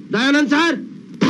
Dayanand sir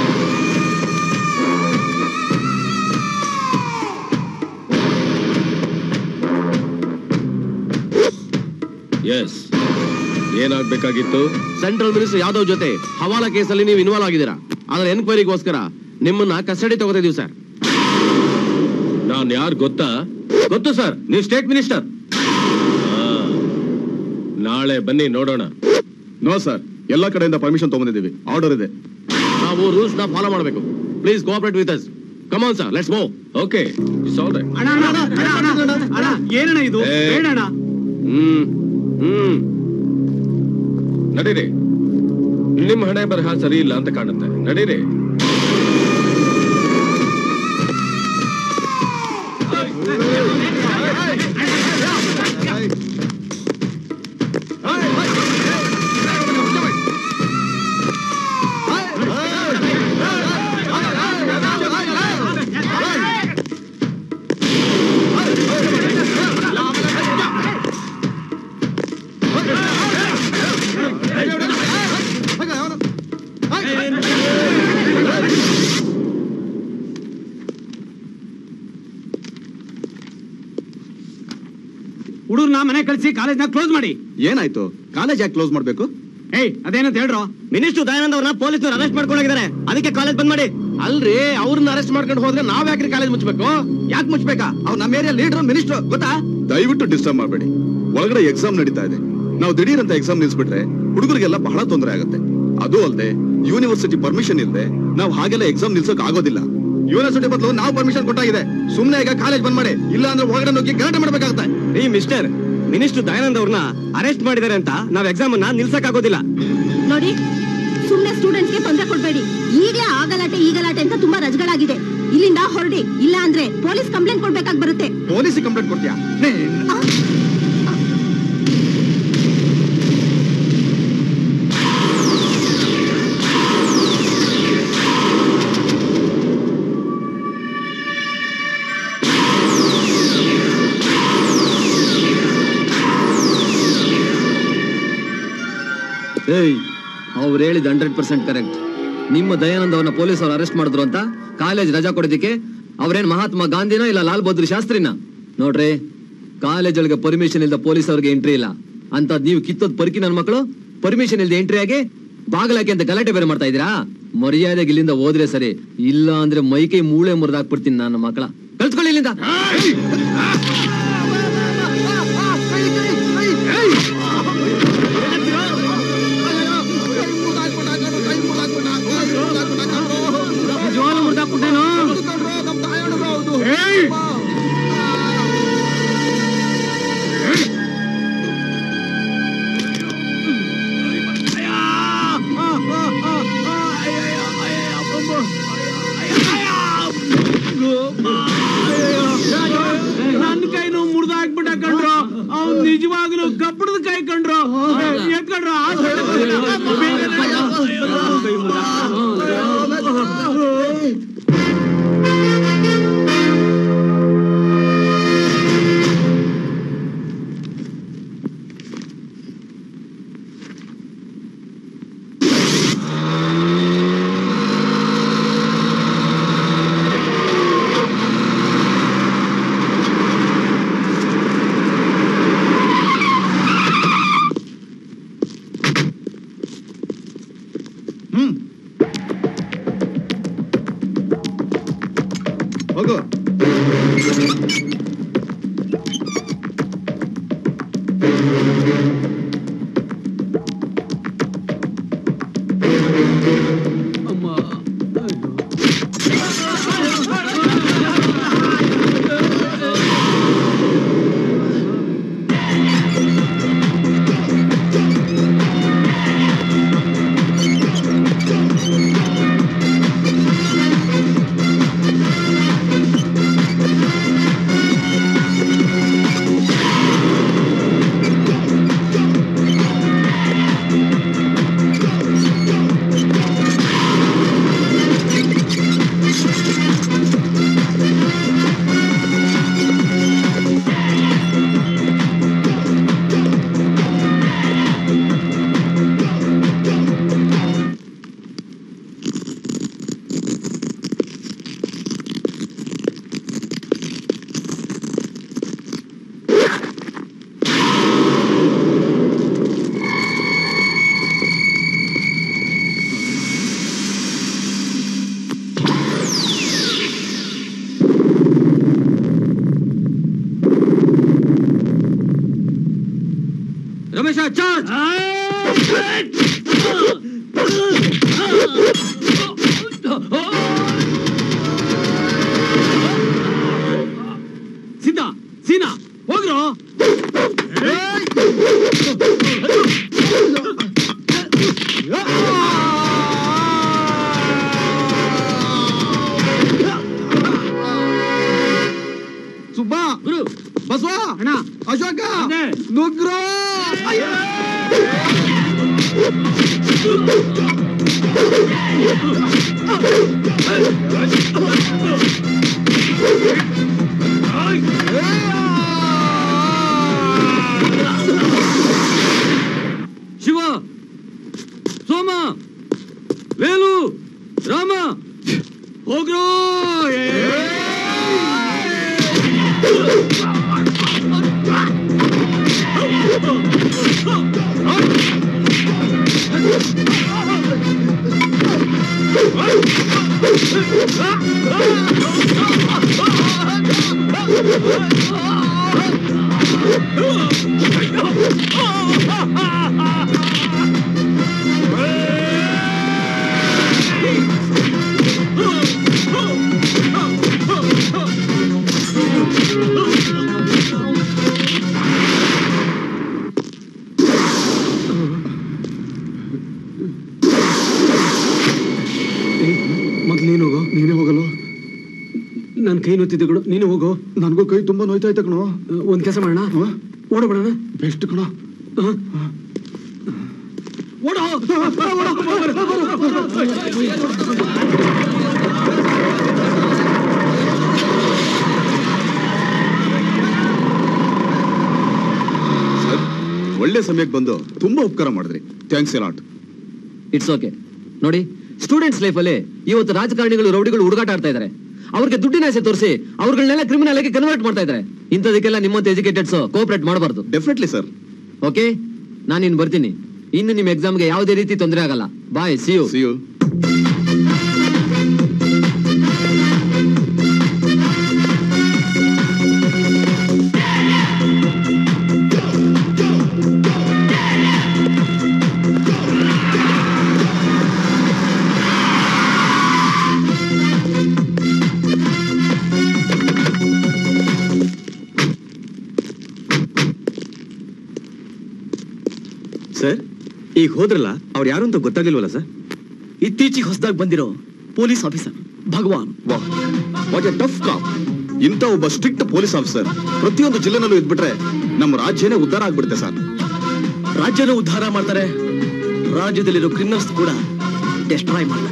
yes ಏನಾಗ್ಬೇಕಾಗಿತ್ತು central minister Yadav ಜೊತೆ ಹವಾಲಾ ಕೇಸಲ್ಲಿ ನೀವು ಇನ್ವಾಲ್ವ್ ಆಗಿದ್ದೀರಾ ಆದ್ರೆ ಎನ್ಕ್ವೈರಿಗೋಸ್ಕರ ನಿಮ್ಮನ್ನ ಕಸ್ಟಡಿ ತಗೋತಿದೀವಿ ಸರ್ ನಾನ್ ಯಾರು ಗೊತ್ತಾ ಗೊತ್ತು ಸರ್ ನೀವು ಸ್ಟೇಟ್ ಮಿನಿಸ್ಟರ್ ಆ, ನಾಳೆ ಬನ್ನಿ ನೋಡೋಣ ನೋ ಸರ್ ಎಲ್ಲ ಕಡೆಯಿಂದ ಪರ್ಮಿಷನ್ ತಗೊಂಡಿದ್ದೀವಿ ಆರ್ಡರ್ ಇದೆ ನಾವು ರೂಲ್ಸ್ ನ ಫಾಲೋ ಮಾಡಬೇಕು please cooperate with us come on sir let's move okay it's all right ಅಣ್ಣ ಅಣ್ಣ ಅಣ್ಣ ಅಣ್ಣ ಅಣ್ಣ ಏನಣ್ಣ ಇದು ಏ. ಬೇಡಣ್ಣ ಹ್ಮ್ ಹ್ಮ್ ನಡೀರಿ ನಿಮ್ ಹಣೆ ಬರಹ ಸರಿ ಇಲ್ಲ ಅಂತ ಕಾಣುತ್ತೆ ನಡೀರಿ ಹುಡುಗರ್ನ ಮನೆ ಕಳಿಸಿ ಕಾಲೇಜ್ನ ಕ್ಲೋಸ್ ಮಾಡಿ ಏನಾಯ್ತು ಕಾಲೇಜ್ ಯಾಕೆ ಕ್ಲೋಸ್ ಮಾಡ್ಬೇಕು ಏಯ್ ಅದೇನಂತ ಹೇಳ್ರೋ ಮಿನಿಸ್ಟರ್ ದಯಾನಂದ್ ಅವ್ರನ್ನ ಪೊಲೀಸರು ಅರೆಸ್ಟ್ ಮಾಡ್ಕೊಂಡಿದ್ದಾರೆ ಅದಕ್ಕೆ ಕಾಲೇಜ್ ಬಂದ್ ಮಾಡಿ ಅಲ್ರಿ ಅವ್ರನ್ನ ಅರೆಸ್ಟ್ ಮಾಡ್ಕೊಂಡು ಹೋದ್ರೆ ನಾವ್ ಯಾಕ್ರಿ ಕಾಲೇಜ್ ಮುಚ್ಚಬೇಕು ಯಾಕೆ ಮುಚ್ಬೇಕಾ ಅವ್ರು ನಮ್ಮ ಏರಿಯಾ ಲೀಡರ್ ಮಿನಿಸ್ಟರ್ ಗೊತ್ತಾ ದಯವಿಟ್ಟು ಡಿಸ್ಟರ್ಬ್ ಮಾಡಬೇಡಿ ಒಳಗಡೆ ಎಕ್ಸಾಮ್ ನಡೀತಾ ಇದೆ ನಾವು ದಿಢೀರ್ ಅಂತ ಎಕ್ಸಾಮ್ ನಿಲ್ಸ್ಬಿಟ್ರೆ ಹುಡುಗರಿಗೆಲ್ಲ ಬಹಳ ತೊಂದರೆ ಆಗುತ್ತೆ ಅದು ಅಲ್ಲದೆ ಯೂನಿವರ್ಸಿಟಿ ಪರ್ಮಿಷನ್ ಇಲ್ಲದೆ ನಾವು ಹಾಗೆಲ್ಲ ಎಕ್ಸಾಮ್ ನಿಲ್ಸಕ್ ಆಗೋದಿಲ್ಲ ಯೂನಿವರ್ಸಿಟಿ ಬದಲು ನಾವು ಪರ್ಮಿಷನ್ ಕೊಟ್ಟಾಗಿದೆ ಸುಮ್ನೆ ಈಗ ಕಾಲೇಜ್ ಬಂದ್ ಮಾಡಿ ಇಲ್ಲ ಅಂದ್ರೆ ಒಳಗಡೆ ನುಗ್ಗಿ ಗಲಾಟೆ ಮಾಡ್ಬೇಕಾಗುತ್ತೆ ಈ ಮಿಸ್ಟರ್ ಮಿನಿಸ್ಟರ್ ದಯಾನಂದ್ ಅವ್ರನ್ನ ಅರೆಸ್ಟ್ ಮಾಡಿದ್ದಾರೆ ಅಂತ ನಾವ್ ಎಕ್ಸಾಮ್ ಅನ್ನ ನಿಲ್ಸಕ್ ಆಗೋದಿಲ್ಲ ನೋಡಿ ಸುಮ್ನೆ ಸ್ಟೂಡೆಂಟ್ಸ್ ಗೆ ತೊಂದರೆ ಕೊಡ್ಬೇಡಿ ಈಗಲೇ ಆ ಗಲಾಟೆ ಈ ಗಲಾಟೆ ಅಂತ ತುಂಬಾ ರಜಗಳಾಗಿದೆ ಇಲ್ಲಿಂದ ಹೊರಡಿ ಇಲ್ಲ ಅಂದ್ರೆ ಪೊಲೀಸ್ ಕಂಪ್ಲೇಂಟ್ ಕೊಡ್ಬೇಕಾಗಿ ಬರುತ್ತೆ ಪೊಲೀಸಿಗೆ ಕಂಪ್ಲೇಂಟ್ ಕೊಡ್ತೀಯಾ ಆ, ಏಯ್ ಅವ್ರು ಹೇಳಿದ ಹಂಡ್ರೆಡ್ ಪರ್ಸೆಂಟ್ ಕರೆಕ್ಟ್ ನಿಮ್ಮ ದಯಾನಂದ್ ಅವ್ರನ್ನ ಪೊಲೀಸ್ ಅವ್ರು ಅರೆಸ್ಟ್ ಮಾಡಿದ್ರು ಅಂತ ಕಾಲೇಜ್ ರಜಾ ಕೊಡೋದಕ್ಕೆ ಅವ್ರೇನ್ ಮಹಾತ್ಮ ಗಾಂಧಿನ ಇಲ್ಲ ಲಾಲ್ ಬಹದ್ದೂರ್ ಶಾಸ್ತ್ರಿನ ನೋಡ್ರಿ ಕಾಲೇಜ್ ಒಳಗೆ ಪರ್ಮಿಷನ್ ಇಲ್ದ ಪೊಲೀಸ್ ಅವ್ರಿಗೆ ಎಂಟ್ರಿ ಇಲ್ಲ ಅಂತ ನೀವು ಕಿತ್ತೋದ್ ಪರ್ಕಿ ನನ್ನ ಮಕ್ಕಳು ಪರ್ಮಿಷನ್ ಇಲ್ದೆ ಎಂಟ್ರಿ ಆಗಿ ಬಾಗಲಾಕಿ ಅಂತ ಗಲಾಟೆ ಬೇರೆ ಮಾಡ್ತಾ ಇದೀರಾ ಮರ್ಯಾದೆಗೆ ಇಲ್ಲಿಂದ ಹೋದ್ರೆ ಸರಿ ಇಲ್ಲ ಅಂದ್ರೆ ಮೈಕೈ ಮೂಳೆ ಮುರಿದಾಕ್ಬಿಡ್ತೀನಿ ನನ್ನ ಮಕ್ಕಳ ಕಳ್ಸ್ಕೊಳ್ಳಿ ಇಲ್ಲಿಂದ ನಿಜವಾಗ್ಲೂ ಮುರ್ದಾಕ್ಬಿಟ್ಟೇನು ಏಯ್ ನನ್ನ ಕೈನು ಮುರ್ದ ಹಾಕ್ಬಿಟ್ಟ ಕಂಡ್ರು ಅವ್ನ್ ನಿಜವಾಗ್ಲೂ ಕಬ್ಬಣದ ಕೈ ಕಂಡ್ರು ಎತ್ಕೊಂಡ್ರು ಆ side ಕೈ ಮುರ್ದ. ಹೋಗು ಆ ಸಿದ್ಧ ಸೀನಾ ಹೋಗ್ರು ಸುಬ್ಬಾ ಗುರು ಬಸವ ಅಣ್ಣ ಅಶೋಕ ಅದೇ. ನುಗ್ರೋ ಶಿವ ಸೋಮ ವೇಲು ರಾಮ ಹೋಗ್ರು ಮೊದ್ಲು ನೀನು ಹೋಗೋ ನೀನೇ ಹೋಗಲ್ಲ ನನ್ನ ಕೈ ನೋತಿದ್ದೆ ಕಣೋ ನೀನು ಹೋಗೋ ನನಗೂ ಕೈ ತುಂಬಾ ನೋಯ್ತಾ ಐತೆ ಕಣೋ ಒಂದ್ ಕೆಲಸ ಮಾಡೋಣ ಓಡೋಬಿಡೋಣ ಬೆಸ್ಟ್ ಕಣೋ ಓಡೋ ಸರ್ ಒಳ್ಳೆ ಸಮಯಕ್ಕೆ ಬಂದು ತುಂಬಾ ಉಪಕಾರ ಮಾಡಿದ್ರಿ ಥ್ಯಾಂಕ್ಸ್ ಎಲಾಟ್ ಇಟ್ಸ್ ಓಕೆ ನೋಡಿ ಸ್ಟೂಡೆಂಟ್ಸ್ ಲೈಫಲ್ಲಿ ಇವತ್ತು ರಾಜಕಾರಣಿಗಳು ರೌಡಿಗಳು ಹುಡುಗಾಟ ಆಡ್ತಾ ಇದ್ದಾರೆ ಅವ್ರಿಗೆ ದುಡ್ಡಿನ ಆಸೆ ತೋರಿಸಿ ಅವ್ರಗಳನ್ನೆಲ್ಲ ಕ್ರಿಮಿನಲ್ ಆಗಿ ಕನ್ವರ್ಟ್ ಮಾಡ್ತಾ ಇದ್ದಾರೆ ಇಂಥದಕ್ಕೆಲ್ಲ ನಿಮ್ಮಂತ ಎಜುಕೇಟೆಡ್ಸ್ ಕೋಆಪರೇಟ್ ಮಾಡಬಾರ್ದು ಡೆಫಿನೆಟ್ಲಿ ಸರ್ ಓಕೆ ನಾನು ಇನ್ನು ಬರ್ತೀನಿ ಇನ್ನು ನಿಮ್ಮ ಎಕ್ಸಾಮ್ಗೆ ಯಾವುದೇ ರೀತಿ ತೊಂದರೆ ಆಗಲ್ಲ bye see you see you sir ಈಗ ಹೋದ್ರಲ್ಲ ಅವ್ರು ಯಾರು ಅಂತ ಗೊತ್ತಾಗ್ಲಿಲ್ವಲ್ಲ ಸರ್ ಇತ್ತೀಚೆಗೆ ಹೊಸದಾಗಿ ಬಂದಿರೋ police officer Bhagwan what a tough cop ಇಂಥ ಒಬ್ಬ ಸ್ಟ್ರಿಕ್ಟ್ ಪೊಲೀಸ್ ಆಫೀಸರ್ ಪ್ರತಿಯೊಂದು ಜಿಲ್ಲೆನಲ್ಲೂ ಇದ್ಬಿಟ್ರೆ ನಮ್ಮ ರಾಜ್ಯನೇ ಉದ್ಧಾರ ಆಗ್ಬಿಡುತ್ತೆ ಸರ್ ರಾಜ್ಯನ ಉದ್ಧಾರ ಮಾಡ್ತಾರೆ ರಾಜ್ಯದಲ್ಲಿರೋ ಕ್ರಿಮಿನಲ್ಸ್ ಕೂಡ ಡೆಸ್ಟ್ರಾಯ್ ಮಾಡ್ತಾರೆ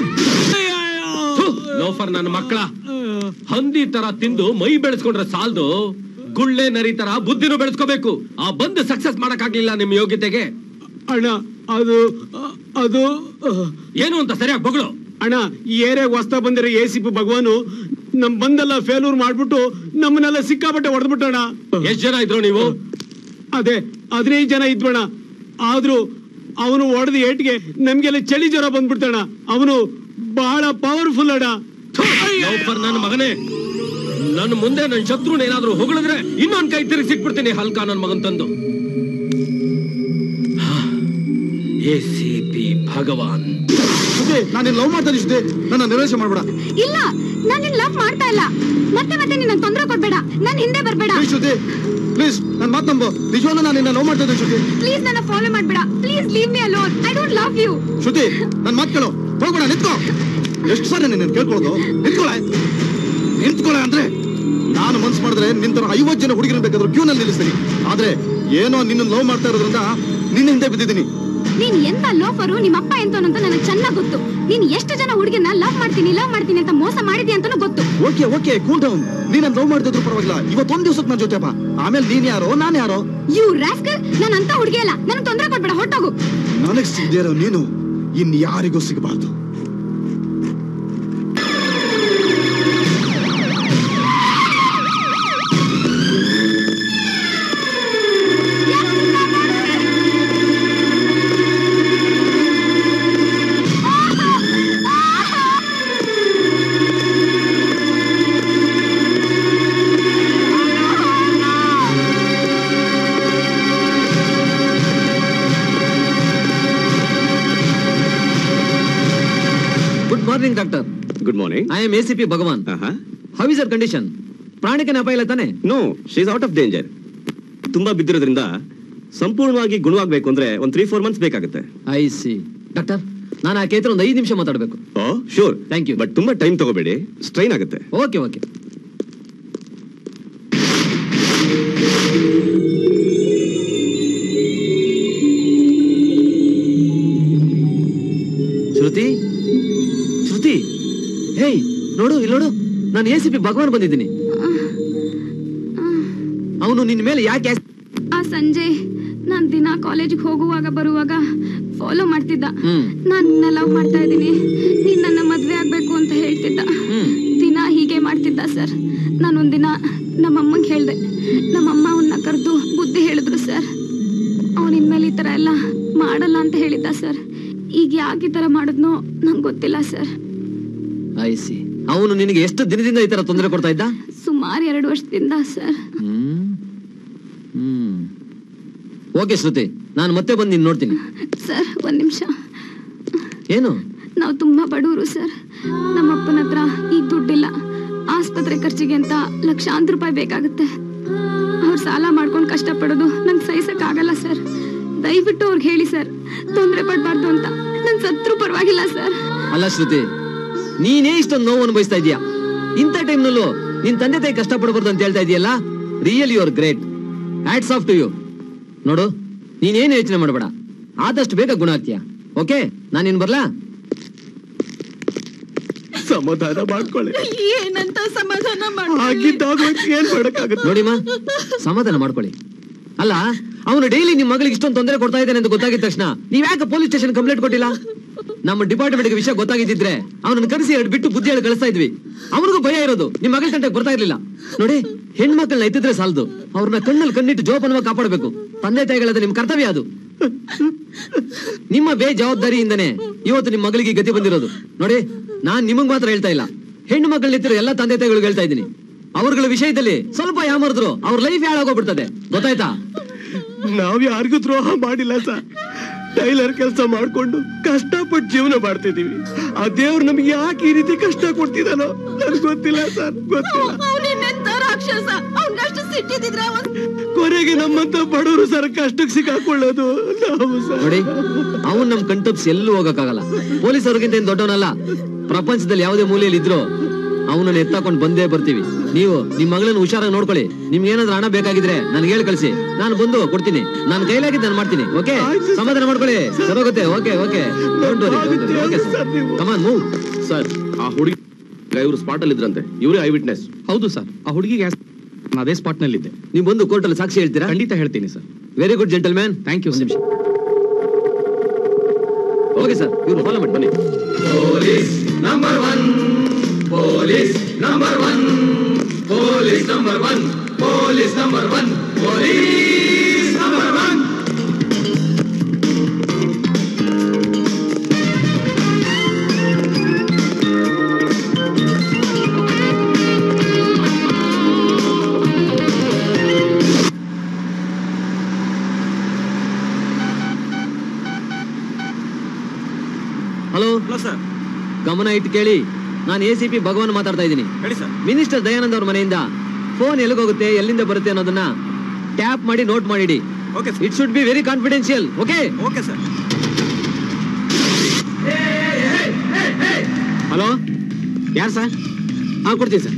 ಲೋಫರ್ ನನ್ನ ಮಕ್ಕಳ ಹಂದಿ ತರ ತಿಂದು ಮೈ ಬೆಳೆಸ್ಕೊಂಡ್ರೆ ಸಾಲ್ದು ಗುಳ್ಳೆ ನರಿ ತರ ಬುದ್ಧಿನೂ ಬೆಳೆಸ್ಕೋಬೇಕು ಆ ಬಂದ್ ಸಕ್ಸಸ್ ಮಾಡಕ್ಕಾಗ್ಲಿಲ್ಲ ನಿಮ್ ಯೋಗ್ಯತೆಗೆ ಅಣ್ಣ ಅದು ಅದು ಏನು ಅಂತ ಸರಿಯಾಗಿ ಬಗಳು ಅಣ್ಣ ಈ ಏರಿಯಾಗ ಹೊಸ್ತಾ ಬಂದಿರೋ ಎ ಸಿ ಪಿ ಭಗವಾನು ನಮ್ ಬಂದೆಲ್ಲ ಫೇಲ್ಯೂರ್ ಮಾಡ್ಬಿಟ್ಟು ನಮ್ಮನ್ನೆಲ್ಲ ಸಿಕ್ಕಾಪಟ್ಟೆ ಹೊಡೆದ್ಬಿಟ್ಟಣ ಎಷ್ಟ್ ಜನ ಇದ್ರು ನೀವು ಅದೇ ಹದಿನೈದು ಜನ ಇದ್ವಣ ಆದ್ರೂ ಅವನು ಹೊಡೆದ ಏಟ್ಗೆ ನಮ್ಗೆಲ್ಲ ಚಳಿ ಜ್ವರ ಬಂದ್ಬಿಡ್ತಣ ಅವನು ಬಹಳ ಪವರ್ಫುಲ್ ಅಣ್ಣ ಲೋಫರ್ ನನ್ನ ಮಗನೇ ನನ್ನ ಮುಂದೆ ನನ್ನ ಶತ್ರುನ ಏನಾದ್ರೂ ಹೊಗಳಿದ್ರೆ ಇನ್ನೊಂದ್ ಕೈ ತಿರುಗಿ ಸಿಕ್ಬಿಡ್ತೀನಿ ಹಲ್ಕ ನನ್ನ ಮಗನ್ ತಂದು ಎ ಸಿ ಪಿ ಭಗವಾನ್ ನಾನು ಲವ್ ಮಾಡ್ತಾ ಇದ್ದೆ ನನ್ನ ನಿರಾಶೆ ಮಾಡ್ಬೇಡ ಇಲ್ಲ ನಾನು ನಿನ್ ಲವ್ ಮಾಡ್ತಾ ಇಲ್ಲ ಮತ್ತೆ ಮತ್ತೆ ನಿನ್ನ ತೊಂದರೆ ಕೊಡ್ಬೇಡ ನನ್ ಹಿಂದೆ ಬರ್ಬೇಡ ಪ್ಲೀಸ್ ಶ್ರುತಿ ಪ್ಲೀಸ್ ನನ್ನ ಮಾತು ನಂಬು ನಿಜವಾಗ್ಲೂ ನಾನು ನಿನ್ನ ಲವ್ ಮಾಡ್ತಾ ಇದ್ದೆ ಶ್ರುತಿ ಪ್ಲೀಸ್ ನನ್ನ ಫಾಲೋ ಮಾಡ್ಬೇಡ please leave me alone I don't love you Shruti ನನ್ನ ಮಾತು ಕೇಳು ಹೋಗ್ಬೇಡ ನಿಂತ್ಕೋ ಎಷ್ಟು ಸಾರಿ ನಿನ್ನ ಕೇಳ್ಕೊಳ್ಳೋದು ನಿಂತ್ಕೊಳೆ ನಿಂತ್ಕೊಳೆ ಅಂದ್ರೆ ನಾನು ಮನ್ಸು ಮಾಡಿದ್ರೆ ನಿಂತರ ಐವತ್ತು ಜನ ಹುಡುಗಿರು ಬೇಕಾದ್ರೂ ಕ್ಯೂನಲ್ಲಿ ನಿಲ್ಲಿಸ್ತೀನಿ ಆದ್ರೆ ಏನೋ ನಿನ್ನ ಲವ್ ಮಾಡ್ತಾ ಇರೋದ್ರಿಂದ ನಿನ್ನ ಹಿಂದೆ ಬಿದ್ದಿದ್ದೀನಿ ನೀನ್ ಎಂತ ಲೋಫರು ನಿಮ್ಮ ಅಪ್ಪ ಎಂತೋನು ಅಂತ ನನಗೆ ಚೆನ್ನಾಗ್ ಗೊತ್ತು ನೀನ್ ಎಷ್ಟು ಜನ ಹುಡುಗಿನ ಲವ್ ಮಾಡ್ತೀನಿ ಲವ್ ಮಾಡ್ತೀನಿ ಅಂತ ಮೋಸ ಮಾಡಿದ್ಯಾ ಅಂತಾನು ಗೊತ್ತು ಓಕೆ ಓಕೆ ಕೂಲ್ ಡೌನ್ ನೀನ್ ಲವ್ ಮಾಡ್ತಿದ್ರು ಪರವಾಗಿಲ್ಲ ಇವತ್ತೊಂದ್ ದಿವಸಕ್ಕೆ ನನ್ನ ಜೊತೆ ಬಾ ಆಮೇಲೆ ನೀನ್ ಯಾರೋ ನಾನು ಯಾರೋ ಯು ರಾಸ್ಕಲ್ ನಾನು ಅಂತ ಹುಡುಗಿ ಅಲ್ಲ ನನಗೆ ತೊಂದರೆ ಕೊಡ್ಬೇಡ ಹೊಟ್ಟೋಗು ನನಗ್ ಸಿಗದೇ ಇರೋ ನೀನು ಇನ್ ಯಾರಿಗೂ ಸಿಗಬಾರ್ದು evening doctor good morning I am A C P Bhagwan how is her condition ಪ್ರಾಣಕ್ಕೆ ಅಪಾಯ ಇಲ್ಲ ತಾನೆ no she is out of danger ತುಂಬಾ ಬಿದ್ದಿರೋದ್ರಿಂದ ಸಂಪೂರ್ಣವಾಗಿ ಗುಣವಾಗಬೇಕು ಅಂದ್ರೆ ಒಂದು ತ್ರೀ ಫೋರ್ ಮಂತ್ಸ್ ಬೇಕಾಗುತ್ತೆ ಐ ಸಿ ಡಾಕ್ಟರ್ ನಾನು ಆ ಕೇತ್ರ ಒಂದು ಐದು ನಿಮಿಷ ಮಾತಾಡಬೇಕು oh sure Thank you. But ತುಂಬಾ ಟೈಮ್ ತಗೋಬೇಡಿ ಸ್ಟ್ರೈನ್ ಆಗುತ್ತೆ okay okay Shruti Shruti hey ನೋಡು ಇಲ್ಲಿ ನೋಡು ನಾನು ಎ ಸಿ ಪಿ ಭಗವಾನ್ ಬಂದಿದ್ದೀನಿ ಅವನು ನಿನ್ನ ಮೇಲೆ ಯಾಕೆ ಆಸ್- ಆ ಸಂಜೆ ನಾನ್ ದಿನ ಕಾಲೇಜಿಗೆ ಹೋಗುವಾಗ ಬರುವಾಗ ಫಾಲೋ ಮಾಡ್ತಿದ್ದ ಹ್ಮ್. ನಾನ್ ನಿನ್ನ ಲವ್ ಮಾಡ್ತಾ ಇದ್ದೀನಿ ನೀನ್ ನನ್ನ ಮದ್ವೆ ಆಗ್ಬೇಕು ಅಂತ ಹೇಳ್ತಿದ್ದ ಹ್ಮ್. ದಿನ ಹೀಗೆ ಮಾಡ್ತಿದ್ದ ಸರ್ ನಾನು ಒಂದಿನ ನಮ್ಮಮ್ಮಂಗೆ ಹೇಳ್ದೆ ನಮ್ಮಮ್ಮ ಅವನ್ನ ಕರೆದು ಬುದ್ಧಿ ಹೇಳಿದ್ರು ಸರ್ ಅವನ ಇನ್ಮೇಲೆ ಈ ಥರ ಎಲ್ಲ ಮಾಡಲ್ಲ ಅಂತ ಹೇಳಿದ್ದ ಸರ್ ಈಗ ಯಾಕೆ ಈ ಥರ ಮಾಡಿದ್ನೋ ನಂಗೆ ಗೊತ್ತಿಲ್ಲ ಸರ್ ಐ ಸಿ ಅವನು ನಿನಗೆ ಎಷ್ಟು ದಿನದಿಂದ ಈ ತರ ತೊಂದರೆ ಕೊಡ್ತಾ ಇದ್ದ ಸುಮಾರು ಎರಡು ವರ್ಷದಿಂದ ಸರ್ ಹ್ಮ್ ಹ್ಮ್ ಓಕೆ ಶ್ರುತಿ ನಾನು ಮತ್ತೆ ಬಂದು ನೀನು ನೋಡ್ತೀನಿ ಸರ್ ಒಂದ್ ನಿಮಿಷ ಏನು ನಾವು ತುಂಬಾ ಬಡವರು ಸರ್ ನಮ್ಮಪ್ಪನ ಹತ್ರ ಈಗ ದುಡ್ಡಿಲ್ಲ ಆಸ್ಪತ್ರೆ ಖರ್ಚಿಗೆ ಅಂತ ಲಕ್ಷಾಂತರ ರೂಪಾಯಿ ಬೇಕಾಗುತ್ತೆ ಅವ್ರು ಸಾಲ ಮಾಡ್ಕೊಂಡು ಕಷ್ಟಪಡೋದು ನಂಗೆ ಸಹಿಸಕ್ ಆಗಲ್ಲ ಸರ್ ದಯವಿಟ್ಟು ಅವ್ರಿಗೆ ಹೇಳಿ ಸರ್ ತೊಂದರೆ ಪಡಬಾರ್ದು ಅಂತ ನನ್ ಸತ್ರು ಪರವಾಗಿಲ್ಲ ಸರ್ ಅಲ್ಲ ಶ್ರುತಿ ನೀನೇ ಇಷ್ಟೊಂದು ನೋವು ಅನುಭವಿಸ್ತಾ ಇದೀಯಾ ಇಂಥ ಟೈಮ್ನಲ್ಲೂ ನಿನ್ ತಂದೆ ತಾಯಿ ಕಷ್ಟಪಡಬಾರ್ದು ಅಂತ ಹೇಳ್ತಾ ಇದೆಯಲ್ಲ real you are great hats off to you ನೋಡು ನೀನೇನು ಯೋಚನೆ ಮಾಡಬೇಡ ಆದಷ್ಟು ಬೇಗ ಗುಣ ಆಗ್ತೀಯಾ ಓಕೆ ನಾನು ಇನ್ ಬರ್ಲಾ ಸಮಾಧಾನ ಮಾಡ್ಕೊಳ್ಳಿ ಏನಂತ ಸಮಾಧಾನ ಆಗಿದ್ದಾಗ ಏನ್ ಮಾಡಕ್ಕಾಗುತ್ತೆ ನೋಡಿಮ್ಮ ಸಮಾಧಾನ ಮಾಡ್ಕೊಳ್ಳಿ ಅಲ್ಲ ಅವನು ಡೈಲಿ ನಿಮ್ ಮಗಳಿಗೆ ಇಷ್ಟೊಂದು ತೊಂದರೆ ಕೊಡ್ತಾ ಇದ್ದಾನೆ ಅಂತ ಗೊತ್ತಾಗಿದ ತಕ್ಷಣ ನೀವ್ ಯಾಕೆ ಪೊಲೀಸ್ ಸ್ಟೇಷನ್ ಕಂಪ್ಲೇಂಟ್ ಕೊಟ್ಟಿಲ್ಲ ನಮ್ಮ ಡಿಪಾರ್ಟ್ಮೆಂಟ್ ವಿಷಯ ಗೊತ್ತಾಗಿದ್ದಿದ್ರೆ ಅವನನ್ನ ಕರೆಸಿ ಎರಡು ಬಿಟ್ಟು ಬುದ್ಧಿ ಹೇಳಿ ಕಳಿಸ್ತಾ ಇದ್ವಿ ಅವನಿಗೂ ಭಯ ಇರೋದು ನಿಮ್ ಮಗಳ ತಂಟೆಗೆ ಬರ್ತಾ ಇರ್ಲಿಲ್ಲ ನೋಡಿ ಹೆಣ್ಮಕ್ಳನ್ನ ಎತ್ತಿದ್ರೆ ಸಾಲದು ಅವ್ರನ್ನ ಕಣ್ಣಲ್ಲಿ ಕಣ್ಣಿಟ್ಟು ಜೋಪಾನವಾಗಿ ಕಾಪಾಡಬೇಕು ತಂದೆ ತಾಯಿಗಳದ ನಿಮ್ ಕರ್ತವ್ಯ ಅದು ನಿಮ್ಮ ಬೇಜವಾಬ್ದಾರಿಯಿಂದನೇ ಇವತ್ತು ನಿಮ್ ಮಗಳಿಗೆ ಈ ಗತಿ ಬಂದಿರೋದು ನೋಡಿ ನಾನ್ ನಿಮಗ್ ಮಾತ್ರ ಹೇಳ್ತಾ ಇಲ್ಲ ಹೆಣ್ಣು ಮಕ್ಕಳನ್ನೆತ್ತಿರೋ ಎಲ್ಲ ತಂದೆ ತಾಯಿಗಳಿಗೆ ಹೇಳ್ತಾ ಇದ್ದೀನಿ ಅವ್ರಗಳ ವಿಷಯದಲ್ಲಿ ಸ್ವಲ್ಪ ಯಾಮರ್ದ್ರು ಅವ್ರ ಲೈಫ್ ಹಾಳಾಗೋಗ್ಬಿಡ್ತದೆ ಗೊತ್ತಾಯ್ತಾ ನಾವ್ ಯಾರಿಗೂ ದ್ರೋಹ ಮಾಡಿಲ್ಲ ಸರ್ ಟೈಲರ್ ಕೆಲಸ ಮಾಡ್ಕೊಂಡು ಕಷ್ಟಪಟ್ಟು ಜೀವನ ಮಾಡ್ತಿದೀವಿ ಆ ದೇವ್ರು ನಮ್ಗೆ ಯಾಕೆ ಈ ರೀತಿ ಕಷ್ಟ ಕೊಡ್ತಿದಾನೋ ನನ್ಗೆ ಗೊತ್ತಿಲ್ಲ ಸರ್ ಗೊತ್ತಿಲ್ಲ ಅವನೆಂತ ರಾಕ್ಷಸ ಅವನ್ಗಷ್ಟು ಸಿಟ್ಟಿದ್ರೆ ಕೊನೆಗೆ ನಮ್ಮಂತ ಬಡವರು ಸರ್ ಕಷ್ಟಕ್ಕೆ ಸಿಕ್ಕಾಕೊಳ್ಳೋದು ನಾವು ಸರ್ ನೋಡಿ ಅವನ್ ನಮ್ ಕಣ್ತಪ್ಸಿ ಎಲ್ಲೂ ಹೋಗಕ್ಕಾಗಲ್ಲ ಪೊಲೀಸ್ ಅವ್ರಿಗಿಂತ ಏನ್ ದೊಡ್ಡವನಲ್ಲ ಪ್ರಪಂಚದಲ್ಲಿ ಯಾವುದೇ ಮೂಲೆಯಲ್ಲಿ ಇದ್ರು ಅವನನ್ನ ಎತ್ತಾಕೊಂಡು ಬಂದೇ ಬರ್ತೀವಿ ನೀವು ನಿಮ್ ಮಗಳನ್ನ ಹುಷಾರಾಗಿ ನೋಡ್ಕೊಳ್ಳಿ ನಿಮ್ಗೆ ಏನಾದ್ರೂ ಹಣ ಬೇಕಾಗಿದ್ರೆ ನನ್ಗೆ ಹೇಳಿ ಕಳಿಸಿ ನಾನು ಬಂದು ಕೊಡ್ತೀನಿ ನಾನು ಕೈಲಾಗಿದ್ದು ನಾನು ಮಾಡ್ತೀನಿ ಓಕೆ ಸಮಾಧಾನ ಮಾಡ್ಕೊಳ್ಳಿ ಸರೋಗುತ್ತೆ okay okay okay come on move sir ಆ ಹುಡುಗಿ ಇವರು ಸ್ಪಾಟ್ ಅಲ್ಲಿ ಇದ್ರಂತೆ ಇವರೇ ಐ ವಿಟ್ನೆಸ್ ಹೌದು ಸರ್ ಆ ಹುಡುಗಿಗೆ ನಾನು ಅದೇ ಸ್ಪಾಟ್ ನಲ್ಲಿದ್ದೆ ನೀವು ಬಂದು ಕೋರ್ಟಲ್ಲಿ ಸಾಕ್ಷಿ ಹೇಳ್ತೀರಾ ಖಂಡಿತ ಹೇಳ್ತೀನಿ sir very good gentleman Thank you, ಒಂದು ನಿಮಿಷ ಓಕೆ ಸರ್ ಇವ್ರು ಫಾಲೋ ಮಾಡಿ ಬನ್ನಿ ಹಲೋ ಹಲೋ ಸರ್ ಗಮನ ಇಟ್ಟು ಕೇಳಿ ನಾನು ಎ ಸಿ ಪಿ ಭಗವಾನ್ ಮಾತಾಡ್ತಾ ಇದ್ದೀನಿ ಹೇಳಿ ಸರ್ ಮಿನಿಸ್ಟರ್ ದಯಾನಂದ್ ಅವ್ರ ಮನೆಯಿಂದ ಫೋನ್ ಎಲ್ಲಿಗೋಗುತ್ತೆ ಎಲ್ಲಿಂದ ಬರುತ್ತೆ ಅನ್ನೋದನ್ನ ಟ್ಯಾಪ್ ಮಾಡಿ ನೋಟ್ ಮಾಡಿಡಿ okay it should be very confidential okay okay sir hello ಯಾರು ಸರ್ ಹಾ ಕೊಡ್ತೀನಿ ಸರ್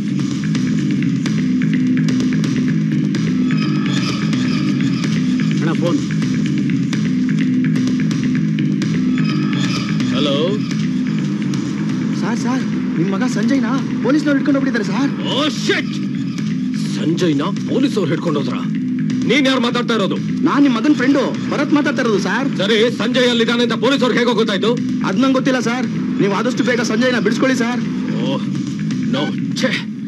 ಅಣ್ಣ ಫೋನ್ ಹಲೋ ಸರ್ ಸರ್ ನಿಮ್ ಮಗ ಸಂಜಯ್ನ ಪೊಲೀಸ್ನವ್ರು ಇಟ್ಕೊಂಡು ಹೋಗ್ಬಿಟ್ಟಿದ್ದಾರೆ ಸರ್ ಓ ಶಿಟ್ ಸಂಜಯ್ನ ಪೊಲೀಸ್ ಅವ್ರು ಹಿಡ್ಕೊಂಡು ಹೋದ್ರ ನೀನ್ ಯಾರು ಮಾತಾಡ್ತಾ ಇರೋದು ನಾನ್ ನಿಮ್ ಮಗನ್ ಫ್ರೆಂಡು ಭರತ್ ಮಾತಾಡ್ತಾ ಇರೋದು ಸರ್ ಸರಿ ಸಂಜಯ್ ಅಲ್ಲಿದ್ದಾನೆ ಅಂತ ಪೊಲೀಸ್ ಅವ್ರಿಗೆ ಹೇಗೋ ಗೊತ್ತಾಯ್ತು ಅದ್ ನಂಗೆ ಗೊತ್ತಿಲ್ಲ ಸರ್ ನೀವು ಆದಷ್ಟು ಬೇಗ ಸಂಜಯ್ನ ಬಿಡಿಸ್ಕೊಳ್ಳಿ ಸರ್ ಓ ನೋ ಛೇ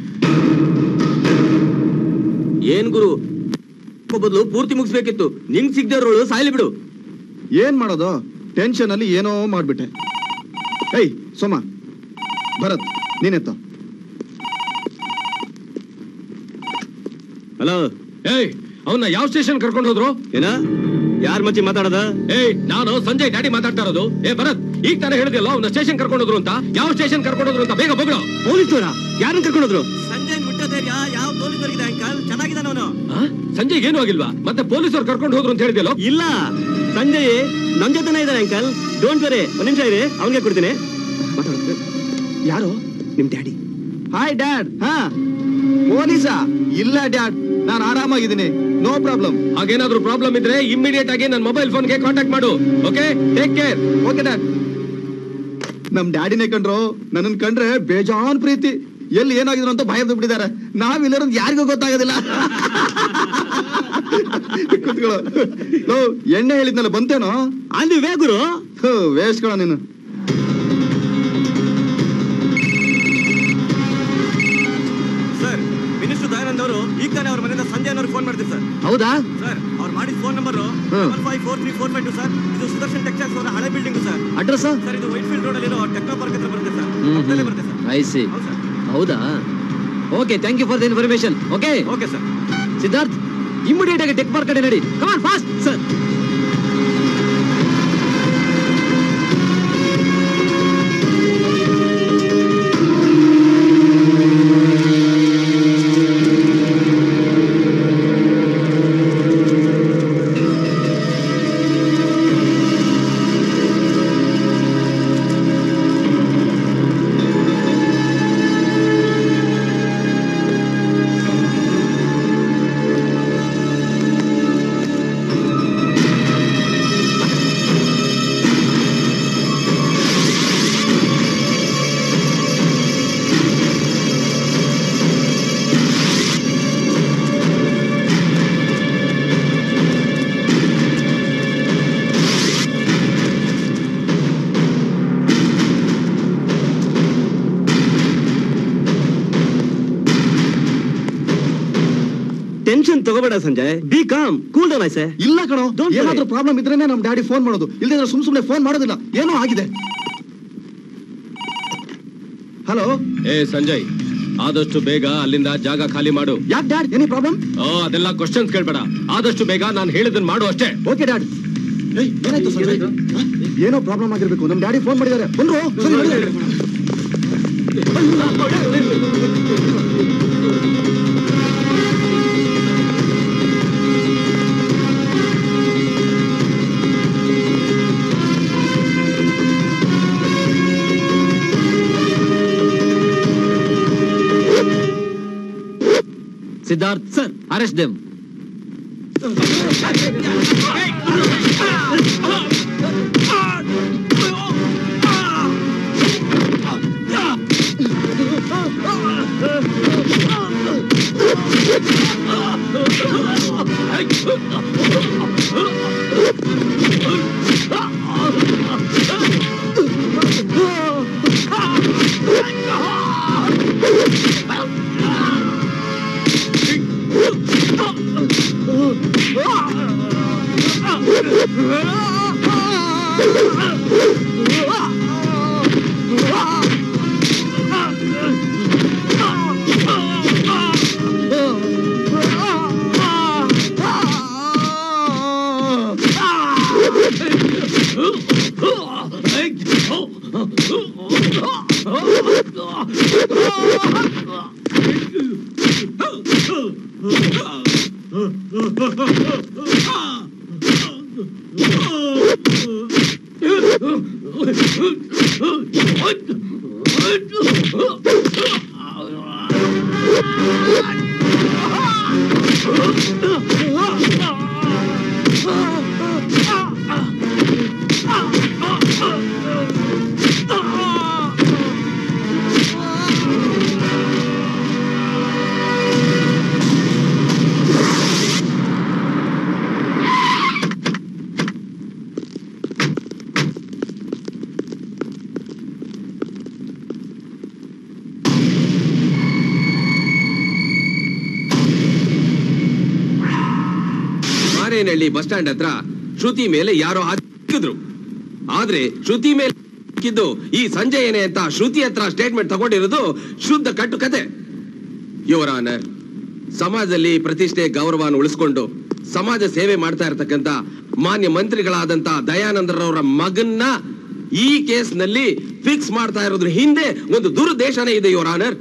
ಏನ್ ಗುರು ಬದಲು ಪೂರ್ತಿ ಮುಗಿಸ್ಬೇಕಿತ್ತು ನಿಂಗ್ ಸಿಗ್ದೇವ್ರಳು ಸಾಯ್ಲಿ ಬಿಡು ಏನ್ ಮಾಡೋದು ಟೆನ್ಷನ್ ಅಲ್ಲಿ ಏನೋ ಮಾಡ್ಬಿಟ್ಟೆ ಏಯ್ ಸೋಮ ಭರತ್ ನೀನೆತ್ತ ಹಲೋ ಏಯ್ ಅವನ್ನ ಯಾವ ಸ್ಟೇಷನ್ ಕರ್ಕೊಂಡು ಹೋದ್ರು ಏನ ಯಾರ್ ಮಚ್ಚಿ ಮಾತಾಡದ ಏಯ್ ನಾನು ಸಂಜಯ್ ಡ್ಯಾಡಿ ಮಾತಾಡ್ತಾ ಇರೋದು ಏ ಭರತ್ ಈಗ ತಾನೇ ಹೇಳಿದೆಯಲ್ಲ ಅವನ್ನ ಸ್ಟೇಷನ್ ಕರ್ಕೊಂಡು ಹೋದ್ರು ಅಂತ ಯಾವ ಸ್ಟೇಷನ್ ಕರ್ಕೊಂಡು ಹೋದ್ರು ಅಂತ ಬೇಗ ಬಗಳು ಪೊಲೀಸರ ಯಾರನ್ನ ಕರ್ಕೊಂಡೋದ್ರು ಸಂಜಯ್ ಮುಟ್ಟದೇರ್ಯ ಯಾವ ಪೊಲೀಸರಿಗೆ ಅಂಕಲ್ ಚೆನ್ನಾಗಿದ್ದಾನೆ ಅವನು ಸಂಜಯ್ ಏನು ಆಗಿಲ್ವಾ ಮತ್ತೆ ಪೊಲೀಸರು ಕರ್ಕೊಂಡು ಹೋದ್ರು ಅಂತ ಹೇಳಿದೆಯಲ್ಲ ಇಲ್ಲ ಸಂಜಯ್ ನಮ್ ಜೊತೆನೇ ಇದ್ದಾನೆ ಅಂಕಲ್ ಡೋಂಟ್ ವರಿ ಒಂದ್ ನಿಮಿಷ ಇರಿ ಅವನಿಗೆ ಕೊಡ್ತೀನಿ ಮಾತಾಡು. ಯಾರು ನಿಮ್ ಡ್ಯಾಡಿ ಹಾಯ್ ಡ್ಯಾಡ್ ಹಾ ಪೊಲೀಸಾ ಇಲ್ಲ ಡ್ಯಾಡ್ ನಾನು ಆರಾಮಾಗಿದ್ದೀನಿ ನೋ ಪ್ರಾಬ್ಲಮ್ ಹಾಗೇನಾದ್ರೂ ಪ್ರಾಬ್ಲಮ್ ಇದ್ರೆ ಇಮಿಡಿಯೇಟ್ ಆಗಿ ನನ್ನ ಮೊಬೈಲ್ ಫೋನ್ಗೆ ಕಾಂಟ್ಯಾಕ್ಟ್ ಮಾಡು okay take care okay dad ನಮ್ ಡ್ಯಾಡಿನೇ ಕಂಡ್ರು ನನ್ನನ್ ಕಂಡ್ರೆ ಬೇಜಾನ್ ಪ್ರೀತಿ ಎಲ್ಲಿ ಏನಾಗಿದ್ರು ಅಂತ ಭಯ ಬಿಟ್ಟಿದ್ದಾರೆ ನಾವಿಲ್ಲರೂ ಯಾರಿಗೂ ಗೊತ್ತಾಗೋದಿಲ್ಲ ಕುತ್ಕೊಳ್ಳೋ ಲೋ, ಎಣ್ಣೆ ಹೇಳಿದ್ನಲ್ಲ ಬಂತೇನೋ ಅಲ್ಲಿ ವೇ ಗುರು ವೇಸ್ಟ್ ಕಣ ನೀನು ಸರ್ ಮಿನಿಸ್ಟರ್ ದಯಾನಂದ್ ಅವರು ಈಗ ತಾನೇ ಅವ್ರ ಮನೆಯಿಂದ ಸಂಜಯ್ ಅವ್ರಿಗೆ ಫೋನ್ ಮಾಡ್ತೀವಿ ಸರ್ ಹೌದಾ ಸರ್ ಅವ್ರು ಮಾಡಿದ phone number double five four three four five two sir ಇದು ಸುದರ್ಶನ್ ಟೆಕ್ಸ್ಟೈಲ್ಸ್ ಅವರ ಹಳೆ ಬಿಲ್ಡಿಂಗ್ ಸರ್ ಅಡ್ರೆಸ್ ಸರ್ ಇದು ವೈಟ್ ಫೀಲ್ಡ್ ರೋಡ್ ಅಲ್ಲಿ ಟೆಕ್ನೋ ಪಾರ್ಕ್ ಹತ್ರ ಬರುತ್ತೆ ಸರ್ ಹ್ಮ್, ಪಕ್ಕದಲ್ಲೇ ಬರುತ್ತೆ ಸರ್ ಐ ಸಿ ಹೌದು ಸರ್ ಹೌದಾ okay thank you for the information okay okay sir Siddharth immediate ಆಗಿ ಟೆಕ್ ಪಾರ್ಕ್ ಕಡೆ ನಡಿ ಕಮಾನ್ ಫಾಸ್ಟ್ ಸರ್ ಟೆನ್ಷನ್ ತಗೋಬೇಡ Sanjay be calm cool down ಐಸೆ ಇಲ್ಲ ಕಣೋ Don't worry. ಏನಾದ್ರೂ ಪ್ರಾಬ್ಲಮ್ ಇದ್ರೇನೆ ನಮ್ ಡ್ಯಾಡಿ ಫೋನ್ ಮಾಡೋದು ಇಲ್ದಿದ್ರೆ ಸುಮ್ ಸುಮ್ನೆ ಫೋನ್ ಮಾಡೋದಿಲ್ಲ ಏನೋ ಆಗಿದೆ ಹಲೋ ಏ ಸಂಜಯ್ ಆದಷ್ಟು ಬೇಗ ಅಲ್ಲಿಂದ ಜಾಗ ಖಾಲಿ ಮಾಡು ಯಾಕೆ ಡ್ಯಾಡ್ ಎನಿ ಪ್ರಾಬ್ಲಮ್ ಆ, ಅದೆಲ್ಲ ಕ್ವಶನ್ಸ್ ಕೇಳ್ಬೇಡ ಆದಷ್ಟು ಬೇಗ ನಾನು ಹೇಳಿದನ್ ಮಾಡು ಅಷ್ಟೇ ಓಕೆ ಡ್ಯಾಡ್ ಏನಾಯ್ತು ಸಂಜಯ್ ಹ? ಏನೋ ಪ್ರಾಬ್ಲಮ್ ಆಗಿರ್ಬೇಕು ನಮ್ ಡ್ಯಾಡಿ ಫೋನ್ ಮಾಡಿದ್ದಾರೆ ಬಂದ್ರು ಸರಿ, ನಡಿ. Siddharth sir arrest them Marenahalli bus stand ಹತ್ರ ಶ್ರುತಿ ಮೇಲೆ ಯಾರೋ ಹಾಕಿದ್ರು ಆದ್ರೆ ಶ್ರುತಿ ಮೇಲೆ ಹಾಕಿದ್ದು ಈ ಸಂಜಯನೇ ಅಂತ ಶ್ರುತಿ ಹತ್ರ ಸ್ಟೇಟ್ಮೆಂಟ್ ತಗೊಂಡಿರೋದು ಶುದ್ಧ ಕಟ್ಟು ಕತೆ ಯುವರ್ ಆನರ್ ಸಮಾಜದಲ್ಲಿ ಪ್ರತಿಷ್ಠೆ ಗೌರವವನ್ನು ಉಳಿಸ್ಕೊಂಡು ಸಮಾಜ ಸೇವೆ ಮಾಡ್ತಾ ಇರತಕ್ಕಂತ ಮಾನ್ಯ ಮಂತ್ರಿಗಳಾದಂತ ದಯಾನಂದರವರ ಮಗನ್ನ ಈ ಕೇಸ್ನಲ್ಲಿ ಫಿಕ್ಸ್ ಮಾಡ್ತಾ ಇರೋದ್ರ ಹಿಂದೆ ಒಂದು ದುರುದ್ದೇಶನೇ ಇದೆ ಯುವರ್ ಆನರ್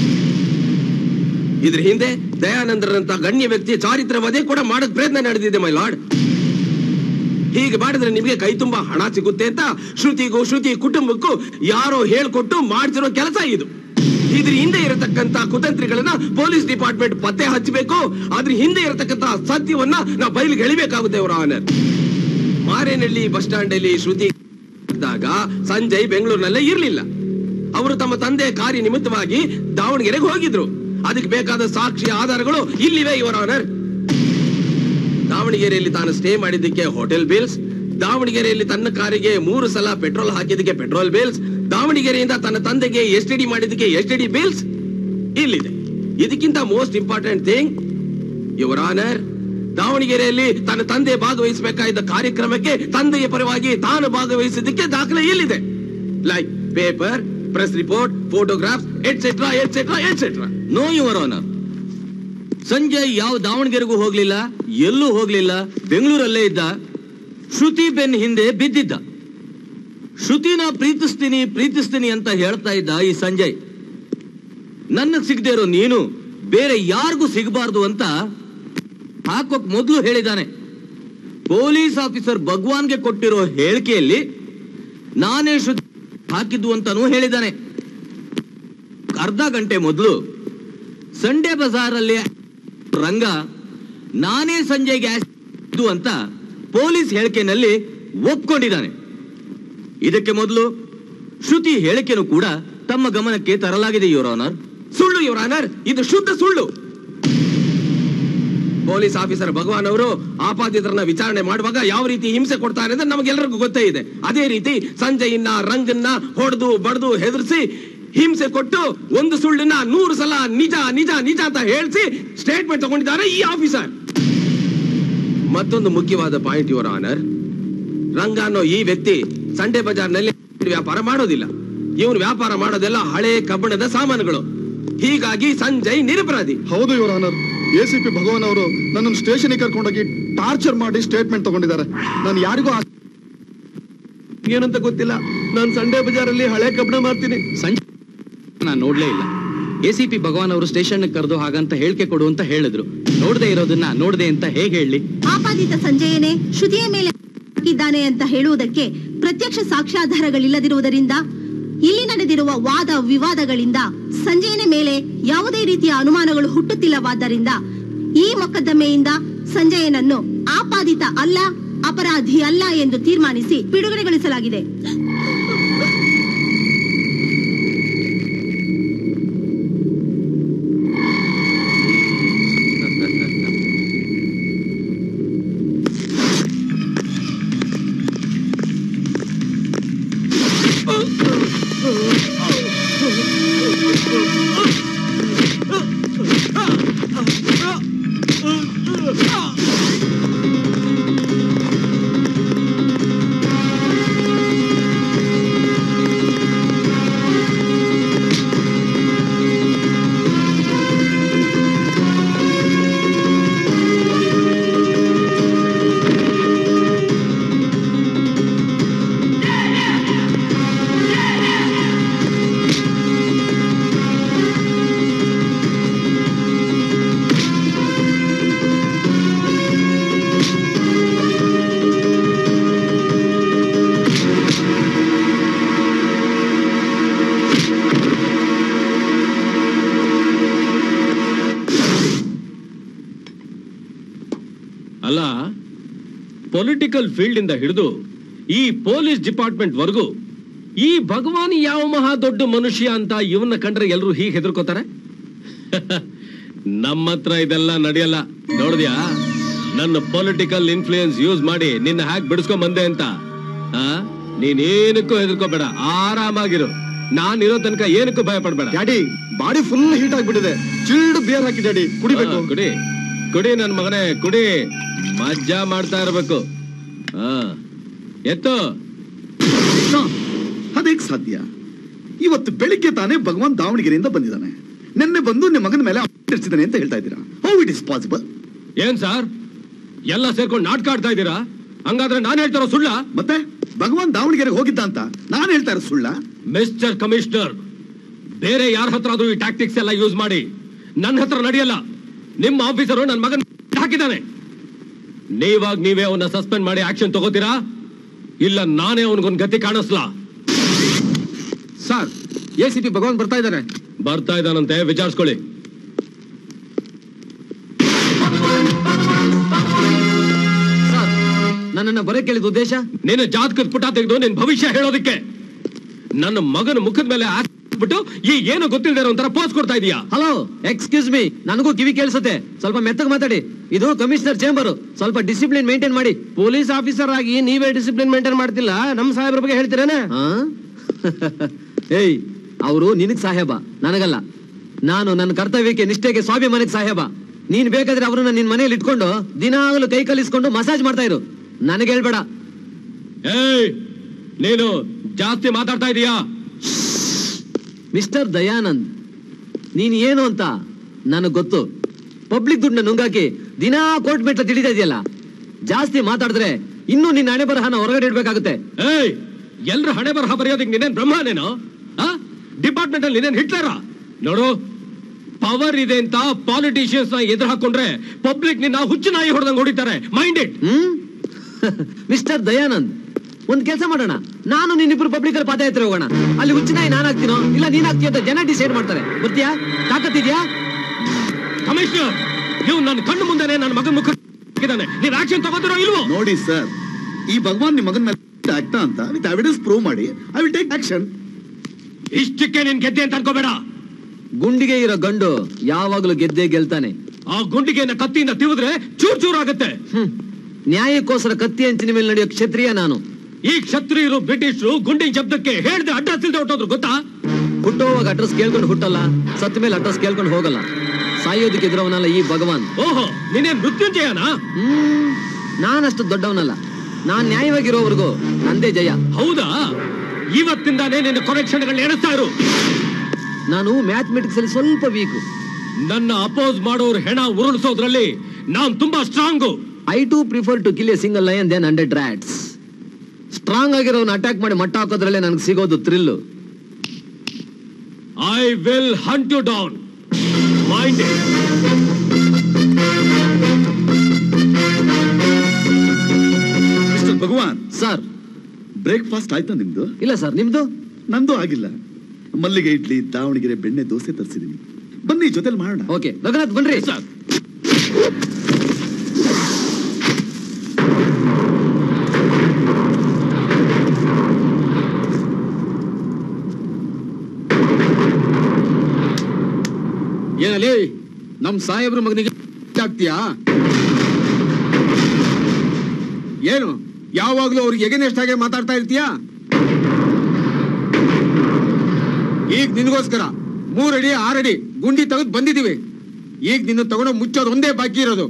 ಇದ್ರ ಹಿಂದೆ ದಯಾನಂದರಂತ ಗಣ್ಯ ವ್ಯಕ್ತಿ ಚಾರಿತ್ರ ವಧೆ ಕೂಡ ಮಾಡಕ್ ಪ್ರಯತ್ನ ನಡೆದಿದೆ ಮೈ ಲಾರ್ಡ್ ಹೀಗೆ ಮಾಡಿದ್ರೆ ನಿಮಗೆ ಕೈ ತುಂಬಾ ಹಣ ಸಿಗುತ್ತೆ ಅಂತ ಶ್ರುತಿಗೂ ಶ್ರುತಿ ಕುಟುಂಬಕ್ಕೂ ಯಾರೋ ಹೇಳ್ಕೊಟ್ಟು ಮಾಡ್ತಿರೋ ಕೆಲಸ ಇದು ಇದ್ರ ಹಿಂದೆ ಇರತಕ್ಕಂತ ಕುತಂತ್ರಿಗಳನ್ನ ಪೊಲೀಸ್ ಡಿಪಾರ್ಟ್ಮೆಂಟ್ ಪತ್ತೆ ಹಚ್ಚಬೇಕು ಅದ್ರ ಹಿಂದೆ ಇರತಕ್ಕಂತ ಸತ್ಯವನ್ನ ನಾವು ಬಯಲಿಗೆ ಎಳಿಬೇಕಾಗುತ್ತೆ ಅವರ ಆನರ್ ಮಾರೇನಹಳ್ಳಿ ಬಸ್ ಸ್ಟ್ಯಾಂಡ್ ಅಲ್ಲಿ ಶ್ರುತಿ ಇದ್ದಾಗ ಸಂಜಯ್ ಬೆಂಗಳೂರಿನಲ್ಲೇ ಇರ್ಲಿಲ್ಲ ಅವರು ತಮ್ಮ ತಂದೆ ಕಾರ್ಯ ನಿಮಿತ್ತವಾಗಿ ದಾವಣಗೆರೆಗೆ ಹೋಗಿದ್ರು ಅದಕ್ಕೆ ಬೇಕಾದ ಸಾಕ್ಷಿ ಆಧಾರಗಳು ಇಲ್ಲಿವೆ ಇವರ ಆನರ್ ದಾವಣಗೆರೆಯಲ್ಲಿ ತಾನು ಸ್ಟೇ ಮಾಡಿದ್ದಕ್ಕೆ ಹೋಟೆಲ್ ಬಿಲ್ಸ್ ದಾವಣಗೆರೆಯಲ್ಲಿ ತನ್ನ ಕಾರಿಗೆ ಮೂರು ಸಲ ಪೆಟ್ರೋಲ್ ಹಾಕಿದ್ದಕ್ಕೆ ಪೆಟ್ರೋಲ್ ಬಿಲ್ಸ್ ದಾವಣಗೆರೆಯಿಂದ ತನ್ನ ತಂದೆಗೆ ಎಸ್ ಡಿ ಮಾಡಿದ್ದಕ್ಕೆ ಎಸ್ ಡಿ ಬಿಲ್ಸ್ ಇಲ್ಲಿದೆ ಇದಕ್ಕಿಂತ most important thing your honour ದಾವಣಗೆರೆಯಲ್ಲಿ ತನ್ನ ತಂದೆ ಭಾಗವಹಿಸಬೇಕಾದ ಕಾರ್ಯಕ್ರಮಕ್ಕೆ ತಂದೆಯ ಪರವಾಗಿ ತಾನು ಭಾಗವಹಿಸಿದ್ದಕ್ಕೆ ದಾಖಲೆ ಇಲ್ಲಿದೆ like paper press report photographs etcetera etcetera etcetera no your honour Sanjay ಯಾವ ದಾವಣಗೆರೆಗೂ ಹೋಗ್ಲಿಲ್ಲ ಎಲ್ಲೂ ಹೋಗ್ಲಿಲ್ಲ ಬೆಂಗಳೂರಲ್ಲೇ ಇದ್ದ ಶ್ರುತಿ ಬೆನ್ ಹಿಂದೆ ಬಿದ್ದಿದ್ದ ಶ್ರುತಿನ ಪ್ರೀತಿಸ್ತೀನಿ ಪ್ರೀತಿಸ್ತೀನಿ ಅಂತ ಹೇಳ್ತಾ ಇದ್ದ ಈ ಸಂಜಯ್ ನನಗ್ ಸಿಗದೆ ಇರೋ ನೀನು ಬೇರೆ ಯಾರಿಗೂ ಸಿಗಬಾರ್ದು ಅಂತ ಹಾಕೋಕ್ ಮೊದಲು ಹೇಳಿದಾನೆ ಪೊಲೀಸ್ ಆಫೀಸರ್ ಭಗವಾನ್ಗೆ ಕೊಟ್ಟಿರೋ ಹೇಳಿಕೆಯಲ್ಲಿ ನಾನೇ ಶ್ರುತಿ ಹಾಕಿದ್ದು ಅಂತಾನೂ ಹೇಳಿದಾನೆ ಅರ್ಧ ಗಂಟೆ ಮೊದಲು ಸಂಡೇ ಬಜಾರಲ್ಲಿ ರಂಗ ನಾನೇ ಸಂಜೆಗೆ ಇದು ಅಂತ ಪೊಲೀಸ್ ಹೇಳಿಕೆನಲ್ಲಿ ಒಪ್ಕೊಂಡಿದ್ದಾನೆ ಇದಕ್ಕೆ ಮೊದಲು ಶ್ರುತಿ ಹೇಳಿಕೆನೂ ಕೂಡ ತಮ್ಮ ಗಮನಕ್ಕೆ ತರಲಾಗಿದೆ ಯುವರ್ ಆನರ್ ಸುಳ್ಳು ಯುವರ್ ಆನರ್ ಇದು ಶುದ್ಧ ಸುಳ್ಳು ಪೊಲೀಸ್ ಆಫೀಸರ್ ಭಗವಾನ್ ಅವರು ಆಪಾದಿತರನ್ನ ವಿಚಾರಣೆ ಮಾಡುವಾಗ ಯಾವ ರೀತಿ ಹಿಂಸೆ ಕೊಡ್ತಾರೆ ಅಂತ ನಮಗೆಲ್ಲರಿಗೂ ಗೊತ್ತೇ ಇದೆ ಅದೇ ರೀತಿ ಸಂಜಯನ್ನ ರಂಗನ್ನ ಹೊಡೆದು ಬಡ್ದು ಹೆದರ್ಸಿ ಹಿಂಸೆ ಕೊಟ್ಟು ಒಂದು ಸುಳ್ಳನ್ನ ನೂರು ಸಲ ನಿಜ ನಿಜ ನಿಜ ಅಂತ ಹೇಳಿಸಿ ಸ್ಟೇಟ್ಮೆಂಟ್ ತಗೊಂಡಿದ್ದಾರೆ ಈ ಆಫೀಸರ್ ಮತ್ತೊಂದು ಮುಖ್ಯವಾದ ಪಾಯಿಂಟ್ ಯುವರ್ ಆನರ್ ರಂಗ ಅನ್ನೋ ಈ ವ್ಯಕ್ತಿ ಸಂಡೆ ಬಜಾರ್ನಲ್ಲಿ ವ್ಯಾಪಾರ ಮಾಡೋದಿಲ್ಲ ಇವನು ವ್ಯಾಪಾರ ಮಾಡೋದೆಲ್ಲ ಹಳೆ ಕಬ್ಬಣದ ಸಾಮಾನುಗಳು ಹೀಗಾಗಿ ಸಂಜಯ್ ನಿರಪರಾಧಿ ಹೌದು ಇವರ honour A C P Bhagwan ಅವರು ನನ್ನನ್ನು ಸ್ಟೇಷನ್ಗೆ ಕರ್ಕೊಂಡೋಗಿ ಟಾರ್ಚರ್ ಮಾಡಿ ಸ್ಟೇಟ್ಮೆಂಟ್ ತಗೊಂಡಿದ್ದಾರೆ ನಾನು ಯಾರಿಗೂ ಆ- ಏನಂತ ಗೊತ್ತಿಲ್ಲ ನಾನು ಸಂಡೇ ಬಜಾರಲ್ಲಿ ಹಳೆ ಕಬ್ಬಣ ಮಾಡ್ತೀನಿ ಸಂಜೆ ನಾನು ನೋಡ್ಲೇ ಇಲ್ಲ ಎ ಸಿ ಪಿ ಭಗವಾನ್ ಅವರು ಸ್ಟೇಷನ್ ಕರೆದು ಹಾಗಂತ ಹೇಳಿಕೆ ಕೊಡು ಅಂತ ಹೇಳಿದ್ರು ನೋಡದೆ ಇರೋದನ್ನ ನೋಡದೆ ಅಂತ ಹೇಗೆ ಹೇಳಿ ಆಪಾದಿತ ಸಂಜಯನೇ ಶ್ರುತಿಯ ಮೇಲೆ ಹಾಕಿದ್ದಾನೆ ಅಂತ ಹೇಳುವುದಕ್ಕೆ ಪ್ರತ್ಯಕ್ಷ ಸಾಕ್ಷ್ಯಾಧಾರಗಳಿಲ್ಲದಿರುವುದರಿಂದ ಇಲ್ಲಿ ನಡೆದಿರುವ ವಾದ ವಿವಾದಗಳಿಂದ ಸಂಜಯನ ಮೇಲೆ ಯಾವುದೇ ರೀತಿಯ ಅನುಮಾನಗಳು ಹುಟ್ಟುತ್ತಿಲ್ಲವಾದ್ದರಿಂದ ಈ ಮೊಕದ್ದಮೆಯಿಂದ ಸಂಜಯನನ್ನು ಆಪಾದಿತ ಅಲ್ಲ ಅಪರಾಧಿ ಅಲ್ಲ ಎಂದು ತೀರ್ಮಾನಿಸಿ ಬಿಡುಗಡೆಗೊಳಿಸಲಾಗಿದೆ ಅಲ್ಲ ಪೊಲಿಟಿಕಲ್ ಫೀಲ್ಡ್ ಇಂದ ಹಿಡಿದು ಈ ಪೊಲೀಸ್ ಡಿಪಾರ್ಟ್ಮೆಂಟ್ ವರೆಗೂ ಈ ಭಗವಾನ್ ಯಾವ ಮಹಾ ದೊಡ್ಡ ಮನುಷ್ಯ ಅಂತ ಇವನ್ನ ಕಂಡ್ರೆ ಎಲ್ರು ಹೀಗೆ ಹೆದರ್ಕೋತಾರೆ ನಮ್ಮ ಹತ್ರ ಇದೆಲ್ಲ ನಡೆಯಲ್ಲ ನೋಡಿದ್ಯಾ ನನ್ನ ಪೊಲಿಟಿಕಲ್ ಇನ್ಫ್ಲೂಯೆನ್ಸ್ ಯೂಸ್ ಮಾಡಿ ನಿನ್ನ ಹ್ಯಾಕ್ ಬಿಡಿಸ್ಕೊಂಡ್ ಬಂದೆ ಅಂತ ಆ ನೀನೇನಕ್ಕೂ ಹೆದರ್ಕೋಬೇಡ ಆರಾಮಾಗಿರು ನಾನ್ ಇರೋ ತನಕ ಏನಕ್ಕೂ ಭಯ ಪಡ್ಬೇಡ ಡ್ಯಾಡಿ ಬಾಡಿ ಫುಲ್ ಹೀಟ್ ಆಗ್ಬಿಟ್ಟಿದೆ ಚಿಲ್ಡ್ ಬಿಯರ್ ಹಾಕಿ ಡ್ಯಾಡಿ ಕುಡಿಬೇಕು ಆ, ಕುಡಿ ಕುಡಿ ನನ್ ಮಗನೇ ಕುಡಿ ಮಜ್ಜಾ ಮಾಡ್ತಾ ಇರ್ಬೇಕು ಹಾ ಎತ್ತು ಅದೇಗ್ ಸಾಧ್ಯ ಇವತ್ತು ಬೆಳಿಗ್ಗೆ ತಾನೇ ಭಗವಾನ್ ದಾವಣಗೆರೆಯಿಂದ ಬಂದಿದ್ದಾನೆ ನಿನ್ನೆ ಬಂದು ನಿಮ್ಮ ಮಗನ ಮೇಲೆ ಇರಿಸಿದ್ದಾನೆ ಅಂತ ಹೇಳ್ತಾ ಇದ್ದೀರಾ ಹೌ ಇಟ್ ಇಸ್ ಪಾಸಿಬಲ್ ಏನ್ ಸರ್ ಎಲ್ಲ ಸೇರ್ಕೊಂಡು ನಾಟಕ ಆಡ್ತಾ ಇದ್ದೀರಾ ಹಂಗಾದ್ರೆ ನಾನ್ ಹೇಳ್ತಾರೋ ಸುಳ್ಳ ಮತ್ತೆ ಭಗವಾನ್ ದಾವಣಗೆರೆಗೆ ಹೋಗಿದ್ದ ಅಂತ ನಾನು ಹೇಳ್ತಾ ಇರೋ ಸುಳ್ಳ ಮಿಸ್ಟರ್ ಕಮಿಷನರ್ ಬೇರೆ ಯಾರ ಹತ್ರ ಅದು ಈ ಟ್ಯಾಕ್ಟಿಕ್ಸ್ ಎಲ್ಲ ಯೂಸ್ ಮಾಡಿ ನನ್ನ ಹತ್ರ ನಡೆಯಲ್ಲ ನಿಮ್ಮ ಆಫೀಸರು ನನ್ನ ಮಗನ್ ಹಾಕಿದ್ದಾನೆ ನೀವಾಗ ನೀವೇ ಅವನ್ನ ಸಸ್ಪೆಂಡ್ ಮಾಡಿ ಆಕ್ಷನ್ ತಗೋತೀರಾ ಇಲ್ಲ ನಾನೇ ಅವನಿಗೊಂದು ಗತಿ ಕಾಣಿಸ್ಲಾ sir A C P Bhagwan ಬರ್ತಾ ಇದ್ದಾನೆ ಬರ್ತಾ ಇದ್ದಾನಂತೆ ವಿಚಾರಿಸ್ಕೊಳ್ಳಿ ಸರ್ ನನ್ನನ್ನ ಬರೇ ಕೇಳಿದ ಉದ್ದೇಶ ನಿನ್ನ ಜಾತಕದ ಪುಟ ತೆಗೆದು ನಿನ್ ಭವಿಷ್ಯ ಹೇಳೋದಕ್ಕೆ ನನ್ನ ಮಗನ ಮುಖದ ಮೇಲೆ ಬಿಟ್ಟು ಈ ಏನು ಗೊತ್ತಿಲ್ಲದೆ ಇರೋ ಒಂಥರ ಪೋಸ್ ಕೊಡ್ತಾ ಇದೀಯಾ ಹಲೋ ಎಕ್ಸ್ಕ್ಯೂಸ್ ಮಿ ನನಗೂ ಕಿವಿ ಕೇಳಿಸುತ್ತೆ ಸ್ವಲ್ಪ ಮೆತ್ತಗೆ ಮಾತಾಡಿ ಇದು ಕಮಿಷನರ್ ಚೇಂಬರ್ ಸ್ವಲ್ಪ ಡಿಸಿಪ್ಲಿನ್ ಮೇಂಟೈನ್ ಮಾಡಿ ಪೊಲೀಸ್ ಆಫೀಸರ್ ಆಗಿ ನೀವೇ ಡಿಸಿಪ್ಲಿನ್ ಮೇಂಟೈನ್ ಮಾಡ್ತಿಲ್ಲ ನಮ್ಮ ಸಾಹೇಬ್ರ ಬಗ್ಗೆ ಹೇಳ್ತೀರೇನೆ ಆ? ಏಯ್ ಅವರು ನಿನಗ್ ಸಾಹೇಬ ನನಗಲ್ಲ ನಾನು ನನ್ನ ಕರ್ತವ್ಯಕ್ಕೆ ನಿಷ್ಠೆಗೆ ಸ್ವಾಭಿಮಾನಕ್ಕೆ ಸಾಹೇಬ ನೀನ್ ಬೇಕಾದ್ರೆ ಅವ್ರನ್ನ ನಿನ್ ಮನೇಲಿ ಇಟ್ಕೊಂಡು ದಿನಾಗಲೂ ಕೈ ಕಲಿಸ್ಕೊಂಡು ಮಸಾಜ್ ಮಾಡ್ತಾ ಇರು ನನಗೆ ಹೇಳ್ಬೇಡ ಏಯ್ ನೀನು ಜಾಸ್ತಿ ಮಾತಾಡ್ತಾ ಇದೀಯಾ ಮಿಸ್ಟರ್ ದಯಾನಂದ್ ನೀನ್ ಏನು ಅಂತ ನನಗ್ ಗೊತ್ತು ಪಬ್ಲಿಕ್ ದುಡ್ಡನ್ನ ನುಂಗಾಕಿ ದಿನಾ ಕೋರ್ಟ್ ಮೆಟ್ಲ ತಿಳಿತಾ ಇದೆಯಲ್ಲ ಜಾಸ್ತಿ ಮಾತಾಡಿದ್ರೆ ಇನ್ನೂ ನಿನ್ನ ಹಣೆ ಬರಹನ ಹೊರಗಡೆ ಇಡ್ಬೇಕಾಗುತ್ತೆ ಏಯ್ ಎಲ್ರ ಹಣೆ ಬರಹ ಬರೆಯೋದಕ್ಕೆ ನೀನೇನ್ ಬ್ರಹ್ಮನೇನು ಡಿಪಾರ್ಟ್ಮೆಂಟ್ ಅಲ್ಲಿ ನೀನೇನ್ ಹಿಟ್ಲರ ನೋಡು ಪವರ್ ಇದೆ ಅಂತ ಪಾಲಿಟಿಷಿಯನ್ಸ್ ನ ಎದುರು ಹಾಕೊಂಡ್ರೆ ಪಬ್ಲಿಕ್ ನಿನ್ನ ಹುಚ್ಚು ನಾಯಿ ಹೊಡೆದಂಗ್ ಹೊಡಿತಾರೆ mind it hmm mister Dayanand ಒಂದ್ ಕೆಲಸ ಮಾಡೋಣ ನಾನು ನೀನಿಬ್ರು ಪಬ್ಲಿಕರ್ ಪಾದಯಾತ್ರೆ ಹೋಗೋಣ ಅಲ್ಲಿ ಹುಚ್ಚಿನಾಯಿ ನಾನ್ ಹಾಕ್ತೀನೋ ಇಲ್ಲ ನೀನ್ ಹಾಕ್ತೀಯ ಅಂತ ಜನ ಡಿಸೈಡ್ ಮಾಡ್ತಾರೆ ಬರ್ತೀಯಾ ತಾಕತ್ತಿದ್ಯಾ ಕಮಿಷನರ್ ನೀವು ನನ್ನ ಕಣ್ಣು ಮುಂದೆನೆ ನನ್ನ ಮಗನ ಮುಖ ಹಾಕಿದ್ದಾನೆ ನೀನ್ ಆಕ್ಷನ್ ತಗೋತಿರೋ ಇಲ್ವೋ ನೋಡಿ ಸರ್ ಈ ಭಗವಾನ್ ನಿಮ್ಮ ಮಗನ ಮೇಲೆ ಆಗ್ತಾ ಅಂತ ವಿತ್ ಎವಿಡೆನ್ಸ್ ಪ್ರೂವ್ ಮಾಡಿ ಐ ವಿಲ್ ಟೇಕ್ ಆಕ್ಷನ್ ಇಷ್ಟಕ್ಕೆ ನೀನ್ ಗೆದ್ದೆ ಅಂತ ಅನ್ಕೋಬೇಡ ಗುಂಡಿಗೆ ಇರೋ ಗಂಡು ಯಾವಾಗ್ಲೂ ಗೆದ್ದೇ ಗೆಲ್ತಾನೆ ಆ ಗುಂಡಿಗೆಯನ್ನ ಕತ್ತಿಯಿಂದ ತಿವಿದ್ರೆ ಚೂರ್ ಚೂರ್ ಆಗುತ್ತೆ ಹ್ಮ್ ನ್ಯಾಯಕ್ಕೋಸ್ಕರ ಕತ್ತಿ ಅಂಚಿನ ಮೇಲೆ ನಡೆಯೋ ಕ್ಷತ್ರಿಯ ನಾನು ಈ ಕ್ಷತ್ರಿಯರು ಬ್ರಿಟಿಷರು ಗುಂಡಿನ ಶಬ್ದಕ್ಕೆ ಹೇಳ್ದೆ ಅಡ್ರೆಸ್ ಇಲ್ದೆ ಹೊಟ್ಟೋದ್ರು ಗೊತ್ತಾ ಹುಟ್ಟೋವಾಗ ಅಡ್ರೆಸ್ ಕೇಳ್ಕೊಂಡು ಹುಟ್ಟಲ್ಲ ಸತ್ತ ಮೇಲೆ ಅಡ್ರೆಸ್ ಕೇಳ್ಕೊಂಡು ಹೋಗಲ್ಲ ಸಾಯೋದಕ್ಕೆ ಎದುರವನಲ್ಲ ಈ ಭಗವಾನ್ ಓಹೋ ನೀನೇ ಮೃತ್ಯುಂಜಯನಾ ಹ್ಮ್ ನಾನಷ್ಟು ದೊಡ್ಡವನಲ್ಲ ನಾನ್ ನ್ಯಾಯವಾಗಿರೋವರೆಗೂ ನಂದೇ ಜಯ ಹೌದಾ ಇವತ್ತಿಂದಾನೇ ನಿನ್ನ ಕೊರೆಕ್ಷನ್ಗಳನ್ನ ಎಣಿಸ್ತಾ ಇರು ನಾನು ಮ್ಯಾಥಮೆಟಿಕ್ಸ್ ಅಲ್ಲಿ ಸ್ವಲ್ಪ ವೀಕ್ ನನ್ನ ಅಪೋಸ್ ಮಾಡೋರು ಹೆಣ ಉರುಳಿಸೋದ್ರಲ್ಲಿ ನಾನ್ ತುಂಬಾ strong I to prefer to kill a single lion then hundred rats strong ಆಗಿರೋನ್ ಅಟ್ಯಾಕ್ ಮಾಡಿ ಮಟ್ಟ ಹಾಕೋದ್ರಲ್ಲೇ ನನಗೆ ಸಿಗೋದು thrill I will hunt you down mind mister Bhagwan sir breakfast ಆಯ್ತಾ ನಿಮ್ದು ಇಲ್ಲ ಸರ್ ನಿಮ್ದು ನಂದು ಆಗಿಲ್ಲ ಮಲ್ಲಿಗೆ ಇಡ್ಲಿ ದಾವಣಗೆರೆ ಬೆಣ್ಣೆ ದೋಸೆ ತರಿಸಿದೀನಿ ಬನ್ನಿ ಜೊತೆಲಿ ಮಾಡೋಣ ಓಕೆ ರಘುನಾಥ್ ಬನ್ರಿ ಸರ್ ಏನಲ್ಲಿ ನಮ್ ಸಾಹೇಬ್ರ ಮಗನಿಗೆ ಆಗ್ತೀಯಾ ಏನು ಯಾವಾಗ್ಲೂ ಅವ್ರಿಗೆ ಎಗನೆಷ್ಟಾಗೆ ಮಾತಾಡ್ತಾ ಇರ್ತೀಯಾ ಈಗ ನಿನಗೋಸ್ಕರ ಮೂರಡಿ ಆರಡಿ ಗುಂಡಿ ತೆಗೆದು ಬಂದಿದೀವಿ ಈಗ ನಿನ್ನ ತಗೊಂಡು ಮುಚ್ಚೋದು ಒಂದೇ ಬಾಕಿ ಇರೋದು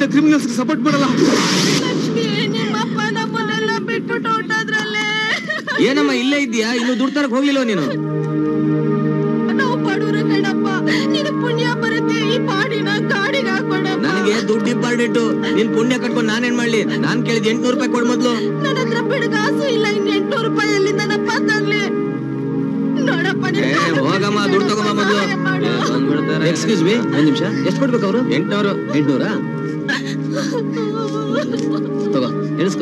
ಕ್ರಿಮಿನಲ್ಸ್ ಸಪೋರ್ಟ್ ಮಾಡಲ್ಲ ಲಕ್ಷ್ಮಿ ನಿಮ್ಮಪ್ಪ ನಮ್ಮನ್ನೆಲ್ಲ ಬಿಟ್ಬಿಟ್ಟು ಹೊಂಟೋದ್ರಲ್ಲೇ ಏನಮ್ಮ ಇಲ್ಲೇ ಇದೆಯಾ ಇನ್ನು ದುಡ್ಡು ತರಕ್ ಹೋಗ್ಲಿಲ್ವ ನೀನು ನಾವು ಬಡವರು ಕಣಪ್ಪ ನಿನ್ ಪುಣ್ಯ ಬರುತ್ತೆ ಈ ಪಾಡಿನ ಗಾಡಿಗೆ ಹಾಕೊಡಪ್ಪ ನನಗೆ ದುಡ್ಡು ಇಂಪಾರ್ಟೆಂಟ್ ನಿನ್ ಪುಣ್ಯ ಕಟ್ಕೊಂಡು ನಾನೇನ್ ಮಾಡ್ಲಿ ನಾನ್ ಕೇಳಿದ್ ಎಂಟ್ನೂರು ರೂಪಾಯಿ ಕೊಡ್ ಮೊದ್ಲು ನನ್ನ ಹತ್ರ ಬಿಡುಗಾಸು ಇಲ್ಲ ಇನ್ ಎಂಟ್ನೂರು ರೂಪಾಯಿ ಎಲ್ಲಿಂದನಪ್ಪ ತರ್ಲಿ ನೋಡಪ್ಪ ನಿನ್ ಏ ಕಾಲು ಹೋಗಮ್ಮ ದುಡ್ಡು ತಗೋಮ್ಮ ಮೊದ್ಲು ಏ, ಬಂದ್ಬಿಡ್ತಾರೆ. ಎಕ್ಸ್ಕ್ಯೂಸ್ ಮೀ ಒಂದ್ ನಿಮಿಷ ಎಷ್ಟು ಕೊಡ್ಬೇಕು ಅವರು ಎಂಟ್ನೂರು ಎಂಟ್ನೂರಾ ತಗೋ ಎಣಿಸ್ಕೋ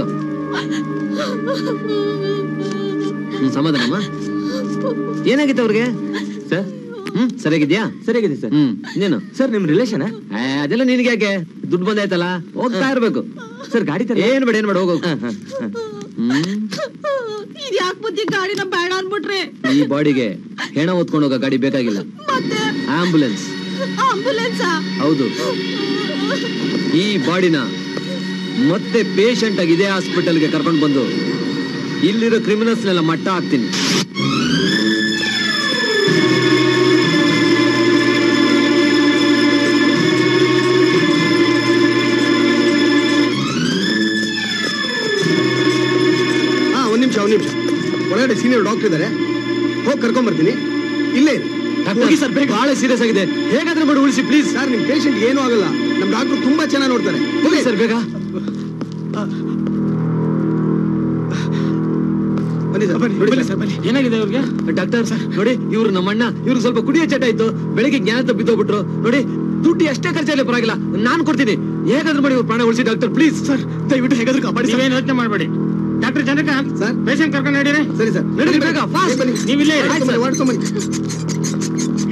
ಹ್ಮ್ ಸಮಾಧಾನಮ್ಮ ಏನಾಗಿತ್ತು ಅವ್ರಿಗೆ ಸರ್ ಹ್ಮ್ ಸರಿಯಾಗಿದ್ಯಾ ಸರಿಯಾಗಿದೆ ಸರ್ ಹ್ಮ್ ಇನ್ನೇನು ಸರ್ ನಿಮ್ ರಿಲೇಷನ್ ಏ, ಅದೆಲ್ಲ ನಿನ್ಗೆ ಯಾಕೆ ದುಡ್ಡು ಬಂದಾಯ್ತಲ್ಲ ಹೋಗ್ತಾ ಇರ್ಬೇಕು ಸರ್ ಗಾಡಿ ತರ ಏನ್ ಬೇಡ ಏನ್ ಬೇಡ ಹೋಗು ಹ್ಮ್ ಇದ್ ಯಾಕ್ ಬುದ್ಧಿ ಗಾಡಿನ ಬೇಡ ಅನ್ಬಿಟ್ರೆ ಈ ಬಾಡಿಗೆ ಹೆಣ ಹೊತ್ಕೊಂಡು ಹೋಗೋ ಗಾಡಿ ಬೇಕಾಗಿಲ್ಲ ಮತ್ತೆ ಆಂಬುಲೆನ್ಸ್ ಆಂಬುಲೆನ್ಸಾ ಹೌದು ಈ ಬಾಡಿನ ಮತ್ತೆ ಪೇಷಂಟ್ ಆಗಿ ಇದೇ ಹಾಸ್ಪಿಟಲ್ಗೆ ಕರ್ಕೊಂಡು ಬಂದು ಇಲ್ಲಿರೋ ಕ್ರಿಮಿನಲ್ಸ್ನೆಲ್ಲ ಮಟ್ಟ ಹಾಕ್ತೀನಿ ಹಾ ಒಂದ್ ನಿಮಿಷ ಒಂದ್ ನಿಮಿಷ ಒಳಗಡೆ ಸೀನಿಯರ್ ಡಾಕ್ಟರ್ ಇದಾರೆ ಹೋಗಿ ಕರ್ಕೊಂಡ್ ಬರ್ತೀನಿ ಇಲ್ಲೇ ಇರಿ. ಹೋಗಿ ಸರ್ ಬೇಗ ಬಹಳ ಸೀರಿಯಸ್ ಆಗಿದೆ ಹೇಗಾದ್ರೆ ಮಾಡಿ ಉಳಿಸಿ ಪ್ಲೀಸ್ ಸರ್ ನಿಮ್ ಪೇಷಂಟ್ ಏನೂ ಆಗಲ್ಲ ನಮ್ ಡಾಕ್ಟರ್ ತುಂಬಾ ಚೆನ್ನಾಗಿ ನೋಡ್ತಾರೆ ಹೋಗಿ ಸರ್ ಬೇಗ ಬನ್ನಿ ಸರ್ ನೋಡಿ ಸರ್ ಏನಾಗಿದೆ ಇವ್ರಿಗೆ ಡಾಕ್ಟರ್ ಸರ್ ನೋಡಿ ಇವ್ರು ನಮ್ಮಣ್ಣ ಇವ್ರು ಸ್ವಲ್ಪ ಕುಡಿಯೋ ಚಟ ಇತ್ತು ಬೆಳಿಗ್ಗೆ ಜ್ಞಾನ ತಪ್ಪಿದ್ದೋಗ್ಬಿಟ್ರು ನೋಡಿ ದುಡ್ಡು ಎಷ್ಟೇ ಖರ್ಚಾಗಲಿ ಪರವಾಗಿಲ್ಲ ನಾನ್ ಕೊಡ್ತೀನಿ ಹೇಗಾದ್ರೂ ಮಾಡಿ ಇವ್ರ ಪ್ರಾಣ ಉಳಿಸಿ ಡಾಕ್ಟರ್ ಪ್ಲೀಸ್ ಸರ್ ದಯವಿಟ್ಟು ಹೇಗಾದ್ರೂ ಕಾಪಾಡಿ ಸರ್ ನೀವೇನು ಯೋಚನೆ ಮಾಡಬೇಡಿ ಡಾಕ್ಟರ್ ಚಂದ್ರಕಾಂತ್ ಸರ್. ಪೇಷಂಟ್ ಕರ್ಕೊಂಡು ನಡೀರಿ ಸರಿ ಸರ್ ನಡೀರಿ ಬೇಗ, fast. ಬನ್ನಿ ನೀವು ಇಲ್ಲೇ ಇರಿ. ಆಯ್ತು ಸರ್ ಮಾಡ್ಕೊಂಡ್ ಬನ್ನಿ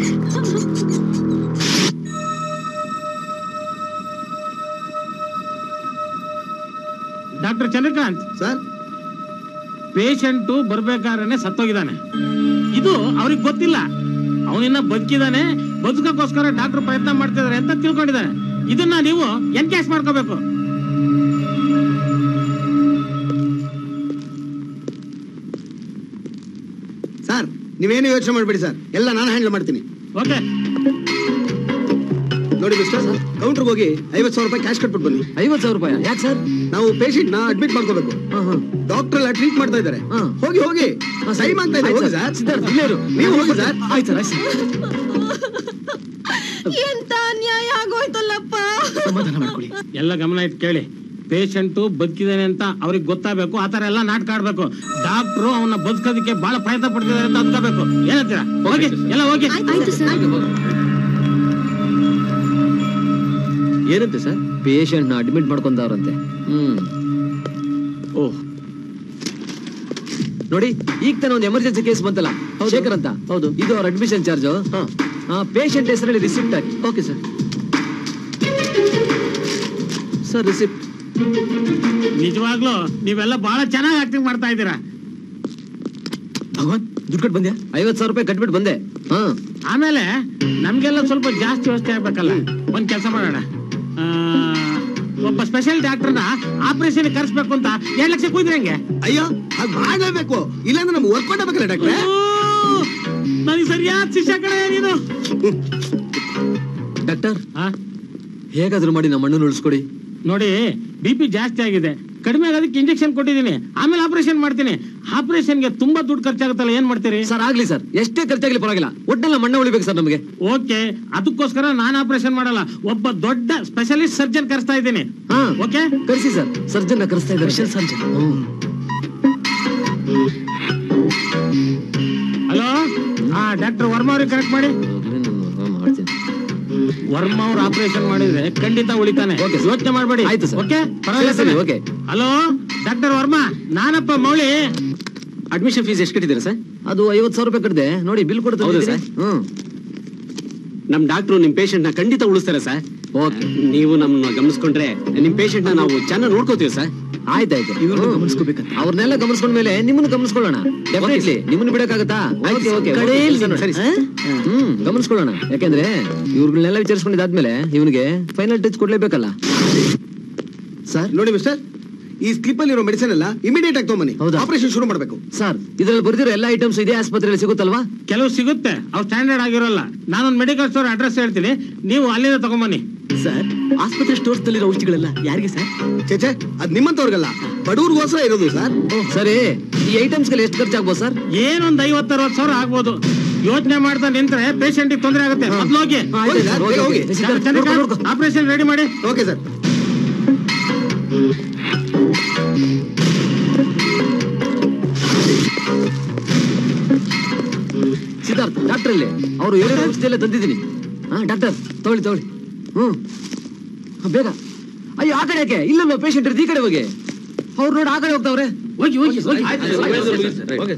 ಡಾಕ್ಟರ್ ಚಂದ್ರಕಾಂತ್ ಸರ್ ಪೇಷಂಟು ಬರ್ಬೇಕಾದ್ರೆ ಸತ್ತೋಗಿದ್ದಾನೆ ಇದು ಅವ್ರಿಗೆ ಗೊತ್ತಿಲ್ಲ ಅವನಿನ್ನ ಬದುಕಿದಾನೆ ಬದುಕಕ್ಕೋಸ್ಕರ ಡಾಕ್ಟರ್ ಪ್ರಯತ್ನ ಮಾಡ್ತಿದಾರೆ ಅಂತ ತಿಳ್ಕೊಂಡಿದ್ದಾನೆ ಇದನ್ನ ನೀವು ಎನ್ಕ್ಯಾಶ್ ಮಾಡ್ಕೋಬೇಕು ಸರ್ ನೀವೇನು ಯೋಚನೆ ಮಾಡಬೇಡಿ ಸರ್ ಎಲ್ಲ ನಾನು ಹ್ಯಾಂಡಲ್ ಮಾಡ್ತೀನಿ ಓಕೆ ನೋಡಿ ಮಿಸ್ಟರ್ ಕೌಂಟರ್ಗೆ ಹೋಗಿ ಐವತ್ತು ಸಾವಿರ ರೂಪಾಯಿ ಕ್ಯಾಶ್ ಕಟ್ಬಿಟ್ಟು ಬನ್ನಿ ಐವತ್ ಸಾವಿರ ರೂಪಾಯಿ ಯಾಕೆ ಸರ್ ನಾವು ಪೇಷಂಟ್ ನ ಅಡ್ಮಿಟ್ ಮಾಡ್ಕೋಬೇಕು ಡಾಕ್ಟರ್ ಎಲ್ಲ ಟ್ರೀಟ್ ಮಾಡ್ತಾ ಇದ್ದಾರೆ ಹಾ. ಹೋಗಿ ಹೋಗಿ ಟೈಮ್ ಆಗ್ತಾ ಇದೆ ಹೋಗಿ ಸರ್ ಸಿದ್ಧಾರ್ಥ ಇಲ್ಲೇ ಇರು ನೀವು ಹೋಗಿ ಸರ್ ಆಯ್ತು ಸರ್ ಆಯ್ತು ಸರ್ ಎಂತ ಅನ್ಯಾಯ ಆಗೋಯ್ತಲ್ಲಪ್ಪ ಸಮಾಧಾನ ಮಾಡ್ಕೊಳ್ಳಿ ಎಲ್ಲ ಗಮನ ಇಟ್ಟು ಕೇಳಿ ಪೇಷಂಟು ಬದುಕಿದಾನೆ ಅಂತ ಅವ್ರಿಗೆ ಗೊತ್ತಾಗಬೇಕು ಆ ತರ ಎಲ್ಲ ನಾಟಕ ಆಡ್ಬೇಕು ಡಾಕ್ಟ್ರು ಅವನ್ನ ಬದುಕೋದಕ್ಕೆ ಬಹಳ ಪ್ರಯತ್ನ ಪಡ್ತಿದ್ದಾರೆ ಅಂತ ಅನ್ಕೋಬೇಕು ಏನಂತೀರಾ ಹೋಗಿ ಎಲ್ಲ ಹೋಗಿ ಆಯ್ತು ಸರ್ ಏನಂತೆ ಸರ್ ಪೇಷಂಟ್ ನ ಅಡ್ಮಿಟ್ ಮಾಡ್ಕೊಂಡವ್ರಂತೆ ಹ್ಮ್ ಓಹ್ ನೋಡಿ ಈಗ ತಾನೇ ಒಂದು ಎಮರ್ಜೆನ್ಸಿ ಕೇಸ್ ಬಂತಲ್ಲ ಶೇಖರ್ ಅಂತ ಹೌದು. ಇದು ಅವ್ರ ಅಡ್ಮಿಷನ್ ಚಾರ್ಜ್ ಹಾ ಪೇಷಂಟ್ ಹೆಸರಲ್ಲಿ ರಿಸಿಪ್ಟ್ ಹಾಕಿ ಓಕೆ ಸರ್ ಸರ್ ರಿಸಿಪ್ಟ್ ನಿಜವಾಗ್ಲೂ ನೀವೆಲ್ಲ ಬಹಳ ಚೆನ್ನಾಗಿ ಆಕ್ಟಿಂಗ್ ಮಾಡ್ತಾ ಇದ್ದೀರಾ ಭಗವಾನ್ ದುಡ್ಡು ಕೊಟ್ಟು ಬಂದ್ಯಾ ಐವತ್ ಸಾವಿರ ರೂಪಾಯಿ ಕಟ್ಬಿಟ್ಟು ಬಂದೆ ಹಾ ಆಮೇಲೆ ನಮ್ಗೆಲ್ಲ ಸ್ವಲ್ಪ ಜಾಸ್ತಿ ವ್ಯವಸ್ಥೆ ಆಗ್ಬೇಕಲ್ಲ ಒಂದ್ ಕೆಲಸ ಮಾಡೋಣ ಆ, ಒಬ್ಬ ಸ್ಪೆಷಲ್ ಡಾಕ್ಟರ್ನ ಆಪರೇಷನ್ ಕರ್ಸ್ಬೇಕು ಅಂತ ಎರಡ್ ಲಕ್ಷ ಕೂಯ್ದ್ರೆ ಹೆಂಗೆ ಅಯ್ಯೋ ಅದು ಮಾಡಲೇಬೇಕು ಇಲ್ಲಾಂದ್ರೆ ನಮ್ಗೆ ವರ್ಕ್ ಮಾಡಬೇಕಲ್ಲ ಡಾಕ್ಟ್ರೆ ನನಗೆ ಸರಿಯಾದ ಶಿಕ್ಷೆ ಕಡೆ ನೀನು ಡಾಕ್ಟರ್ ಆ? ಹೇಗಾದ್ರೂ ಮಾಡಿ ನಮ್ಮ ಅಣ್ಣನ ಉಳಿಸ್ಕೊಡಿ ನೋಡಿ ಬಿ ಪಿ ಜಾಸ್ತಿ ಆಗಿದೆ ಕಡಿಮೆ ಆಗೋದಕ್ಕೆ ಇಂಜೆಕ್ಷನ್ ಕೊಟ್ಟಿದ್ದೀನಿ ಆಮೇಲೆ ಆಪರೇಷನ್ ಮಾಡ್ತೀನಿ ಆಪರೇಷನ್ಗೆ ತುಂಬಾ ದುಡ್ಡು ಖರ್ಚಾಗುತ್ತಲ್ಲ ಏನ್ ಮಾಡ್ತೀರಿ ಸರ್ ಆಗ್ಲಿ ಸರ್ ಎಷ್ಟೇ ಖರ್ಚಾಗ್ಲಿ ಪರವಾಗಿಲ್ಲ ಒಟ್ಟೆಲ್ಲ ಮಣ್ಣ ಉಳಿಬೇಕು ಸರ್ ನಮಗೆ ಓಕೆ ಅದಕ್ಕೋಸ್ಕರ ನಾನು ಆಪರೇಷನ್ ಮಾಡಲ್ಲ ಒಬ್ಬ ದೊಡ್ಡ ಸ್ಪೆಷಲಿಸ್ಟ್ ಸರ್ಜನ್ ಕರೆಸ್ತಾ ಇದ್ದೀನಿ ಹಾ ಓಕೆ ಕರ್ಸಿ ಸರ್ ಸರ್ಜನ್ ನ ಕರೆಸ್ತಾ ಇದ್ದಾರೆ ಸರ್ಜನ್ ಹಲೋ ಹಾ ಡಾಕ್ಟರ್ ವರ್ಮಾ ಅವ್ರಿಗೆ ಕರೆಕ್ಟ್ ಮಾಡಿ ಮಾಡ್ತೀನಿ ವರ್ಮಾ ಅವ್ರು ಆಪರೇಷನ್ ಮಾಡಿದ್ರೆ ಖಂಡಿತ ಉಳಿತಾನೆ Okay, sir. ಯೋಚನೆ ಮಾಡಬೇಡಿ ಆಯ್ತು, sir. ಓಕೆ ಸರಿ, ಸರಿ, okay. ಹಲೋ ಡಾಕ್ಟರ್ ವರ್ಮಾ ನಾನಪ್ಪ ಮೌಳಿ ಅಡ್ಮಿಷನ್ ಫೀಸ್ ಎಷ್ಟು ಕಟ್ಟಿದ್ದೀರಾ ಸರ್ ಅದು ಐವತ್ ಸಾವಿರ ರೂಪಾಯಿ ಕಟ್ಟಿದೆ ನೋಡಿ ಬಿಲ್ ಹೌದಾ, ಕೊಡ್ತಾರೆ sir? ಹ್ಮ್ ನಮ್ ಡಾಕ್ಟ್ರು ನಿಮ್ ಪೇಷಂಟ್ ನ ಖಂಡಿತ ಉಳಿಸ್ತಾರೆ ಸರ್ ಓಕೆ ನೀವು ನಮ್ಮನ್ನ ಗಮನಿಸ್ಕೊಂಡ್ರೆ ನಿಮ್ ಪೇಷಂಟ್ ನ ನಾವು ಚೆನ್ನಾಗಿ ನೋಡ್ಕೋತೀವಿ ಸರ್ ಆಯ್ತಾಯ್ತು ಗಮನಿಸ್ಕೋಬೇಕಂತ ಅವ್ರನ್ನೆಲ್ಲ ಗಮನಿಸ್ಕೊಂಡ್ಮೇಲೆ ನಿಮ್ಮನ್ನು ಗಮನಿಸ್ಕೊಳ್ಳೋಣ ಡೆಫಿನೆಟ್ಲಿ ನಿಮ್ಮನ್ನು ಬಿಡಕ್ಕಾಗತ್ತಾ ಓಕೆ ಓಕೆ ಕಡೆಯಲ್ಲಿ ಸರಿ, ಹ್ಮ್ ಗಮನಿಸ್ಕೊಳ್ಳೋಣ ಯಾಕೆಂದ್ರೆ ಇವ್ರನ್ನೆಲ್ಲ ವಿಚಾರಿಸ್ಕೊಂಡಿದ್ದಾದ್ಮೇಲೆ ಇವನಿಗೆ ಫೈನಲ್ ಟಚ್ ಕೊಡ್ಲೇಬೇಕಲ್ಲ ಸರ್ ನೋಡಿ ಮಿಸ್ಟರ್ ಈ ಸ್ಲಿಪ್ ಅಲ್ಲಿ ಇರೋ ಮೆಡಿಸಿನ್ ಎಲ್ಲ ಇಮಿಡಿಯೇಟ್ ಆಗಿ ತಗೊಂಬನ್ನಿ ಹೌದಾ? ಆಪರೇಷನ್ ಶುರು ಮಾಡ್ಬೇಕು ಸರ್ ಇದ್ರಲ್ಲಿ ಬರ್ದಿರೋ ಎಲ್ಲ ಐಟಮ್ಸ್ ಇದೇ ಆಸ್ಪತ್ರೆಯಲ್ಲಿ ಸಿಗುತ್ತಲ್ವಾ ಕೆಲವು ಸಿಗುತ್ತೆ ಅವು ಸ್ಟ್ಯಾಂಡರ್ಡ್ ಆಗಿರೋಲ್ಲ ನಾನೊಂದು ಮೆಡಿಕಲ್ ಸ್ಟೋರ್ ಅಡ್ರೆಸ್ ಹೇಳ್ತೀನಿ ನೀವು ಅಲ್ಲಿಂದ ತಗೊಂಬನ್ನಿ ಸರ್ ಆಸ್ಪತ್ರೆ ಸ್ಟೋರ್ಸ್ ನಲ್ಲಿರೋ ಔಷಧಿಗಳೆಲ್ಲ ಯಾರಿಗೆ ಸರ್ ಚೇಚೆ ಅದ್ ನಿಮ್ಮಂತವ್ರಿಗಲ್ಲ ಬಡವ್ರಿಗೋಸ್ಕರ ಇರೋದು ಸರ್ ಸರಿ ಈ ಐಟಮ್ಸ್ಗೆಲ್ಲ ಎಷ್ಟು ಖರ್ಚಾಗ್ಬೋದು ಸರ್ ಏನೊಂದ್ ಐವತ್ತು ಅರವತ್ತು ಸಾವಿರ ಆಗ್ಬೋದು ಯೋಚನೆ ಮಾಡ್ತಾ ನಿಂತ್ರೆ ಪೇಷಂಟ್ ತೊಂದರೆ ಆಗುತ್ತೆ ಮೊದ್ಲು ಹೋಗಿ ಹೋಗಿ ಸರ್, ಬೇಗ ಹೋಗಿ. ಆಪರೇಷನ್ ರೆಡಿ ಮಾಡಿ ಓಕೆ ಸರ್ ಸಿದ್ಧಾರ್ಥ್ ಡಾಕ್ಟರ್ ಇಲ್ಲಿ ಅವರು ಹೇಳಿರೋ ಔಷಧಿ ಎಲ್ಲ ತಂದಿದ್ದೀನಿ ಹಾ ಡಾಕ್ಟರ್ ತಗೊಳ್ಳಿ ತಗೊಳ್ಳಿ ಹ್ಮ್ ಹಾ, ಬೇಗ ಅಯ್ಯೋ ಆ ಕಡೆ ಯಾಕೆ ಇಲ್ಲಲ್ವ ಪೇಷಂಟ್ ಇರೋದು ಈ ಕಡೆ ಹೋಗಿ ಅವ್ರು ನೋಡಿ ಆ ಕಡೆ ಹೋಗ್ತಾವ್ರೆ ಹೋಗಿ ಹೋಗಿ ಹೋಗಿ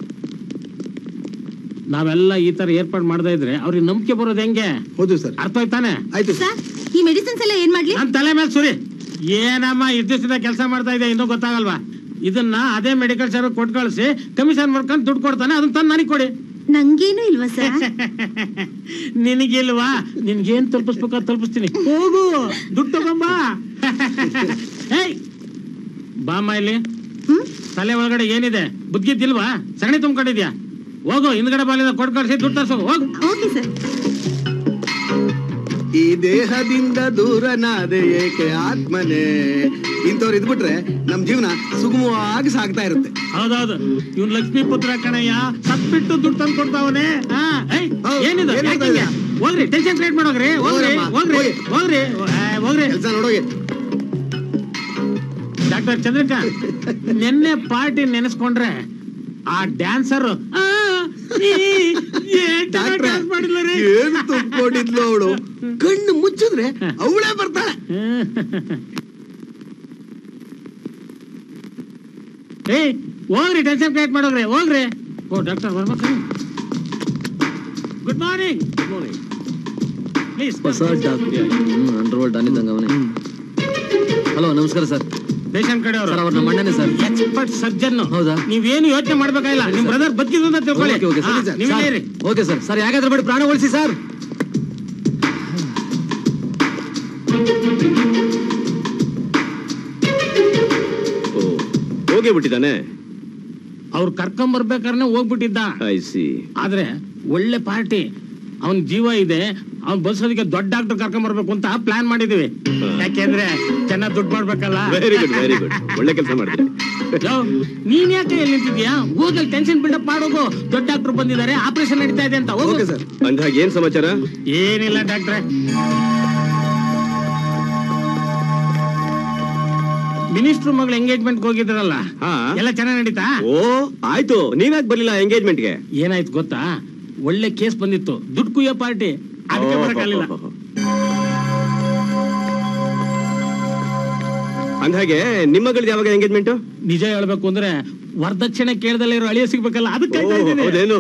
ನಾವೆಲ್ಲ ಈ ತರ ಏರ್ಪಾಡು ಮಾಡದೇ ಇದ್ರೆ ಅವ್ರಿಗೆ ನಂಬಿಕೆ ಬರೋದು ಹೆಂಗೆ ಹೌದು ಸರ್ ಅರ್ಥ ಆಯ್ತಾನೆ ಆಯ್ತು ಸರ್ ಈ ಮೆಡಿಸಿನ್ಸ್ ಎಲ್ಲ ಏನ್ ಮಾಡ್ಲಿ ನನ್ ತಲೆ ಮೇಲೆ ಸುರಿ ಏನಮ್ಮ ಇದ್ದಿಸಿದ ಕೆಲಸ ಮಾಡ್ತಾ ಇದೆ ಇನ್ನೂ ಗೊತ್ತಾಗಲ್ವಾ ಇದನ್ನ ಅದೇ ಮೆಡಿಕಲ್ ಶಾಪ್ ಕೊಟ್ಟು ಕಳಿಸಿ ಕಮಿಷನ್ ಮಾಡ್ಕೊಂಡು ದುಡ್ಡು ಕೊಡ್ತಾನೆ ಅದನ್ನ ತಂದು ನನಗೆ ಕೊಡಿ ನಂಗೇನು ಇಲ್ವಾ ಸರ್ ನಿನಗಿಲ್ವಾ ನಿನ್ಗೇನ್ ತಲುಪಿಸ್ಬೇಕ ತಲುಪಿಸ್ತೀನಿ ಹೋಗು ದುಡ್ಡು ತಗೊಂಬ ಏಯ್ ಬಾಮ್ಮ ಇಲ್ಲಿ ತಲೆ ಒಳಗಡೆ ಏನಿದೆ ಬುದ್ಧಿದ್ದಿಲ್ವಾ ಸಗಣಿ ತುಂಬ್ಕೊಂಡಿದ್ಯಾ ಹೋಗು ಹಿಂದ್ಗಡೆ ಬಾಲಿಂದ ಕೊಟ್ಟು ಕಳ್ಸಿ ದುಡ್ಡು ತರ್ಸು ಹೋಗು ಓಕೆ ಸರ್ ಈ ದೇಹದಿಂದ ದೂರನಾದೆ ಏಕೆ ಆತ್ಮನೇ ಇಂಥವ್ರು ಇದ್ಬಿಟ್ರೆ ನಮ್ ಜೀವನ ಸುಗಮವಾಗಿ ಸಾಗ್ತಾ ಇರುತ್ತೆ ಹೌದೌದು ಇವ್ನ್ ಲಕ್ಷ್ಮೀ ಪುತ್ರ ಕಣಯ್ಯ ಸತ್ಬಿಟ್ಟು ದುಡ್ಡು ತಂದು ಕೊಡ್ತಾವನೆ ಹಾ ಏಯ್ ಹೌದು. ಏನಿದು ಏನ್ ಯಾಕೆ ಹೇಳ್ತಾ ಹಿಂಗೆ? ಹೋಗ್ರಿ ಟೆನ್ಷನ್ ಕ್ರಿಯೇಟ್ ಮಾಡೋಗ್ರಿ ಹೋಗ್ರಿ ಹೋಗ್ರಮ್ಮ, ಹೋಗ್ರಿ ಹೋಗಿ. ಹೋಗ್ರಿ ಆ, ಹೋಗ್ರಿ ಕೆಲಸ ನೋಡೋಗಿ ಡಾಕ್ಟರ್ ಚಂದ್ರಕಾಂತ್ ನಿನ್ನೆ ಪಾರ್ಟಿ ನೆನೆಸ್ಕೊಂಡ್ರೆ ಆ ಡ್ಯಾನ್ಸರ್ ಡಾಕ್ಟ್ರೆ, ಏನು ತುಂಬಿಕೊಂಡಿದ್ಲು ಅವಳು ಕಣ್ಣು ಮುಚ್ಚಿದ್ರೆ ಅವಳೇ ಬರ್ತಾಳೆ ಏಯ್ ಹೋಗ್ರಿ ಟೆನ್ಷನ್ ಕ್ರಿಯೇಟ್ ಮಾಡೋಗ್ರಿ ಹೋಗ್ರಿ ಓ ಡಾಕ್ಟರ್ ಬರ್ಬೇಕು good morning good morning please ಹೊಸ ಡಾಕ್ಟರ್ ಅಂಡರ್ವರ್ಲ್ಡ್ ಅನಿದಂಗ ಅವನೇ ಹಲೋ ನಮಸ್ಕಾರ ಸರ್ ಪೇಷಂಟ್ ಕಡೆ ಸರ್ ಅವ್ರ ನಮ್ಮ ಅಣ್ಣನೇ ಸರ್ ಎಕ್ಸ್ಪರ್ಟ್ ಸರ್ಜನ್ ಹೌದಾ ನೀವೇನು ಯೋಚನೆ ಮಾಡ್ಬೇಕಾಗಿಲ್ಲ ನಿಮ್ ಬ್ರದರ್ ಬದುಕಿದ್ರು ಅಂತ ತಿಳ್ಕೊಳ್ಳಿ ಓಕೆ ಓಕೆ ಹಾ, ನೀವ್ ಇಲ್ಲೇ ಇರಿ. ಸರ್ ಓಕೆ ಸರ್ ಸರ್ ಯಾಕಾದ್ರೆ ಮಾಡಿ ಪ್ರಾಣ ಉಳಿಸಿ ಸರ್ ಓ ಹೋಗೇ ಬಿಟ್ಟಿದ್ದಾನೆ ಅವ್ರು ಕರ್ಕೊಂಡ್ ಬರ್ಬೇಕಾದ್ರೆ ಹೋಗ್ಬಿಟ್ಟಿದ್ದ ಐ ಸಿ ಆದ್ರೆ ಒಳ್ಳೆ ಪಾರ್ಟಿ ಅವನ್ ಜೀವ ಇದೆ ಅವ್ನ್ ಬಸ್ಸೋದಕ್ಕೆ ದೊಡ್ಡ ಡಾಕ್ಟರ್ ಕರ್ಕೊಂಡ್ ಬರ್ಬೇಕು ಅಂತ ಪ್ಲಾನ್ ಮಾಡಿದೀವಿ ಯಾಕೆಂದ್ರೆ ಚೆನ್ನಾಗ್ ದುಡ್ಡು ಮಾಡ್ಬೇಕಲ್ಲ ವೆರಿ ಗುಡ್ ವೆರಿ ಗುಡ್ ಒಳ್ಳೆ ಕೆಲಸ ಮಾಡಿದ್ರಿ ಯೋ, ನೀನ್ ಯಾಕೆ ಎಲ್ಲಿ ನಿಂತಿದ್ಯಾ ಹೋಗಲ್ ಟೆನ್ಷನ್ ಬಿಲ್ಡಪ್ ಮಾಡೋಗು ದೊಡ್ಡ ಡಾಕ್ಟರ್ ಬಂದಿದ್ದಾರೆ ಆಪರೇಷನ್ ನಡೀತಾ ಇದೆ ಅಂತ ಹೋಗು ಸರ್ ಅಂದಾಗ ಏನ್ ಸಮಾಚಾರ ಏನಿಲ್ಲ ಡಾಕ್ಟ್ರೆ ಮಿನಿಸ್ಟರ್ ಮಗಳ ಎಂಗೇಜ್ಮೆಂಟ್ ಹೋಗಿದ್ರಲ್ಲ ಹಾ ಎಲ್ಲ ಚೆನ್ನಾಗ್ ನಡೀತಾ ಓ ಆಯ್ತು ನೀವ್ಯಾಕೆ ಬರ್ಲಿಲ್ಲ ಎಂಗೇಜ್ಮೆಂಟ್ಗೆ ಏನಾಯ್ತು ಗೊತ್ತಾ ಒಳ್ಳೆ ಕೇಸ್ ಬಂದಿತ್ತು ದುಡ್ಡು ಕುಯ್ಯೋ ಪಾರ್ಟಿ ಅದಕ್ಕೆ ಬರಕ್ಕಾಗಲಿಲ್ಲ ಅಂದಾಗೆ ನಿಮ್ಮ ಮಗಳದ್ದು ಯಾವಾಗ ಎಂಗೇಜ್ಮೆಂಟ್ ನಿಜ ಹೇಳ್ಬೇಕು ಅಂದ್ರೆ ವರದಕ್ಷಿಣೆ ಕೇಳ್ದಲ್ಲೇ ಇರೋ ಅಳಿಯ ಸಿಗ್ಬೇಕಲ್ಲ ಅದಕ್ಕೆ ಕಾಯ್ತಾ ಇದ್ದೀನಿ. ಹೌದೇನು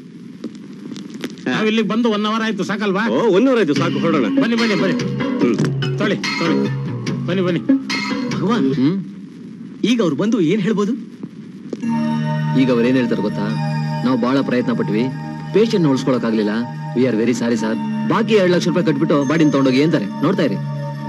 ನಾವ್ ಇಲ್ಲಿಗೆ ಬಂದು ಒನ್ ಅವರ್ ಆಯ್ತು ಸಾಕಲ್ವಾ ಓ ಒನ್ ಅವರ್ ಆಯ್ತು ಸಾಕು ಹೊರಡೋಣ ಬನ್ನಿ ಬನ್ನಿ ಬನ್ನಿ ಹ್ಮ್ ತೊಳಿ ತೊಳಿ ಬನ್ನಿ ಬನ್ನಿ ಭಗವಾನ್ ಹ್ಮ್ ಈಗ ಅವ್ರು ಬಂದು ಏನ್ ಹೇಳ್ಬೋದು ಈಗ ಅವ್ರು ಏನ್ ಹೇಳ್ತಾರೆ ಗೊತ್ತಾ ನಾವು ಬಹಳ ಪ್ರಯತ್ನ ಪಟ್ವಿ ಪೇಷಂಟ್ ಉಳಿಸ್ಕೊಳಕ್ ಆಗ್ಲಿಲ್ಲ we are very sorry sir ಬಾಕಿ ಎರಡ್ ಲಕ್ಷ ರೂಪಾಯಿ ಕಟ್ಬಿಟ್ಟು ಬಾಡಿನ ತಗೊಂಡೋಗಿ ಅಂತಾರೆ ನೋಡ್ತಾ ಇರಿ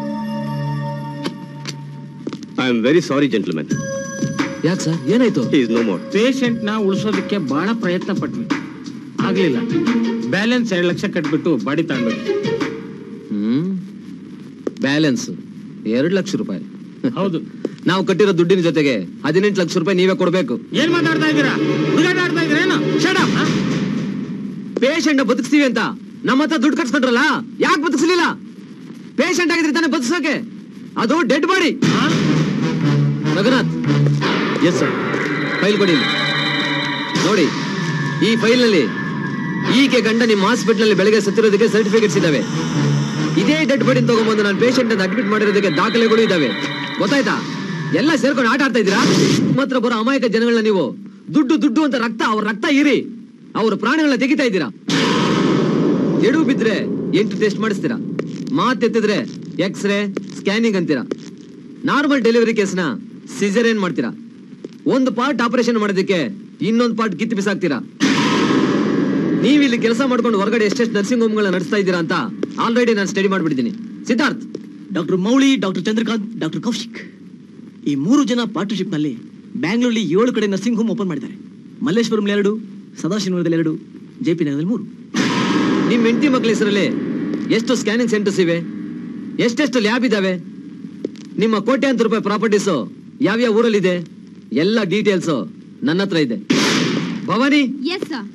I am very sorry gentlemen ಯಾಕೆ ಸರ್ ಏನಾಯ್ತು ಈಸ್ ನೋ ಮೋರ್ ಪೇಷಂಟ್ ನ ಉಳಿಸೋದಕ್ಕೆ ಬಹಳ ಪ್ರಯತ್ನ ಪಟ್ವಿ ಆಗ್ಲಿಲ್ಲ ಬ್ಯಾಲೆನ್ಸ್ ಎರಡ್ ಲಕ್ಷ ಕಟ್ಬಿಟ್ಟು ಬಾಡಿ ತಗೊಂಡ್ವಿ ಹ್ಮ್ ಬ್ಯಾಲೆನ್ಸ್ ಎರಡ್ ಲಕ್ಷ ರೂಪಾಯಿ ಹೌದು ನಾವು ಕಟ್ಟಿರೋ ದುಡ್ಡಿನ ಜೊತೆಗೆ ಹದಿನೆಂಟು ಲಕ್ಷ ರೂಪಾಯಿ ನೀವೇ ಕೊಡ್ಬೇಕು ಏನ್ ಮಾತಾಡ್ತಾ ಇದ್ದೀರಾ ಹುಡುಗಾಟ ಆಡ್ತಾ ಇದ್ದೀರಾ ಏನು ಶಡ ಪೇಷಂಟ್ ಬದುಕಿಸ್ತೀವಿ ಅಂತ ನಮ್ಮ ಹತ್ರ ದುಡ್ಡು ಕಟ್ಸ್ಕೊಂಡ್ರಲ್ಲ ಯಾಕೆ ಬದುಕಿಸ್ಲಿಲ್ಲ ಪೇಷಂಟ್ ಆಗಿದ್ರೆ ತಾನೇ ಬದುಕಿಸೋಕೆ ಅದು dead body Raghunath yes sir file ಕೊಡಿ ಇಲ್ಲಿ. ನೋಡಿ ಈ ಫೈಲ್ ನಲ್ಲಿ ಈಕೆ ಗಂಡ ನಿಮ್ಮ ಹಾಸ್ಪಿಟಲ್ ನಲ್ಲಿ ಬೆಳಗ್ಗೆ ಸತ್ತಿರೋದಕ್ಕೆ ಸರ್ಟಿಫಿಕೇಟ್ಸ್ ಇದಾವೆ ಇದೇ ಡೆಡ್ ಬಾಡಿ ತಗೊಂಡ್ಬಂದು ನಾನು ಪೇಷಂಟ್ ಅನ್ನು ಅಡ್ಮಿಟ್ ಮಾಡಿರೋದಕ್ಕೆ ದಾಖಲೆಗಳು ಇದಾವೆ ಗೊತ್ತಾಯ್ತಾ ಎಲ್ಲ ಸೇರ್ಕೊಂಡು ಆಟ ಆಡ್ತಾ ಇದ್ದೀರಾ ನಿಮ್ಮ ಹತ್ರ ಬರೋ ಅಮಾಯಕ ಜನಗಳನ್ನ ನೀವು ದುಡ್ಡು ದುಡ್ಡು ಅಂತ ರಕ್ತ ಅವ್ರ ರಕ್ತ ಇರಿ ಅವ್ರ ಪ್ರಾಣಗಳನ್ನ ತೆಗಿತಾ ಇದ್ದೀರಾ ಎಡು ಬಿದ್ರೆ ಎಂಟು ಟೆಸ್ಟ್ ಮಾಡಿಸ್ತೀರಾ ಮಾತೆತ್ತಿದ್ರೆ ಎಕ್ಸ್ರೇ ಸ್ಕ್ಯಾನಿಂಗ್ ಅಂತೀರಾ ನಾರ್ಮಲ್ ಡೆಲಿವರಿ ಕೇಸ್ನ ಸಿಸರೇನ್ ಮಾಡ್ತೀರಾ ಒಂದು ಪಾರ್ಟ್ ಆಪರೇಷನ್ ಮಾಡೋದಕ್ಕೆ ಇನ್ನೊಂದು ಪಾರ್ಟ್ ಕಿತ್ತು ಬಿಸಾಕ್ತೀರಾ ನೀವು ಇಲ್ಲಿ ಕೆಲಸ ಮಾಡ್ಕೊಂಡು ಹೊರಗಡೆ ಎಷ್ಟೆಷ್ಟು ನರ್ಸಿಂಗ್ ಹೋಮ್ಗಳನ್ನ ನಡೆಸ್ತಾ ಇದ್ದೀರಾ ಅಂತ ಆಲ್ರೆಡಿ ನಾನು ಸ್ಟಡಿ ಮಾಡ್ಬಿಟ್ಟಿದ್ದೀನಿ Siddharth doctor Mouli doctor Chandrakant doctor Kaushik ಈ ಮೂರು ಜನ ಪಾರ್ಟ್ನರ್ಶಿಪ್ ನಲ್ಲಿ ಬ್ಯಾಂಗ್ಳೂರ್ಲಿ ಏಳು ಕಡೆ ನರ್ಸಿಂಗ್ ಹೋಮ್ ಓಪನ್ ಮಾಡಿದ್ದಾರೆ ಮಲ್ಲೇಶ್ವರಂ ಎರಡು ಸದಾಶಿವನಗರದಲ್ಲಿ ಎರಡು ಜೆ ಪಿ ನಗರದಲ್ಲಿ ಮೂರು ನಿಮ್ ಹೆಂಡತಿ ಮಕ್ಳ ಹೆಸರಲ್ಲಿ ಎಷ್ಟು ಸ್ಕ್ಯಾನಿಂಗ್ ಸೆಂಟರ್ಸ್ ಇವೆ ಎಷ್ಟೆಷ್ಟು ಲ್ಯಾಬ್ ಇದಾವೆ ನಿಮ್ಮ ಕೋಟ್ಯಾಂತರ ರೂಪಾಯಿ ಪ್ರಾಪರ್ಟೀಸು ಯಾವ್ಯಾವ ಊರಲ್ಲಿದೆ ಎಲ್ಲ ಡೀಟೇಲ್ಸ್ ನನ್ನ ಹತ್ರ ಇದೆ ಭವಾನಿ ಎಸ್ ಸರ್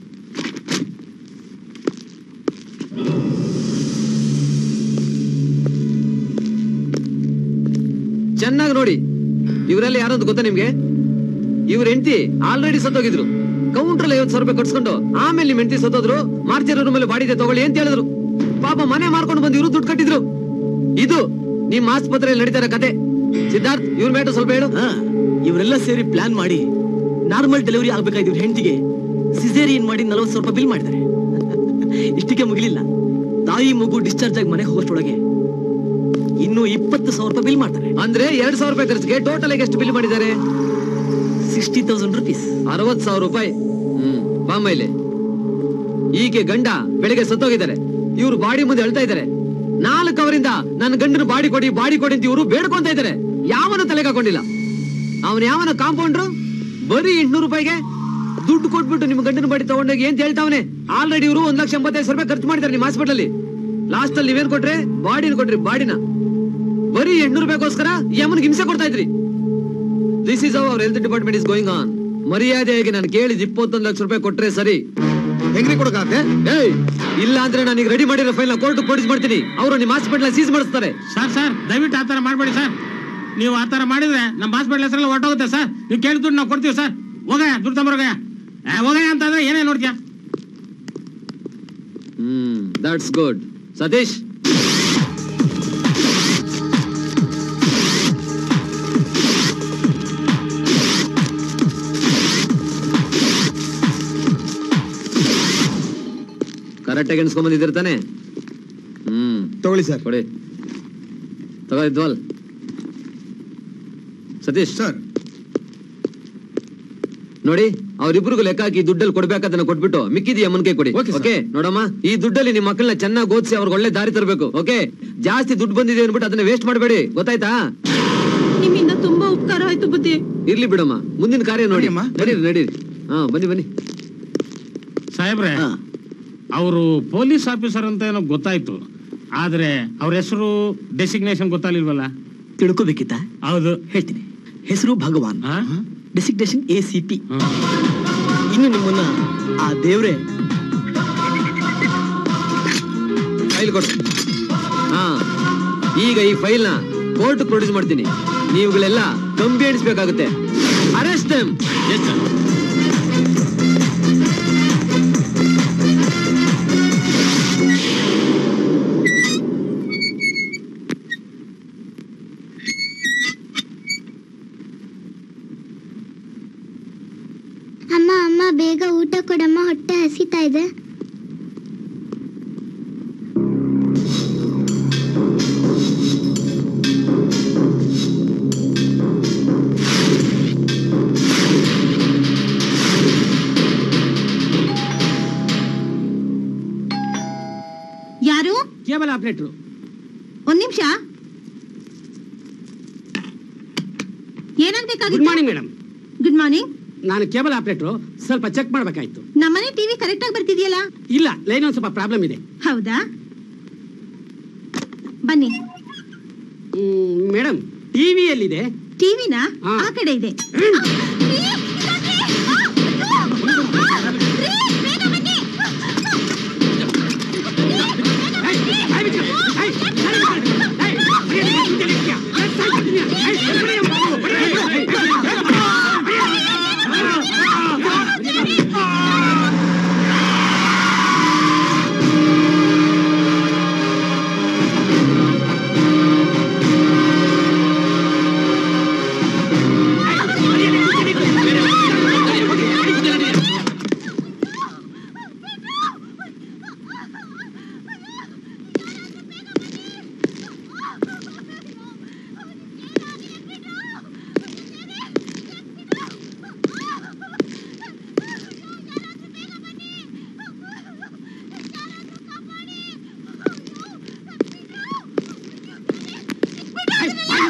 ಚೆನ್ನಾಗಿ ನೋಡಿ ಇವರೆಲ್ಲ ಯಾರು ಅಂತ ಗೊತ್ತಾ ನಿಮ್ಗೆ ಇವ್ರ ಹೆಂಡತಿ ಆಲ್ರೆಡಿ ಸತ್ತೋಗಿದ್ರು ಕೌಂಟ್ರಲ್ಲಿ ಐವತ್ತು ಸಾವಿರ ರೂಪಾಯಿ ಕಟ್ಸ್ಕೊಂಡು ಆಮೇಲೆ ನಿಮ್ ಹೆಂಡತಿ ಸತ್ತೋದ್ರು ಮಾರ್ಚರ್ ಮೇಲೆ ಬಾಡಿದೆ ತಗೊಳ್ಳಿ ಅಂತ ಹೇಳಿದ್ರು ಪಾಪ ಮನೆ ಮಾರ್ಕೊಂಡು ಬಂದು ಇವರು ದುಡ್ಡು ಕಟ್ಟಿದ್ರು ಇದು ನಿಮ್ ಆಸ್ಪತ್ರೆಯಲ್ಲಿ ನಡೀತಾ ಇರೋ ಕತೆ ಸಿದ್ಧಾರ್ಥ್ ಇವ್ರ ಮೇಟ ಸ್ವಲ್ಪ ಹೇಳು ಇವರೆಲ್ಲ ಸೇರಿ ಪ್ಲಾನ್ ಮಾಡಿ ನಾರ್ಮಲ್ ಡೆಲಿವರಿ ಆಗ್ಬೇಕಾಯ್ತು ಇವ್ರ ಹೆಂಡತಿಗೆ ಸಿಸೇರಿಯನ್ ಮಾಡಿ ನಲವತ್ತು ಸಾವಿರ ರೂಪಾಯಿ ಬಿಲ್ ಮಾಡಿದ್ದಾರೆ ಇಷ್ಟಕ್ಕೆ ಮುಗಿಲಿಲ್ಲ ತಾಯಿ ಮಗು ಡಿಸ್ಚಾರ್ಜ್ ಆಗಿ ಮನೆ ಹೋಗೋಷ್ಟೊಳಗೆ ಇನ್ನು ಇಪ್ಪತ್ತು ಸಾವಿರ ರೂಪಾಯಿ ಬಿಲ್ ಮಾಡ್ತಾರೆ ಅಂದ್ರೆ ಎರಡ್ ಸಾವಿರ ರೂಪಾಯಿ ಖರ್ಚಿಗೆ ಟೋಟಲ್ ಎಷ್ಟು ಬಿಲ್ ಮಾಡಿದ್ದಾರೆ ಸಿಕ್ಸ್ಟಿ ತೌಸಂಡ್ ರುಪೀಸ್ ಅರವತ್ ಸಾವಿರ ರೂಪಾಯಿ ಹ್ಮ್ ಬಾ ಮೇಲೆ ಈಕೆ ಗಂಡ ಬೆಳಿಗ್ಗೆ ಸತ್ತೋಗಿದ್ದಾರೆ ಇವ್ರು ಬಾಡಿ ಮುಂದೆ ಅಳ್ತಾ ಇದ್ದಾರೆ ನಾಲ್ಕು ಅವರಿಂದ ನನ್ನ ಗಂಡನ ಬಾಡಿ ಕೊಡಿ ಬಾಡಿ ಕೊಡಿ ಅಂತ ಇವರು ಬೇಡ್ಕೊಂತ ಇದ್ದಾರೆ ಯಾವನು ತಲೆಗೆ ಹಾಕೊಂಡಿಲ್ಲ ಅವನ್ ಯಾವನ ಕಾಂಪೌಂಡ್ರು ಬರೀ ಎಂಟ್ನೂರು ರೂಪಾಯಿಗೆ ದುಡ್ಡು ಕೊಟ್ಬಿಟ್ಟು ನಿಮ್ಮ ಗಂಡನ ಬಾಡಿ ತಗೊಂಡೋಗಿ ಏನ್ ಹೇಳ್ತಾವನೆ ಆಲ್ರೆಡಿ ಇವರು ಒಂದ್ ಲಕ್ಷ ಎಂಬತ್ತೈದು ಸಾವಿರ ರೂಪಾಯಿ ಖರ್ಚು ಮಾಡಿದ್ದಾರೆ ನಿಮ್ಮ ಹಾಸ್ಪಿಟಲ್ ಅಲ್ಲಿ ಲಾಸ್ಟ್ ಅಲ್ಲಿ ನೀವೇನ್ ಕೊಟ್ರೆ ಬಾಡಿನ ಕೊಟ್ರಿ ಬಾಡಿನ ಬರೀ ಎಂಟ್ನೂರು ರೂಪಾಯಿಗೋಸ್ಕರ ಯಮನ್ಗೆ ಹಿಂಸೆ ಕೊಡ್ತಾ ಇದ್ರಿ this is our health department is going on ಮರ್ಯಾದೆಯಾಗಿ ನಾನು ಕೇಳಿದ ಇಪ್ಪತ್ತೊಂದು ಲಕ್ಷ ರೂಪಾಯಿ ಕೊಟ್ರೆ ಸರಿ ಹೆಂಗ್ರಿ ಕೊಡಕಾತೆ ಏಯ್ ಇಲ್ಲ ಅಂದ್ರೆ ನಾನು ಈಗ ರೆಡಿ ಮಾಡಿರೋ ಫೈಲ್ ನ ಕೋರ್ಟ್ ಪ್ರೊಡ್ಯೂಸ್ ಮಾಡ್ತೀನಿ ಅವರು ನಿಮ್ಮ ಹಾಸ್ಪಿಟಲ್ ಸೀಸ್ ಮಾಡಿಸ್ತಾರೆ ಸರ್ ಸರ್ ದಯವಿಟ್ಟು ಆ ಥರ ಮಾಡಬೇಡಿ ಸರ್ ನೀವು ಆ ಥರ ಮಾಡಿದ್ರೆ ನಮ್ಮ ಹಾಸ್ಪಿಟಲ್ ಹೆಸರಲ್ಲಿ ಹೊರಟೋಗುತ್ತೆ ಸರ್ ನೀವು ಕೇಳಿದ ದುಡ್ಡು ನಾವು ಕೊಡ್ತೀವಿ ಸರ್ ಹೋಗಯ್ಯ ದುಡ್ಡು ತಗೊಂಬರೋಗಯ್ಯ ಹೋಗಯ್ಯ ಅಂತಂದ್ರೆ ಏನೇ ನೋಡ್ತೀಯ ಹ್ಮ್ ದಟ್ಸ್ ಗುಡ್ ಸತೀಶ್ ಕರೆಕ್ಟಾಗಿ ಎಣಿಸ್ಕೊಂಡ್ ಬಂದಿದ್ದೀರ ತಾನೆ ಹ್ಮ್ ತಗೊಳ್ಳಿ ಸರ್ ಕೊಡಿ ತಗೋ ಇದ್ವಲ್ ಸತೀಶ್ ಸರ್ ನೋಡಿ ಅವ್ರಿಬ್ರಿಗೂ ಲೆಕ್ಕ ಹಾಕಿ ದುಡ್ಡಲ್ಲಿ ಕೊಡ್ಬೇಕಾದನ್ನ ಕೊಟ್ಬಿಟ್ಟು ಮಿಕ್ಕಿದಿ ಅಮ್ಮನ್ ಕೈ ಕೊಡಿ ಓಕೆ ನೋಡಮ್ಮ ಈ ದುಡ್ಡಲ್ಲಿ ನಿಮ್ಮ ಮಕ್ಕಳನ್ನ ಚೆನ್ನಾಗಿ ಓದಿಸಿ ಅವ್ರಿಗೆ ಒಳ್ಳೆ ದಾರಿ ತರಬೇಕು ಓಕೆ ಜಾಸ್ತಿ ದುಡ್ಡು ಬಂದಿದೆ ಅನ್ಬಿಟ್ಟು ಅದನ್ನ ವೇಸ್ಟ್ ಮಾಡಬೇಡಿ ಗೊತ್ತಾಯ್ತಾ ನಿಮ್ಮಿಂದ ತುಂಬಾ ಉಪಕಾರ ಆಯ್ತು ಬುದ್ಧಿ ಇರ್ಲಿ ಬಿಡಮ್ಮ ಮುಂದಿನ ಕಾರ್ಯ ನೋಡಿ ನಡೀರಿ ನಡೀರಿ ಹಾ ಬನ್ನಿ ಬನ್ನಿ ಸಾಹೇಬ್ರೆ ಅವರು ಪೊಲೀಸ್ ಆಫೀಸರ್ ಅಂತ ಏನೋ ಗೊತ್ತಾಯ್ತು ಆದ್ರೆ ಅವ್ರ ಹೆಸರು ಡೆಸಿಗ್ನೇಷನ್ ಗೊತ್ತಾಗ್ಲಿಲ್ವಲ್ಲ ತಿಳ್ಕೊಬೇಕಿತ್ತ ಹೌದು ಹೇಳ್ತೀನಿ ಹೆಸರು Bhagwan designation A C P ಇನ್ನು ನಿಮ್ಮನ್ನ ಆ ದೇವ್ರೆ ಫೈಲ್ ಕೊಡು ಹಾ ಈಗ ಈ ಫೈಲ್ ನ ಕೋರ್ಟ್ ಪ್ರೊಡ್ಯೂಸ್ ಮಾಡ್ತೀನಿ ನೀವುಗಳೆಲ್ಲ ಕಂಬಿ ಎಣಿಸ್ಬೇಕಾಗುತ್ತೆ ಅರೆಸ್ಟ್ ದೆಮ್ ಎಸ್ ಸರ್ ಅಮ್ಮ ಅಮ್ಮ ಬೇಗ ಊಟ ಕೊಡಮ್ಮ ಹೊಟ್ಟೆ ಹಸಿತಾ ಇದೆ ಯಾರು ಕೇಬಲ್ ಆಪರೇಟ್ರು ಒಂದ್ ನಿಮಿಷ ಗುಡ್ ಏನಾಗ್ಬೇಕಾಗಿತ್ತು ಮಾರ್ನಿಂಗ್ ಮೇಡಮ್ ಗುಡ್ ಮಾರ್ನಿಂಗ್ ನಾನು ಕೇಬಲ್ ಆಪರೇಟ್ರು ಸ್ವಲ್ಪ ಚೆಕ್ ಮಾಡ್ಬೇಕಾಯ್ತು ನಮ್ಮನೆ ಟಿವಿ ಕರೆಕ್ಟ್ ಆಗಿ ಬರ್ತಿದ್ಯಲ್ಲ ಇಲ್ಲ ಲೈನ್ ಒಂದು ಸ್ವಲ್ಪ ಪ್ರಾಬ್ಲಮ್ ಇದೆ ಹೌದಾ ಬನ್ನಿ ಮೇಡಮ್ ಟಿವಿ ಎಲ್ಲಿದೆ ಟಿವಿನ ಆ ಕಡೆ ಇದೆ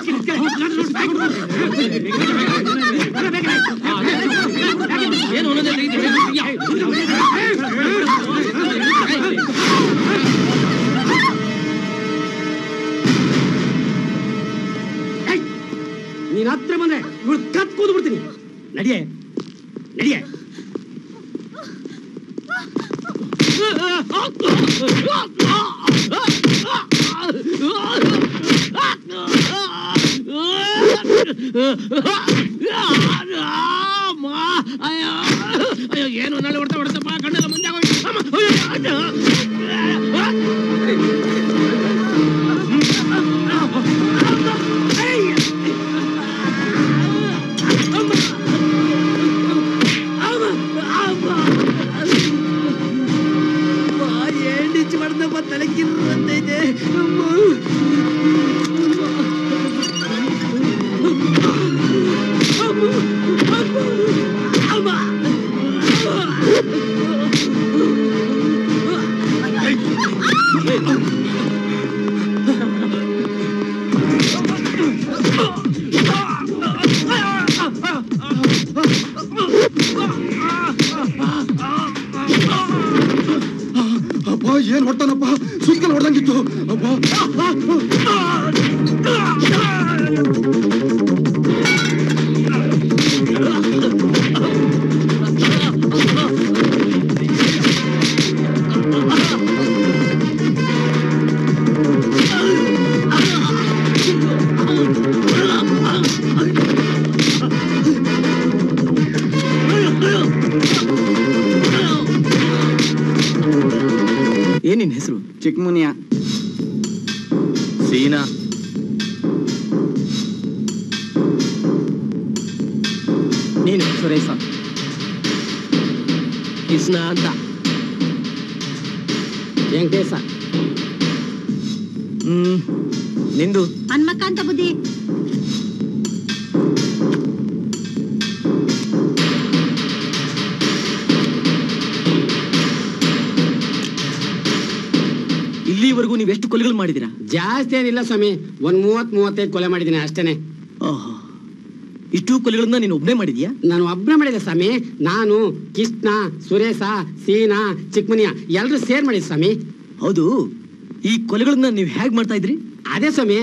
ಏನು ಅನ್ನೋದೇ ತೆಗಿತೀವಿ. ನೀನ್ ಹತ್ರ ಬಂದ್ರೆ ಇವ್ಳು ಕತ್ ಕೂದು ಬಿಡ್ತೀನಿ ನಡಿಯೇ ನಡಿಯೇ ಅಯ್ಯೋ ಏನು ನಾಳೆ ಹೊಡ್ತಾ ಹೊಡ್ತಪ್ಪ ಕಣ್ಣೆಲ್ಲ ಮುಂದೆ ಆಗೋಯ್ತು. ಅಮ್ಮ, ಅಯ್ಯೋ, ಏನ್ ಇಚ್ಚಿ ಮಾಡ್ದಪ್ಪ ತಲೆ ಕಿರ್ರಂತೈತೆ ಅಪ್ಪ ಏನ್ ಹೊಡ್ತಾನಪ್ಪ ಸುತ್ತಲ್ ಹೊಡ್ದಂಗಿತ್ತು ಅಪ್ಪ ಏನಿನ್ ಹೆಸರು ಚಿಕ್ಕಮುನಿಯ ಸೀನಾ ನೀನು ಸುರೇಶ ಕೃಷ್ಣ ಅಂತ ವೆಂಕಟೇಶ ಹ್ಮ್ ನಿಂದು ಹನ್ಮಕ್ಕ ಅಂತ ಬುದ್ಧಿ ಇಲ್ಲಿವರೆಗೂ ನೀವು ಎಷ್ಟು ಕೊಲೆಗಳು ಮಾಡಿದ್ದೀರಾ ಜಾಸ್ತಿ ಏನಿಲ್ಲ ಸ್ವಾಮಿ ಒಂದ್ ಮೂವತ್ ಮೂವತ್ತೈದು ಕೊಲೆ ಮಾಡಿದ್ದೀನಿ ಅಷ್ಟೇನೆ ಓಹೋ ಇಷ್ಟು ಕೊಲೆಗಳನ್ನ ನೀನು ಒಬ್ಬನೇ ಮಾಡಿದ್ಯಾ ನಾನು ಒಬ್ಬನೇ ಮಾಡಿದೆ ಸ್ವಾಮಿ ನಾನು ಕೃಷ್ಣ ಸುರೇಶ ಸೀನಾ ಚಿಕ್ಕಮನಿಯ ಎಲ್ರು ಸೇರ್ ಮಾಡಿದ್ ಸ್ವಾಮಿ ಹೌದು ಈ ಕೊಲೆಗಳನ್ನ ನೀವು ಹೇಗ್ ಮಾಡ್ತಾ ಇದ್ರಿ ಅದೇ ಸ್ವಾಮಿ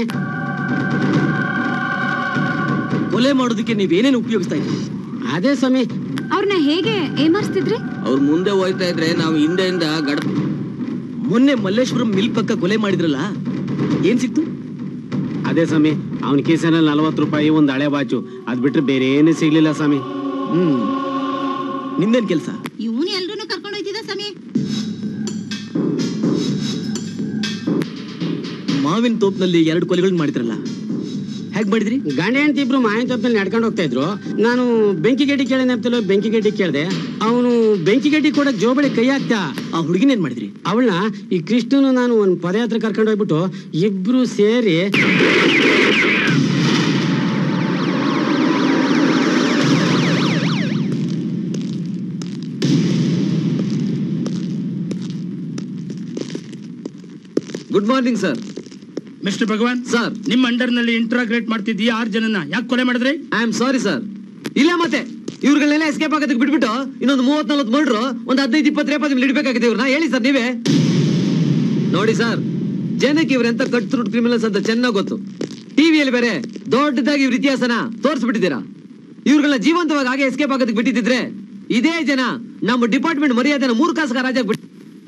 ಕೊಲೆ ಮಾಡೋದಕ್ಕೆ ನೀವೇನೇನು ಉಪಯೋಗಿಸ್ತಾ ಇದ್ರಿ ಅದೇ ಸ್ವಾಮಿ ಅವ್ರನ್ನ ಹೇಗೆ ಏಮಾರಿಸ್ತಿದ್ರಿ ಅವ್ರು ಮುಂದೆ ಹೋಯ್ತಾ ಇದ್ರೆ ನಾವು ಹಿಂದೆಯಿಂದ ಗಡ ಮೊನ್ನೆ ಮಲ್ಲೇಶ್ವರಂ ಮಿಲ್ ಪಕ್ಕ ಕೊಲೆ ಮಾಡಿದ್ರಲ್ಲ ಏನ್ ಸಿಕ್ತು ಅದೇ ಸ್ವಾಮಿ ಅವನ ಕೇಸಲ್ಲಿ ನಲವತ್ತು ರೂಪಾಯಿ ಒಂದು ಹಳೆ ಬಾಚು ಅದ್ ಬಿಟ್ರೆ ಬೇರೆ ಏನೂ ಸಿಗ್ಲಿಲ್ಲ ಸ್ವಾಮಿ ಹ್ಮ್ ನಿಂದೇನ್ ಕೆಲ್ಸ ಇವನು ಎಲ್ರೂ ಕರ್ಕೊಂಡು ಹೋಯ್ತಿದ್ದ ಸ್ವಾಮಿ ಮಾವಿನ ತೋಪ್ನಲ್ಲಿ ಎರಡು ಕೊಲೆಗಳನ್ನ ಮಾಡಿದ್ರಲ್ಲ ಹೇಗ್ ಮಾಡಿದ್ರಿ ಗಂಡ ಹೆಂಡತಿ ಇಬ್ರು ಮಾವಿನ ತೋಪಲ್ಲಿ ನಡ್ಕೊಂಡು ಹೋಗ್ತಾ ಇದ್ರು ನಾನು ಬೆಂಕಿ ಗಡ್ಡಿ ಕೇಳಿ ನೆಪ್ತಲ್ಲ ಬೆಂಕಿ ಗಡ್ಡಿ ಕೇಳಿದೆ ಅವನು ಬೆಂಕಿ ಗಡ್ಡಿ ಕೊಡಕ್ ಜೋಬಳಿ ಕೈ ಹಾಕ್ತಾ ಆ ಹುಡುಗಿನ ಏನ್ ಮಾಡಿದ್ರಿ ಅವಳನ್ನ ಈ ಕೃಷ್ಣನು ನಾನು ಒಂದು ಪದಯಾತ್ರೆ ಕರ್ಕೊಂಡು ಹೋಗ್ಬಿಟ್ಟು ಇಬ್ರು ಸೇರಿ good morning sir mister Bhagwan sir ನಿಮ್ಮ ಅಂಡರ್ ನಲ್ಲಿ ಇಂಟ್ರಾಗ್ರೇಟ್ ಮಾಡ್ತಿದ್ದೀಯ ಆರು ಜನನ ಯಾಕೆ ಕೊಲೆ ಮಾಡಿದ್ರಿ ಐ ಆಮ್ ಸಾರಿ ಸರ್ ಇಲ್ಲ ಮತ್ತೆ ಇವ್ರುಗಳನ್ನೆಲ್ಲ ಎಸ್ಕೇಪ್ ಆಗೋದಕ್ಕೆ ಬಿಟ್ಬಿಟ್ಟು ಇನ್ನೊಂದು ಮೂವತ್ ನಲ್ವತ್ತು ಮರ್ಡ್ರು ಒಂದು ಹದಿನೈದು ಇಪ್ಪತ್ತು ರೇಪ ನಿಮ್ಗೆ ಇಡಬೇಕಾಗಿದೆ ಇವ್ರನ್ನ ಹೇಳಿ ಸರ್ ನೀವೇ ನೋಡಿ ಸರ್ ಜನಕ್ಕೆ ಇವ್ರೆಂತ ಕಟ್ ಥ್ರೂಟ್ ಕ್ರಿಮಿನಲ್ಸ್ ಅಂತ ಚೆನ್ನಾಗಿ ಗೊತ್ತು ಟಿವಿಯಲ್ಲಿ ಬೇರೆ ದೊಡ್ಡದಾಗಿ ಇವ್ರ ಇತಿಹಾಸನ ತೋರಿಸ್ಬಿಟ್ಟಿದ್ದೀರಾ ಇವ್ರುಗಳನ್ನ ಜೀವಂತವಾಗಿ ಹಾಗೆ ಎಸ್ಕೇಪ್ ಆಗೋದಕ್ಕೆ ಬಿಟ್ಟಿದ್ರೆ ಇದೇ ಜನ ನಮ್ಮ ಡಿಪಾರ್ಟ್ಮೆಂಟ್ ಮರ್ಯಾದೆನ ಮೂರು ಕಾಸು ರಾಜ ಬಿಟ್ಟು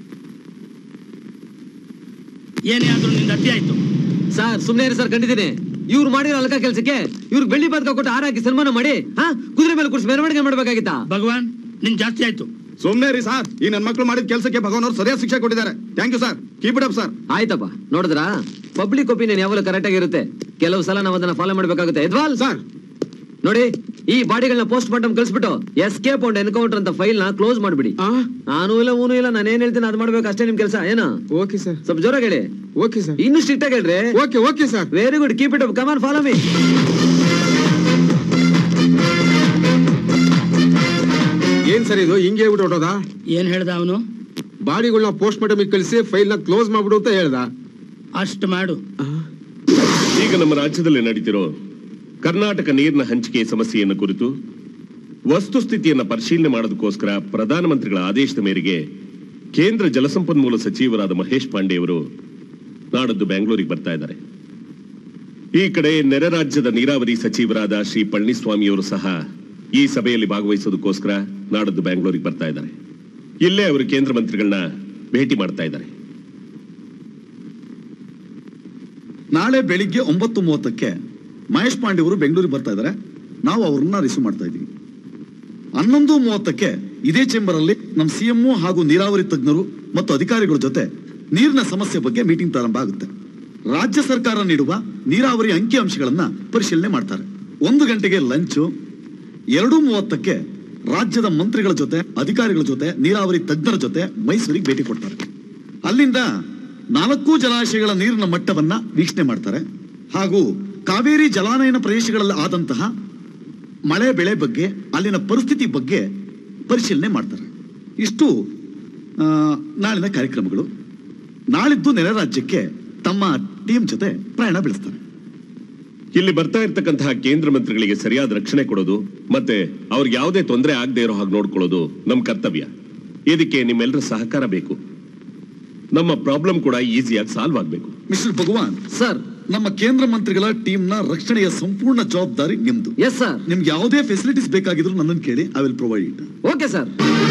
ಏನೇ ಆದ್ರೂ ನಿಂದ ಅಡ್ಡಿ ಆಯ್ತು ಸರ್ ಸುಮ್ನೆ ಇರಿ ಸರ್ ಕಂಡಿದ್ದೀನಿ ಇವ್ರು ಮಾಡಿರೋ ಅಲ್ಕ ಕೆಲ್ಸಕ್ಕೆ ಇವ್ರಿಗೆ ಬೆಳ್ಳಿ ಪದಕ ಕೊಟ್ಟು ಹಾರಾಕಿ ಸನ್ಮಾನ ಮಾಡಿ ಹಾ ಕುದುರೆ ಮೇಲೆ ಕುರ್ಸಿ ಮೆರವಣಿಗೆ ಮಾಡ್ಬೇಕಾಗಿತ್ತಾ ಭಗವಾನ್ ನಿನ್ ಜಾಸ್ತಿ ಆಯ್ತು ಸುಮ್ನೆ ರೀ ಸರ್ ಈ ನನ್ ಮಕ್ಳು ಮಾಡಿದ ಕೆಲಸಕ್ಕೆ ಭಗವಾನ್ ಅವ್ರು ಸರಿಯಾದ ಶಿಕ್ಷೆ ಕೊಟ್ಟಿದ್ದಾರೆ thank you sir keep it up sir ಆಯ್ತಪ್ಪ ನೋಡಿದ್ರಾ ಪಬ್ಲಿಕ್ ಒಪಿನಿಯನ್ ಯಾವಾಗಲೂ ಕರೆಕ್ಟ್ ಆಗಿರುತ್ತೆ ಕೆಲವು ಸಲ ನಾವು ಅದನ್ನ ಫಾಲೋ ಮಾಡ್ಬೇಕಾಗುತ್ತೆ ಎದ್ವಾಲ್ ಸರ್ ನೋಡಿ ಈ ಬಾಡಿಗಳನ್ನ ಪೋಸ್ಟ್ ಮಾರ್ಟಮ್ ಕಳಿಸ್ಬಿಟ್ಟು ಎಸ್ಕೇಪ್ ಅಂಡ್ ಎನ್ಕೌಂಟರ್ ಅಂತ ಫೈಲ್ ನ ಕ್ಲೋಸ್ ಮಾಡ್ಬಿಡಿ ನಾನು ಇಲ್ಲ ಊನು ಇಲ್ಲ ನಾನು ಏನ್ ಹೇಳ್ತೀನಿ ಅದ್ ಮಾಡ್ಬೇಕು ಅಷ್ಟೇ ನಿಮ್ ಕೆಲಸ ಏನು ಓಕೆ ಸರ್ ಸ್ವಲ್ಪ ಜೋರಾಗಿ ಹೇಳಿ ಓಕೆ ಸರ್ ಇನ್ನು ಸ್ಟ್ರಿಕ್ಟ್ ಆಗಿ ಹೇಳ್ರಿ okay okay sir very good keep it up come on follow me ಏನ್ ಸರ್ ಇದು ಹಿಂಗೆ ಹೇಳ್ಬಿಟ್ಟು ಹೊಟ್ಟೋದ ಏನ್ ಹೇಳ್ದ ಅವನು ಬಾಡಿಗಳನ್ನ ಪೋಸ್ಟ್ ಮಾರ್ಟಮ್ ಕಳಿಸಿ ಫೈಲ್ ನ ಕ್ಲೋಸ್ ಮಾಡ್ಬಿಡು ಅಂತ ಹೇಳ್ದ ಅಷ್ಟು ಮಾಡು ಈಗ ಈಗ ನಮ್ಮ ರಾಜ್ಯದಲ್ಲಿ ನಡೀತಿರೋ ಕರ್ನಾಟಕ ನೀರಿನ ಹಂಚಿಕೆ ಸಮಸ್ಯೆಯನ್ನು ಕುರಿತು ವಸ್ತುಸ್ಥಿತಿಯನ್ನು ಪರಿಶೀಲನೆ ಮಾಡೋದಕ್ಕೋಸ್ಕರ ಪ್ರಧಾನಮಂತ್ರಿಗಳ ಆದೇಶದ ಮೇರೆಗೆ ಕೇಂದ್ರ ಜಲಸಂಪನ್ಮೂಲ ಸಚಿವರಾದ ಮಹೇಶ್ ಪಾಂಡೆ ಅವರು ನಾಡದ್ದು ಬೆಂಗಳೂರಿಗೆ ಬರ್ತಾ ಇದ್ದಾರೆ ಈ ಕಡೆ ನೆರೆ ರಾಜ್ಯದ ನೀರಾವರಿ ಸಚಿವರಾದ ಶ್ರೀ ಪಳನಿಸ್ವಾಮಿಯವರು ಸಹ ಈ ಸಭೆಯಲ್ಲಿ ಭಾಗವಹಿಸೋದಕ್ಕೋಸ್ಕರ ನಾಡದ್ದು ಬೆಂಗಳೂರಿಗೆ ಬರ್ತಾ ಇದ್ದಾರೆ ಇಲ್ಲೇ ಅವರು ಕೇಂದ್ರ ಮಂತ್ರಿಗಳನ್ನ ಭೇಟಿ ಮಾಡ್ತಾ ಇದ್ದಾರೆ ನಾಳೆ ಬೆಳಿಗ್ಗೆ ಒಂಬತ್ತು ಮೂವತ್ತಕ್ಕೆ ಮಹೇಶ್ ಪಾಂಡೆ ಅವರು ಬೆಂಗಳೂರಿಗೆ ಬರ್ತಾ ಇದ್ದಾರೆ ನಾವು ಅವ್ರನ್ನ ರಿಸೀವ್ ಮಾಡ್ತಾ ಇದ್ದೀವಿ ಹನ್ನೊಂದು ಮೂವತ್ತಕ್ಕೆ ಇದೇ ಚೇಂಬರ್ ಅಲ್ಲಿ ನಮ್ಮ ಸಿಎಂ ಹಾಗೂ ನೀರಾವರಿ ತಜ್ಞರು ಮತ್ತು ಅಧಿಕಾರಿಗಳ ಜೊತೆ ನೀರಿನ ಸಮಸ್ಯೆ ಬಗ್ಗೆ ಮೀಟಿಂಗ್ ಪ್ರಾರಂಭ ಆಗುತ್ತೆ ರಾಜ್ಯ ಸರ್ಕಾರ ನೀಡುವ ನೀರಾವರಿ ಅಂಕಿಅಂಶಗಳನ್ನ ಪರಿಶೀಲನೆ ಮಾಡ್ತಾರೆ ಒಂದು ಗಂಟೆಗೆ ಲಂಚು ಎರಡು ಮೂವತ್ತಕ್ಕೆ ರಾಜ್ಯದ ಮಂತ್ರಿಗಳ ಜೊತೆ ಅಧಿಕಾರಿಗಳ ಜೊತೆ ನೀರಾವರಿ ತಜ್ಞರ ಜೊತೆ ಮೈಸೂರಿಗೆ ಭೇಟಿ ಕೊಡ್ತಾರೆ ಅಲ್ಲಿಂದ ನಾಲ್ಕು ಜಲಾಶಯಗಳ ನೀರಿನ ಮಟ್ಟವನ್ನ ವೀಕ್ಷಣೆ ಮಾಡ್ತಾರೆ ಹಾಗೂ ಕಾವೇರಿ ಜಲಾನಯನ ಪ್ರದೇಶಗಳಲ್ಲಿ ಆದಂತಹ ಮಳೆ ಬೆಳೆ ಬಗ್ಗೆ ಅಲ್ಲಿನ ಪರಿಸ್ಥಿತಿ ಬಗ್ಗೆ ಪರಿಶೀಲನೆ ಮಾಡ್ತಾರೆ ಇಷ್ಟು ಆ, ನಾಳಿನ ಕಾರ್ಯಕ್ರಮಗಳು ನಾಳಿದ್ದು ನೆರೆ ರಾಜ್ಯಕ್ಕೆ ತಮ್ಮ ಟೀಮ್ ಜೊತೆ ಪ್ರಯಾಣ ಬೆಳೆಸ್ತಾರೆ ಇಲ್ಲಿ ಬರ್ತಾ ಇರ್ತಕ್ಕಂತಹ ಕೇಂದ್ರ ಮಂತ್ರಿಗಳಿಗೆ ಸರಿಯಾದ ರಕ್ಷಣೆ ಕೊಡೋದು ಮತ್ತೆ ಅವ್ರಿಗೆ ಯಾವುದೇ ತೊಂದರೆ ಆಗದೆ ಇರೋ ಹಾಗೆ ನೋಡ್ಕೊಳ್ಳೋದು ನಮ್ಮ ಕರ್ತವ್ಯ ಇದಕ್ಕೆ ನಿಮ್ಮೆಲ್ಲರ ಸಹಕಾರ ಬೇಕು ನಮ್ಮ ಪ್ರಾಬ್ಲಮ್ ಕೂಡ ಈಸಿಯಾಗಿ ಸಾಲ್ವ್ ಆಗಬೇಕು ಮಿಸ್ಟರ್ ಭಗವಾನ್ ಸರ್ ನಮ್ಮ ಕೇಂದ್ರ ಮಂತ್ರಿಗಳ ಟೀಮ್ ನ ರಕ್ಷಣೆಯ ಸಂಪೂರ್ಣ ಜವಾಬ್ದಾರಿ ನಿಮ್ದು ಎಸ್ ಸರ್ ನಿಮ್ಗೆ ಯಾವುದೇ ಫೆಸಿಲಿಟೀಸ್ ಬೇಕಾಗಿದ್ರು ನನ್ನನ್ನು ಕೇಳಿ I will provide it okay sir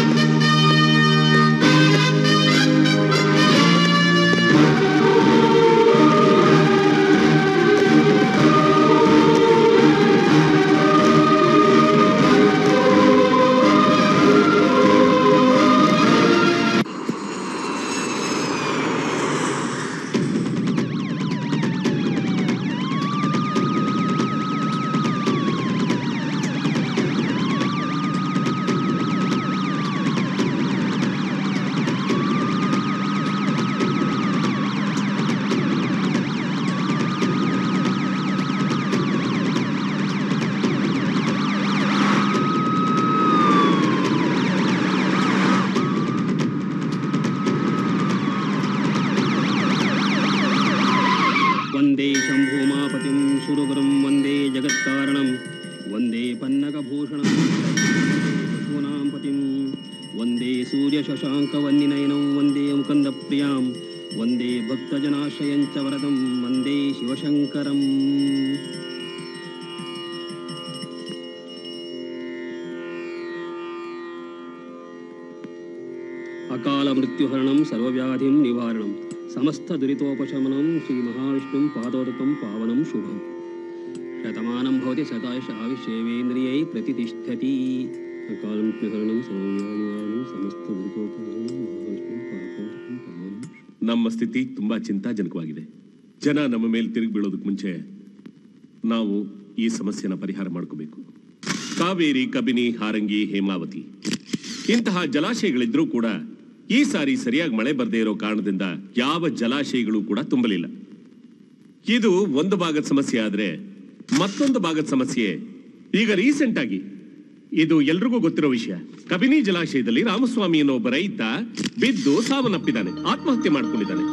ವಂದೇ ಶಂಭೂಮಾಪತಿಂ ಸುರಗುರುಂ ವಂದೇ ಜಗತ್ಕಾರಣಂ ವಂದೇ ಪನ್ನಗಭೂಷಣಂ ಪಶೂನಾಂ ಪತಿಂ ವಂದೇ ಸೂರ್ಯಶಶಾಂಕವನ್ನಿನಯನಂ ವಂದೇ ಮುಕಂದಪ್ರಿಯಾಂ ವಂದೇ ಭಕ್ತಜನಾಶ್ರಯಂಚ ವರದಂ ವಂದೇ ಶಿವಶಂಕರಂ ಅಕಾಲ ಮೃತ್ಯುಹರಣಂ ಸರ್ವವ್ಯಾಧಿಂ ನಿವಾರಣಂ ಸಮಸ್ತ ದುರಿತೋಪಶಮನಂ ಶ್ರೀ ಮಹಾವಿಷ್ಣುಂ ಪಾದೋದಕಂ ಪಾವನಂ ಶುಭಂ ಶತಮಾನಂ ಭವತಿ ಶತಾಯುಷ ಆಯುಷ್ಯೇವೇಂದ್ರಿಯೈ ಪ್ರತಿಷ್ಠತಿ ಅಕಾಲ ಮೃತ್ಯುಹರಣಂ ಸರ್ವವ್ಯಾಧಿ ನಿವಾರಣಂ ಸಮಸ್ತ ದುರಿತೋಪಶಮನಂ ಮಹಾವಿಷ್ಣುಂ ಪಾದೋದಕಂ ಪಾವನಂ ನಮ್ಮ ಸ್ಥಿತಿ ತುಂಬಾ ಚಿಂತಾಜನಕವಾಗಿದೆ ಜನ ನಮ್ಮ ಮೇಲೆ ತಿರುಗಿ ಬೀಳೋದಕ್ಕೆ ಮುಂಚೆ ನಾವು ಈ ಸಮಸ್ಯೆನ ಪರಿಹಾರ ಮಾಡ್ಕೋಬೇಕು ಕಾವೇರಿ ಕಬಿನಿ ಹಾರಂಗಿ ಹೇಮಾವತಿ ಇಂತಹ ಜಲಾಶಯಗಳಿದ್ರೂ ಕೂಡ ಈ ಸಾರಿ ಸರಿಯಾಗಿ ಮಳೆ ಬರದೇ ಇರೋ ಕಾರಣದಿಂದ ಯಾವ ಜಲಾಶಯಗಳು ಕೂಡ ತುಂಬಲಿಲ್ಲ ಇದು ಒಂದು ಭಾಗದ ಸಮಸ್ಯೆ ಆದ್ರೆ ಮತ್ತೊಂದು ಭಾಗದ ಸಮಸ್ಯೆ ಈಗ ರೀಸೆಂಟ್ ಆಗಿ ಇದು ಎಲ್ರಿಗೂ ಗೊತ್ತಿರೋ ವಿಷಯ ಕಬಿನಿ ಜಲಾಶಯದಲ್ಲಿ ರಾಮಸ್ವಾಮಿ ಅನ್ನೋ ಒಬ್ಬ ರೈತ ಬಿದ್ದು ಸಾವನ್ನಪ್ಪಿದ್ದಾನೆ ಆತ್ಮಹತ್ಯೆ ಮಾಡ್ಕೊಂಡಿದ್ದಾನೆ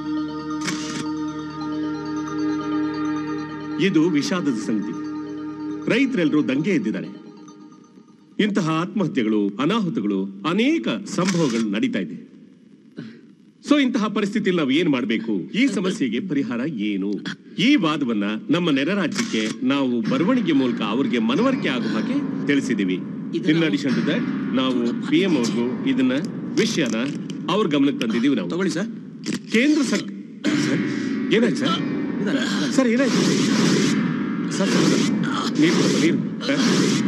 ಇದು ವಿಷಾದದ ಸಂಗತಿ ರೈತರೆಲ್ಲರೂ ದಂಗೆ ಎದ್ದಿದ್ದಾರೆ ಇಂತಹ ಆತ್ಮಹತ್ಯೆಗಳು ಅನಾಹುತಗಳು ಅನೇಕ ಸಂಭವಗಳು ನಡೀತಾ ಇದೆ ಸೊ ಇಂತಹ ಪರಿಸ್ಥಿತಿಯಲ್ಲಿ ನಾವು ಏನ್ ಮಾಡಬೇಕು ಈ ಸಮಸ್ಯೆಗೆ ಪರಿಹಾರ ಏನು ಈ ವಾದವನ್ನ ನಮ್ಮ ನೆರೆ ರಾಜ್ಯಕ್ಕೆ ನಾವು ಬರವಣಿಗೆ ಮೂಲಕ ಅವ್ರಿಗೆ ಮನವರಿಕೆ ಆಗೋ ಹಾಗೆ ತಿಳಿಸಿದೀವಿ ಇನ್ ಅಡಿಷನ್ ಟು ದಟ್ ನಾವು ಪಿ ಎಂ ಅವ್ರಿಗೂ ಇದನ್ನ ವಿಷಯನ ಅವ್ರ ಗಮನಕ್ಕೆ ತಂದಿದೀವಿ ನಾವು ತಗೊಳ್ಳಿ ಸರ್ ಕೇಂದ್ರ ಸರ್ಕಾರ ಸರ್ ಏನಾಯ್ತು ಸರ್ ಸರ್ ಏನಾಯ್ತು ಸರ್ ಸರ್ ಸರ್, ನೀರು ಕೊಡಪ್ಪ, ನೀರು ಸರ್.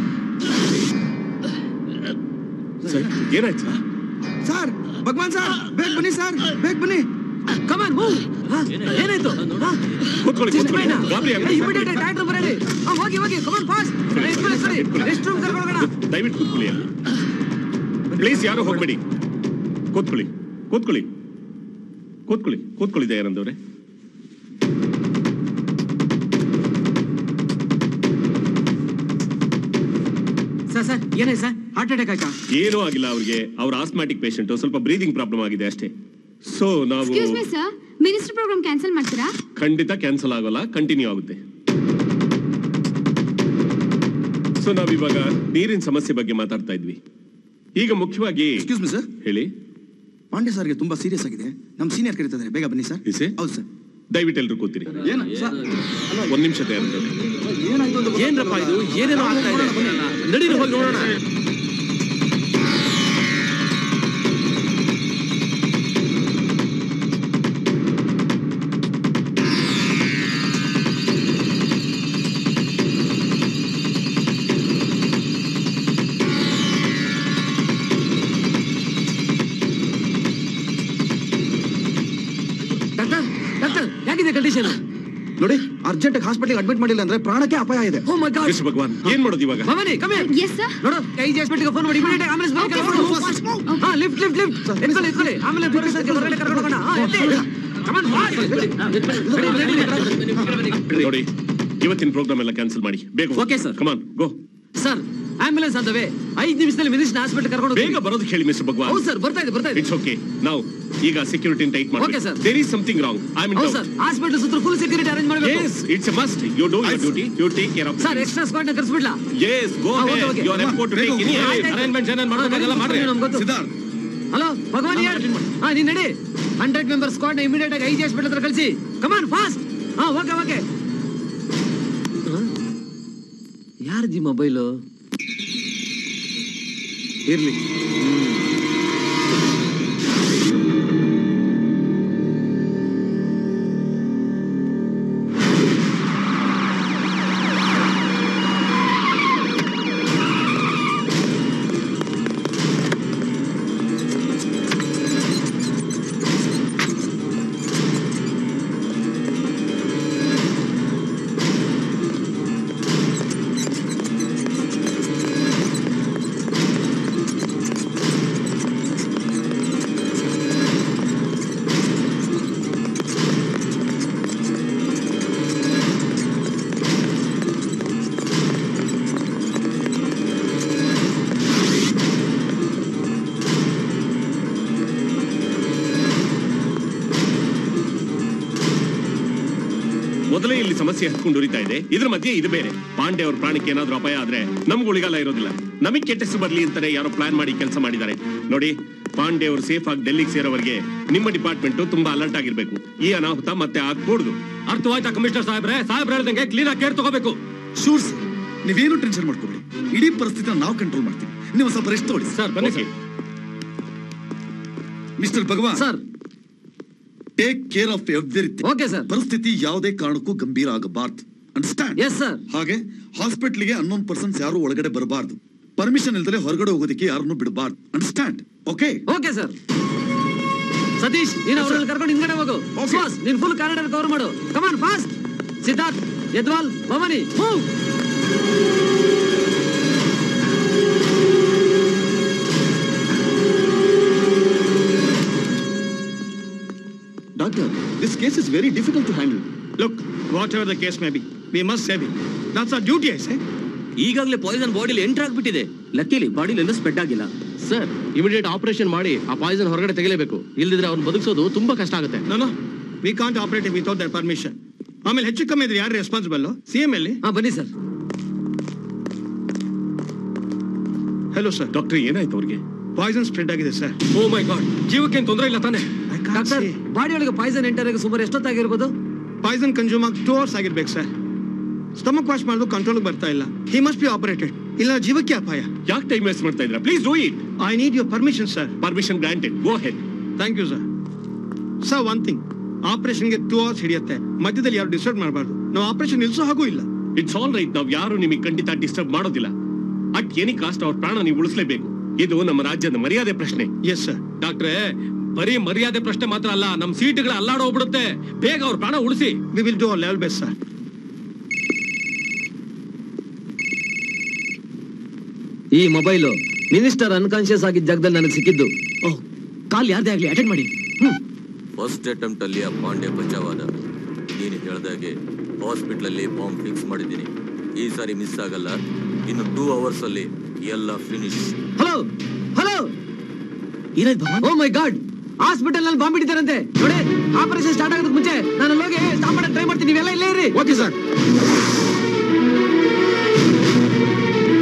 ಸರ್ ಏನಾಯ್ತು ಸರ್ ಸರ್ ಭಗವಾನ್ ಸರ್ ಬೇಗ ಬನ್ನಿ ಸರ್ ಬೇಗ ಬನ್ನಿ ಕಮಾನ್ ಮೂವ್ ಏನಾಯ್ತು ಕೂತ್ಕೊಳ್ಳಿ ಕೂತ್ಕೊಳ್ಳಿ ಗಾಬರಿ ಆಗ್ಬೇಡಿ. ಇಮಿಡಿಯೇಟ್ ಡಾಕ್ಟರ್ ಬರಲಿ ಆ, ಹೋಗಿ ಹೋಗಿ ಕಮಾನ್ ಫಾಸ್ಟ್ ಸರಿ ರೆಸ್ಟ್ ರೂಮ್ ಕರ್ಕೊಂಡು ಹೋಗೋಣ ದಯವಿಟ್ಟು ಕೂತ್ಕೊಳ್ಳಿ ಅಲ್ಲಿ ಪ್ಲೀಸ್ ಯಾರು ಹೋಗ್ಬೇಡಿ ಕೂತ್ಕೊಳ್ಳಿ ಕೂತ್ಕೊಳ್ಳಿ ಕೂತ್ಕೊಳ್ಳಿ ಕೂತ್ಕೊಳ್ಳಿ ದಯಾನಂದ್ ಅವರೇ ಸರ್ ಸರ್ ಏನಾಯ್ತು ಸರ್ ಹಾರ್ಟ್ ಅಟ್ಯಾಕ್ ಆಯ್ತಾ ಏನೂ ಆಗಿಲ್ಲ ಅವ್ರಿಗೆ ಅವ್ರ ಆಸ್ಮ್ಯಾಟಿಕ್ ಪೇಷಂಟ್ ಸ್ವಲ್ಪ ಬ್ರೀದಿಂಗ್ ಪ್ರಾಬ್ಲಮ್ ಆಗಿದೆ ಅಷ್ಟೇ ಸೊ ನಾವು excuse me sir minister program cancel ಮಾಡ್ತೀರಾ ಖಂಡಿತ ಕ್ಯಾನ್ಸಲ್ ಆಗೋಲ್ಲ ಕಂಟಿನ್ಯೂ ಆಗುತ್ತೆ ಸೊ ನಾವಿವಾಗ ನೀರಿನ ಸಮಸ್ಯೆ ಬಗ್ಗೆ ಮಾತಾಡ್ತಾ ಇದ್ವಿ ಈಗ ಮುಖ್ಯವಾಗಿ ಎಕ್ಸ್ಕ್ಯೂಸ್ ಮಿ ಸರ್ ಹೇಳಿ ಪಾಂಡೆ ಸರ್ಗೆ ತುಂಬಾ ಸೀರಿಯಸ್ ಆಗಿದೆ ನಮ್ಮ ಸೀನಿಯರ್ ಕರೀತಿದ್ದಾರೆ ಬೇಗ ಬನ್ನಿ ಸರ್ ಇಸೆ ಹೌದು ಸರ್ ದಯವಿಟ್ಟು ಎಲ್ರು ಕೂತಿರಿ ಏನು ಸರ್ ಒಂದ್ ನಿಮಿಷ ತಯಾರು ಏನ್ರಪ್ಪ ಇದು ಏನೇನೋ ಆಗ್ತಾ ಇದೆ ನಡೀರಿ ಹೋಗಿ ನೋಡೋಣ ಡಾಕ್ಟರ್ ಡಾಕ್ಟರ್ ಹೇಗಿದೆ ಕಂಡೀಷನ್ ನೋಡಿ ಅರ್ಜೆಂಟ್ ಹಾಸ್ಪಿಟಲ್ ಅಡ್ಮಿಟ್ ಮಾಡಿಲ್ಲ ಅಂದ್ರೆ ಪ್ರಾಣಕ್ಕೆ ಅಪಾಯ ಇದೆ ಓ ಮೈ ಗಾಡ್ ಕೃಷ್ಣ ಭಗವಾನ್ ಏನ್ ಮಾಡೋದು ಇವಾಗ ಭವಾನಿ ಕಮ್ ಎಸ್ ಸರ್ ನೋಡು ಕೈ ಹಾಸ್ಪಿಟಲ್ಗೆ ಫೋನ್ ಮಾಡಿ ಇಮಿಡಿಯೇಟ್ ಆಂಬುಲೆನ್ಸ್ ಬೇಕು ಹಾ ಲಿಫ್ಟ್ ಲಿಫ್ಟ್ ಲಿಫ್ಟ್ ಎತ್ಕೊಳ್ಳಿ ಎತ್ಕೊಳ್ಳಿ ಆಮೇಲೆ ಪ್ರೊಫೆಸರ್ಗೆ ಹೊರಗಡೆ ಕರ್ಕೊಂಡು ಹೋಗೋಣ ಹಾ ಎತ್ತಿ ಕಮಾನ್ ನೋಡಿ ಇವತ್ತಿನ ಪ್ರೋಗ್ರಾಮ್ ಎಲ್ಲ ಕ್ಯಾನ್ಸಲ್ ಮಾಡಿ ಬೇಗ Okay, sir. Come on go sir ambulance ಅಂತವೆ ಐದು ನಿಮಿಷದಲ್ಲಿ ಮಿನಿಸ್ಟರ್ ಹಾಸ್ಪಿಟಲ್ ಕರ್ಕೊಂಡು ಬೇಗ ಬರೋದಕ್ಕೆ ಹೇಳಿ ಮಿಸ್ಟರ್ ಭಗವಾನ್ ಹೌದು ಸರ್ ಬರ್ತಾ ಇದೆ ಬರ್ತಾ ಇದೆ ಇಟ್ಸ್ ಓಕೆ ನಾವು ಈಗ ಸೆಕ್ಯೂರಿಟಿ ಟೈಟ್ ಮಾಡಿ Okay, sir. There is something wrong I mean ಹೌದು ಸರ್ ಹಾಸ್ಪಿಟಲ್ ಸುತ್ತ ಫುಲ್ ಸೆಕ್ಯೂರಿಟಿ ಅರೇಂಜ್ ಮಾಡಬೇಕು Yes, it's a must. You do your duty. You take care of the sir things. Extra squad ನ ಕರ್ಸ್ಬಿಡ್ಲಾ Yes, go ಹಾ, okay, ahead. okay. You are employed to take any arrangements ಏನೇನ್ ಮಾಡ್ಬೇಕಾಗೆಲ್ಲ ಮಾಡ್ರಿ. Siddharth hello ಭಗವಾನ್ ಯಾರ್ ಹಾ ನೀನ್ ನಡಿ ಹಂಡ್ರೆಡ್ ಮೆಂಬರ್ ಸ್ಕ್ವಾಡ್ ನ ಇಮಿಡಿಯೇಟ್ ಆಗಿ ಐಜಿ ಹಾಸ್ಪಿಟಲ್ ಹತ್ರ ಕಳಿಸಿ ಕಮಾನ್ ಫಾಸ್ಟ್ ಹಾ ಓಕೆ ಓಕೆ ಯಾರ್ದಿ ಮೊಬೈಲು ಇರ್ಲಿ ಮೊದಲೇ ಇಲ್ಲಿ ಸಮಸ್ಯೆ ಹತ್ಕೊಂಡು ಉರಿತಾ ಇದೆ ಇದ್ರ ಮಧ್ಯೆ ಇದು ಬೇರೆ ಪಾಂಡೆ ಅವ್ರ ಪ್ರಾಣಕ್ಕೆ ಏನಾದ್ರೂ ಅಪಾಯ ಆದ್ರೆ ನಮ್ಗೆ ಉಳಿಗಾಲ ಇರೋದಿಲ್ಲ ನಮಗ್ ಕೆಟ್ಟ ಹೆಸರು ಬರ್ಲಿ ಅಂತಾನೆ ಯಾರೋ ಪ್ಲಾನ್ ಮಾಡಿ ಕೆಲಸ ಮಾಡಿದ್ದಾರೆ ನೋಡಿ ಪಾಂಡೆ ಅವರು ಸೇಫ್ ಆಗಿ ಡೆಲ್ಲಿಗೆ ಸೇರೋವರೆಗೆ ನಿಮ್ಮ ಡಿಪಾರ್ಟ್ಮೆಂಟ್ ತುಂಬಾ ಅಲರ್ಟ್ ಆಗಿರ್ಬೇಕು ಈ ಅನಾಹುತ ಮತ್ತೆ ಆಗ್ಕೂಡ್ದು ಅರ್ಥವಾಯ್ತಾ ಕಮಿಷನರ್ ಸಾಹೇಬ್ರೆ ಸಾಹೇಬ್ರ ಹೇಳ್ದಂಗೆ ಕ್ಲೀನ್ ಆಗಿ ಕೇರ್ ತಗೋಬೇಕು ಶೂರ್ ಸರ್ ನೀವೇನು ಟೆನ್ಷನ್ ಮಾಡ್ಕೊಬೇಡಿ ಇಡೀ ಪರಿಸ್ಥಿತಿನ ನಾವು ಕಂಟ್ರೋಲ್ ಮಾಡ್ತೀವಿ ನೀವು ಸ್ವಲ್ಪ ರೆಸ್ಟ್ ತಗೊಳ್ಳಿ ಸರ್ ಬನ್ನಿ sir mister Bhagwan sir take care of everything okay sir ಪರಿಸ್ಥಿತಿ ಯಾವುದೇ ಕಾರಣಕ್ಕೂ ಗಂಭೀರ ಆಗಬಾರ್ದು ಅಂಡರ್ಸ್ಟ್ಯಾಂಡ್ ಎಸ್ ಸರ್ ಹಾಗೆ ಹಾಸ್ಪಿಟ್ಲಿಗೆ ಅನ್ನೋನ್ ಪರ್ಸನ್ಸ್ ಯಾರು ಒಳಗಡೆ ಬರಬಾರ್ದು ಪರ್ಮಿಷನ್ ಇಲ್ದಲೆ ಹೊರಗಡೆ ಹೋಗೋದಕ್ಕೆ ಯಾರನ್ನು ಬಿಡಬಾರ್ದು understand okay okay sir Satish ನೀನು ಅವ್ರಲ್ಲಿ ಕರ್ಕೊಂಡು ಹಿಂಗಡೆ ಹೋಗು ಬಾಸ್ ನೀನ್ ಫುಲ್ ಕಾರಿಡಾರ್ ಕವರ್ ಮಾಡು come on fast Siddharth Yadwal Bhavani move Doctor, this case is very difficult to handle. Look, whatever the case may be, we must save him. That's our duty, I say. ಈಗಾಗಲೇ poison ಬಾಡಿಲಿ enter ಆಗ್ಬಿಟ್ಟಿದೆ ಲಕ್ಕಿಲಿ ಬಾಡಿಲಿ ಎಲ್ಲೂ spread ಆಗಿಲ್ಲ sir immediate operation ಮಾಡಿ ಆ Poisson ಹೊರಗಡೆ ತೆಗಿಲೇಬೇಕು ಇಲ್ದಿದ್ರೆ ಅವ್ನು ಬದುಕಿಸೋದು ತುಂಬಾ ಕಷ್ಟ ಆಗುತ್ತೆ No, no. We can't operate it without their permission. ಆಮೇಲೆ ಹೆಚ್ಚು ಕಮ್ಮಿ ಇದ್ರೆ ಯಾರು ರೆಸ್ಪಾನ್ಸಿಬಲ್ ಸಿ ಎಂ ಎಲ್ಲಿ ಹಾ ಬನ್ನಿ ಸರ್ ಹಲೋ ಸರ್ ಡಾಕ್ಟರ್ ಏನಾಯ್ತು ಅವ್ರಿಗೆ ಪಾಯ್ಸನ್ ಸ್ಪ್ರೆಡ್ ಆಗಿದೆ ಸರ್ ಓ ಮೈ ಗಾಡ್ ಜೀವಕ್ಕೇನ್ ತೊಂದರೆ ಇಲ್ಲ ತಾನೆ ಡಾಕ್ಟರ್ ಬಾಡಿ ಒಳಗೆ ಪಾಯ್ಸನ್ ಎಂಟರ್ ಆಗಿ ಸುಮಾರು ಎಷ್ಟೊತ್ತಾಗಿರ್ಬೋದು ಪಾಯ್ಸನ್ ಕನ್ಸ್ಯೂಮ್ ಆಗಿ ಟೂ ಅವರ್ಸ್ ಆಗಿರ್ಬೇಕು ಸರ್ ಸ್ಟಮಕ್ ವಾಶ್ ಮಾಡೋದು ಕಂಟ್ರೋಲ್ ಬರ್ತಾ ಇಲ್ಲ ಹಿ ಮಸ್ಟ್ ಬಿ ಆಪರೇಟೆಡ್ ಇಲ್ಲ ಜೀವಕ್ಕೆ ಅಪಾಯ ಯಾಕೆ ಟೈಮ್ ವೇಸ್ಟ್ ಮಾಡ್ತಾ ಇದ್ರ please do it I need your permission sir permission granted go ahead thank you sir sir one thing ಆಪರೇಷನ್ಗೆ ಟೂ ಅವರ್ಸ್ ಹಿಡಿಯುತ್ತೆ ಮಧ್ಯದಲ್ಲಿ ಯಾರು ಡಿಸ್ಟರ್ಬ್ ಮಾಡಬಾರ್ದು ನಾವು ಆಪರೇಷನ್ ನಿಲ್ಸೋ ಹಾಗೂ ಇಲ್ಲ ಇಟ್ಸ್ ಆಲ್ ರೈಟ್ ನಾವ್ ಯಾರು ನಿಮಗೆ ಖಂಡಿತ ಡಿಸ್ಟರ್ಬ್ ಮಾಡೋದಿಲ್ಲ ಅಟ್ ಎನಿ ಕಾಸ್ಟ್ ಅವ್ರ ಪ್ರಾಣ ನೀವು ಉಳಿಸ್ಲೇಬೇಕು ಇದು ನಮ್ಮ ರಾಜ್ಯದ ಮರ್ಯಾದೆ ಪ್ರಶ್ನೆ ಎಸ್ ಸರ್ ಡಾಕ್ಟ್ರೆ ಬರೀ ಮರ್ಯಾದೆ ಪ್ರಶ್ನೆ ಮಾತ್ರ ಅಲ್ಲ ನಮ್ ಸೀಟ್ಗಳ ಅಲ್ಲಾಡೋ ಹೋಗ್ಬಿಡುತ್ತೆ ಬೇಗ ಅವ್ರ ಪ್ರಾಣ ಉಳಿಸಿ we will do our level best sir ಈ ಮೊಬೈಲು ಮಿನಿಸ್ಟರ್ ಅನ್ಕಾನ್ಶಿಯಸ್ ಆಗಿದ್ದ ಜಾಗದಲ್ಲಿ ನನಗೆ ಸಿಕ್ಕಿದ್ದು ಓಹ್ ಕಾಲ್ ಯಾರ್ದೇ ಆಗ್ಲಿ ಅಟೆಂಡ್ ಮಾಡಿ ಫಸ್ಟ್ ಅಟೆಂಪ್ಟ್ ಅಲ್ಲಿ ಆ ಪಾಂಡೆ ಬಚಾವಾದ ನೀನು ಹೇಳ್ದಾಗೆ ಹಾಸ್ಪಿಟಲ್ ಅಲ್ಲಿ ಬಾಂಬ್ ಫಿಕ್ಸ್ ಮಾಡಿದ್ದೀನಿ ಈ ಸಾರಿ ಮಿಸ್ ಆಗಲ್ಲ ಇನ್ನು ಟೂ ಅವರ್ಸ್ ಅಲ್ಲಿ ಎಲ್ಲ finish hello hello oh my God hospital ನಲ್ಲಿ ಬಾಂಬ್ ಇಟ್ಟಿದ್ದಾರಂತೆ ನೋಡಿ ಆಪರೇಷನ್ ಸ್ಟಾರ್ಟ್ ಆಗೋದಕ್ಕೆ ಮುಂಚೆ ನಾನು ಅಲ್ಲಿ ಹೋಗಿ ಸ್ಟಾಪ್ ಮಾಡಕ್ಕೆ ಟ್ರೈ ಮಾಡ್ತೀನಿ ನೀವೆಲ್ಲ ಇಲ್ಲೇ ಇರಿ okay sir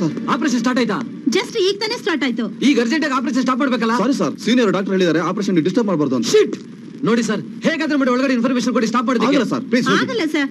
sir operation start ಆಯ್ತಾ ಜಸ್ಟ್ ಈಗ ತಾನೇ ಸ್ಟಾರ್ಟ್ ಆಯ್ತು ಈಗ ಅರ್ಜೆಂಟ್ ಆಗಿ ಆಪರೇಷನ್ ಸ್ಟಾಪ್ ಮಾಡ್ಬೇಕಲ್ಲ ಸಾರಿ ಸರ್ ಸೀನಿಯರ್ ಡಾಕ್ಟರ್ ಹೇಳಿದ್ದಾರೆ ಆಪರೇಷನ್ ಡಿಸ್ಟರ್ಬ್ ಮಾಡಬಾರ್ದು ಅಂತ ಶಿಟ್ ನೋಡಿ ಸರ್ ಹೇಗಾದ್ರೂ ಮಾಡಿ ಒಳಗಡೆ ಇನ್ಫಾರ್ಮೇಶನ್ ಕೊಡಿ ಸ್ಟಾಪ್ ಮಾಡಿ ಆಗಲ್ಲ ಸರ್ ಪ್ಲೀಸ್ ಆಗಲ್ಲ ಸರ್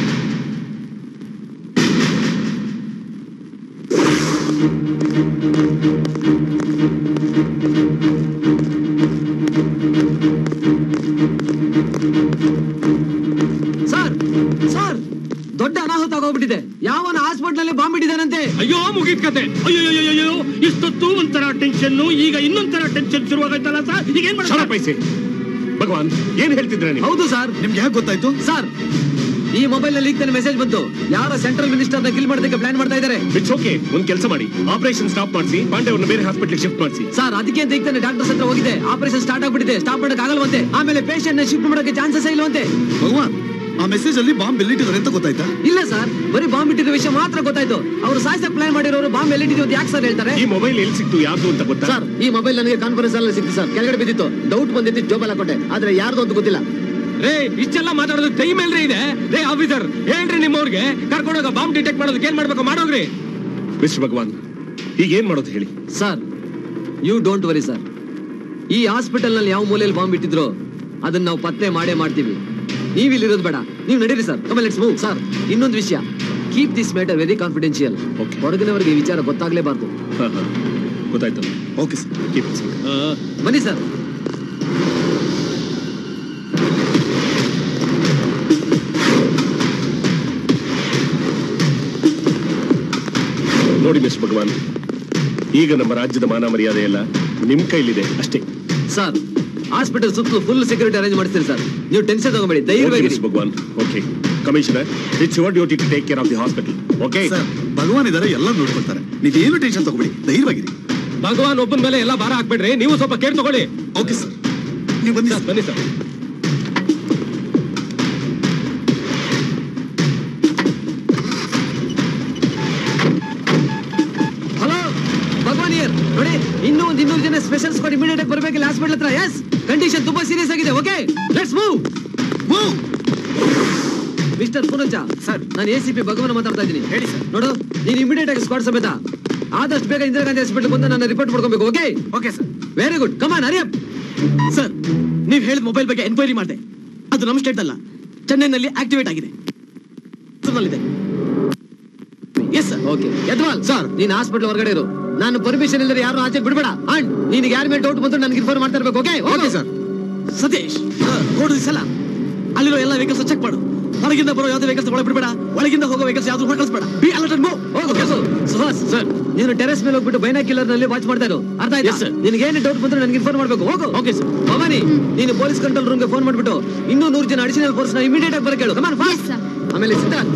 ಸರ್ ಸರ್ ದೊಡ್ಡ ಅನಾಹುತ ಆಗೋಗ್ಬಿಟ್ಟಿದೆ ಯಾವನ ಹಾಸ್ಪಿಟಲ್ ಅಲ್ಲಿ ಬಾಂಬ್ ಇಟ್ಟಿದ್ದಾನಂತೆ ಅಯ್ಯೋ ಮುಗಿದ್ ಕತೆ ಅಯ್ಯೋ ಅಯ್ಯೋ, ಅಯ್ಯೋ ಅಯ್ಯೋ ಇಷ್ಟೊತ್ತು ಒಂಥರ ಟೆನ್ಷನ್ ಈಗ ಇನ್ನೊಂಥರ ಟೆನ್ಷನ್ ಶುರುವಾಗೈತಲ್ಲ ಸರ್ ಈಗ ಏನ್ ಶರ ಮಾಡ್ತಾರೆ ಪೈಸೆ ಭಗವಾನ್ ಏನ್ ಹೇಳ್ತಿದ್ರ ನೀವು ಹೌದು ಸರ್ ನಿಮ್ಗೆ ಹೇಗೆ ಗೊತ್ತಾಯ್ತು ಸರ್ ಈ ಮೊಬೈಲ್ ನಲ್ಲಿ ಈಗ ಮೆಸೇಜ್ ಬಂತು ಯಾರ ಸೆಂಟ್ರಲ್ ಮಿನಿಸ್ಟರ್ ನ ಕಿಲ್ ಮಾಡೋದಕ್ಕೆ ಪ್ಲಾನ್ ಮಾಡ್ತಾ ಇದ್ದಾರೆ ಇಟ್ಸ್ ಓಕೆ ಒಂದ್ ಕೆಲಸ ಮಾಡಿ ಆಪರೇಷನ್ ಸ್ಟಾಪ್ ಮಾಡಿಸಿ ಪಾಂಡೆ ಅವ್ರನ್ನ ಬೇರೆ ಹಾಸ್ಪಿಟಲ್ ಶಿಫ್ಟ್ ಮಾಡಿಸಿ ಸರ್ ಅದಕ್ಕೆ ಅಂತ ಈಗ ತಾನೆ ಡಾಕ್ಟರ್ಸ್ ಹತ್ರ ಹೋಗಿದೆ ಆಪರೇಷನ್ ಸ್ಟಾರ್ಟ್ ಆಗ್ಬಿಟ್ಟಿದೆ ಸ್ಟಾಪ್ ಮಾಡಕ್ ಆಗಲ್ವಂತೆ ಆಮೇಲೆ ಪೇಷಂಟ್ ನ ಶಿಫ್ಟ್ ಮಾಡಕ್ಕೆ ಚಾನ್ಸಸ್ ಇಲ್ವಂತೆ ಭಗವಾನ್ ಆ ಮೆಸೇಜ್ ಅಲ್ಲಿ ಬಾಂಬ್ ಎಲ್ಲಿಟ್ಟಿದ್ದಾರೆ ಅಂತ ಗೊತ್ತಾಯ್ತಾ ಇಲ್ಲ ಸರ್ ಬರೀ ಬಾಂಬ್ ಇಟ್ಟಿರೋ ವಿಷಯ ಮಾತ್ರ ಗೊತ್ತಾಯ್ತು ಅವರು ಸಾಯ್ಸಕ್ ಪ್ಲಾನ್ ಮಾಡಿರೋರು ಬಾಂಬ್ ಎಲ್ಲಿಟ್ಟಿದ್ವಿ ಅಂತ ಯಾಕೆ ಸರ್ ಹೇಳ್ತಾರೆ ಈ ಮೊಬೈಲ್ ಎಲ್ಲಿ ಸಿಕ್ತು ಯಾರ್ದು ಅಂತ ಗೊತ್ತಾ ಸರ್ ಈ ಮೊಬೈಲ್ ನನಗೆ ಕಾನ್ಫರೆನ್ಸ್ ಅಲ್ಲಿ ಸಿಕ್ತು ಸರ್ ಕೆಳಗಡೆ ಬಿದ್ದಿತ್ತು ಡೌಟ್ ಬಂದಿತ್ತು ಜೋಬಲ್ ಹಾಕೊಂಡೆ ಆದ್ರೆ ಯಾರ್ದು ಅಂತ ಗೊತ್ತಿಲ್ಲ ರೇ ಇಷ್ಟೆಲ್ಲ ಮಾತಾಡೋದು ಟೈಮ್ ಎಲ್ರಿ ಇದೆ ರೇ ಆಫೀಸರ್ ಹೇಳ್ರಿ ನಿಮ್ಮವ್ರಿಗೆ ಕರ್ಕೊಂಡೋಗ ಬಾಂಬ್ ಡಿಟೆಕ್ಟ್ ಮಾಡೋದಕ್ಕೆ ಏನ್ ಮಾಡ್ಬೇಕು ಮಾಡೋಗ್ರಿ ಮಿಸ್ಟರ್ ಭಗವಾನ್ ಈಗ ಏನ್ ಮಾಡೋದು ಹೇಳಿ sir you don't worry sir ಈ ಹಾಸ್ಪಿಟಲ್ ನಲ್ಲಿ ಯಾವ ಮೂಲೆಯಲ್ಲಿ ಬಾಂಬ್ ಇಟ್ಟಿದ್ರು ಅದನ್ನ ನಾವು ಪತ್ತೆ ಮಾಡೇ ಮಾಡ್ತೀವಿ ನೀವ್ ಇಲ್ಲಿರೋದು ಬೇಡ ನೀವು ನಡೀರಿ sir Kamal let's move sir ಇನ್ನೊಂದು ವಿಷಯ keep this matter very confidential ಹೊರಗಿನವರಿಗೆ ಈ ವಿಚಾರ ಗೊತ್ತಾಗ್ಲೇಬಾರ್ದು ಗೊತ್ತಾಯ್ತು ಓಕೆ ಸರ್ ಕೀಪ್ ಬನ್ನಿ ಸರ್ ನೋಡಿ ಮಿಸ್ ಭಗವಾನ್ ಈಗ ನಮ್ಮ ರಾಜ್ಯದ ಮಾನ ಮರ್ಯಾದೆ ಎಲ್ಲ ನಿಮ್ ಕೈಲಿದೆ ಅಷ್ಟೇ ಸರ್ ಹಾಸ್ಪಿಟಲ್ ಸುತ್ತಲೂ ಫುಲ್ ಸೆಕ್ಯೂರಿಟಿ ಅರೇಂಜ್ ಮಾಡ್ತೀರಿ ಸರ್ ನೀವು ಟೆನ್ಷನ್ ತಗೋಬೇಡಿ Okay, ಧೈರ್ಯವಾಗಿ Miss Bhagwan okay commissioner it's your duty to take care of the hospital okay sir Bhagwan ಇದಾರೆ ಎಲ್ಲ ನೋಡ್ಕೊಳ್ತಾರೆ ನೀವೇನು ಟೆನ್ಷನ್ ತಗೋಬೇಡಿ ಧೈರ್ಯವಾಗಿರಿ ಭಗವಾನ್ ಒಬ್ಬನ ಮೇಲೆ ಎಲ್ಲ ಭಾರ ಹಾಕ್ಬೇಡ್ರಿ ನೀವು ಸ್ವಲ್ಪ ಕೇರ್ ತಗೊಳ್ಳಿ ಓಕೆ ಸರ್ ನೀವು ಬನ್ನಿ ಸರ್, ಬನ್ನಿ ಸರ್ ಹಲೋ ಭಗವಾನ್ ಇಯರ್ ನೋಡಿ ಇನ್ನೂ ಒಂದು ಇನ್ನೂರು ಜನ ಸ್ಪೆಷಲ್ ಸ್ಕ್ವಾಡ್ ಇಮಿಡಿಯೇಟ್ ಆಗಿ ಬರಬೇಕಿಲ್ಲ ಹಾಸ್ಪಿಟಲ್ ಹತ್ರ ಎಸ್ ಕಂಡೀಷನ್ ತುಂಬಾ ಸೀರಿಯಸ್ ಆಗಿದೆ okay let's move move mister Poonacha sir ನಾನು ಎ ಸಿ ಪಿ ಭಗವಾನ್ ಮಾತಾಡ್ತಾ ಇದ್ದೀನಿ ಹೇಳಿ ಸರ್ ನೋಡು ನೀನು ಇಮಿಡಿಯೇಟ್ ಆಗಿ ಸ್ಕ್ವಾಡ್ ಸಮೇತ ಆದಷ್ಟು ಬೇಗ ಇಂದಿರಾ ಗಾಂಧಿ ಹಾಸ್ಪಿಟಲ್ ಬಂದು ನನ್ನ ರಿಪೋರ್ಟ್ ಮಾಡ್ಕೊಬೇಕು okay okay sir very good come on hurry up sir ನೀವು ಹೇಳಿದ ಮೊಬೈಲ್ ಬಗ್ಗೆ ಎನ್ಕ್ವೈರಿ ಮಾಡಿದೆ ಅದು ನಮ್ಮ ಸ್ಟೇಟ್ ಅಲ್ಲ ಚೆನ್ನೈನಲ್ಲಿ ಆಕ್ಟಿವೇಟ್ ಆಗಿದೆ ಇದೆ yes sir okay Yadwal sir ನೀನ್ ಹಾಸ್ಪಿಟಲ್ ಹೊರಗಡೆ ಇರು ನಾನು ಪರ್ಮಿಷನ್ ಇಲ್ಲದೆ ಯಾರು ಆಚೆ ಬಿಡಬೇಡ ಅಂಡ್ ನಿನಗೆ ಯಾರ ಮೇಲೆ ಡೌಟ್ ಬಂತು ನನಗೆ ಇನ್ಫಾರ್ಮ್ ಮಾಡ್ತಾ ಇರ್ಬೇಕು ಓಕೆ ಓಕೆ ಸರ್ ಸತೀಶ್ ನೋಡು ಸಲ ಅಲ್ಲಿರೋ ಎಲ್ಲ ವೆಹಿಕಲ್ಸ್ ಚೆಕ್ ಮಾಡು ಹೊರಗಿಂದ ಬರೋ ಯಾವ್ದು ವೆಹಿಕಲ್ಸ್ ಒಳಗೆ ಬಿಡಬೇಡ ಒಳಗಿಂದ ಹೋಗೋ ವೆಹಿಕಲ್ಸ್ ಯಾವ್ದು ಹೊರಕಳಿಸ್ಬೇಡ ಬಿ ಅಲರ್ಟ್ ಅನ್ಗೋ ಓಕೆ ಸುಹಾಸ್ ಸರ್ ನೀನು ಟೆರೆಸ್ ಮೇಲೆ ಹೋಗ್ಬಿಟ್ಟು ಬೈನಾಕ್ಯುಲರ್ ನಲ್ಲಿ ವಾಚ್ ಮಾಡ್ತಾ ಇರು ಅರ್ಥ ಆಯ್ತಾ Yes, sir. ನಿನಗೆ ಏನು ಡೌಟ್ ಬಂದ್ರೆ ನನಗೆ ಇನ್ಫಾರ್ಮ್ ಮಾಡ್ಬೇಕು ಹೋಗು ಓಕೆ ಸರ್ ಭವಾನಿ ನೀನು ಪೊಲೀಸ್ ಕಂಟ್ರೋಲ್ ರೂಮ್ಗೆ ಫೋನ್ ಮಾಡ್ಬಿಟ್ಟು ಇನ್ನೂ ನೂರು ಜನ ಅಡಿಷನಲ್ ಫೋರ್ಸ್ ನ ಇಮಿಡಿಯೇಟ್ ಆಗಿ ಬರಕ್ಕೆ ಹೇಳು ಕಮಾನ್ ಫಾಸ್ಟ್ ಆಮೇಲೆ ಸಿದ್ಧಾರ್ಥ್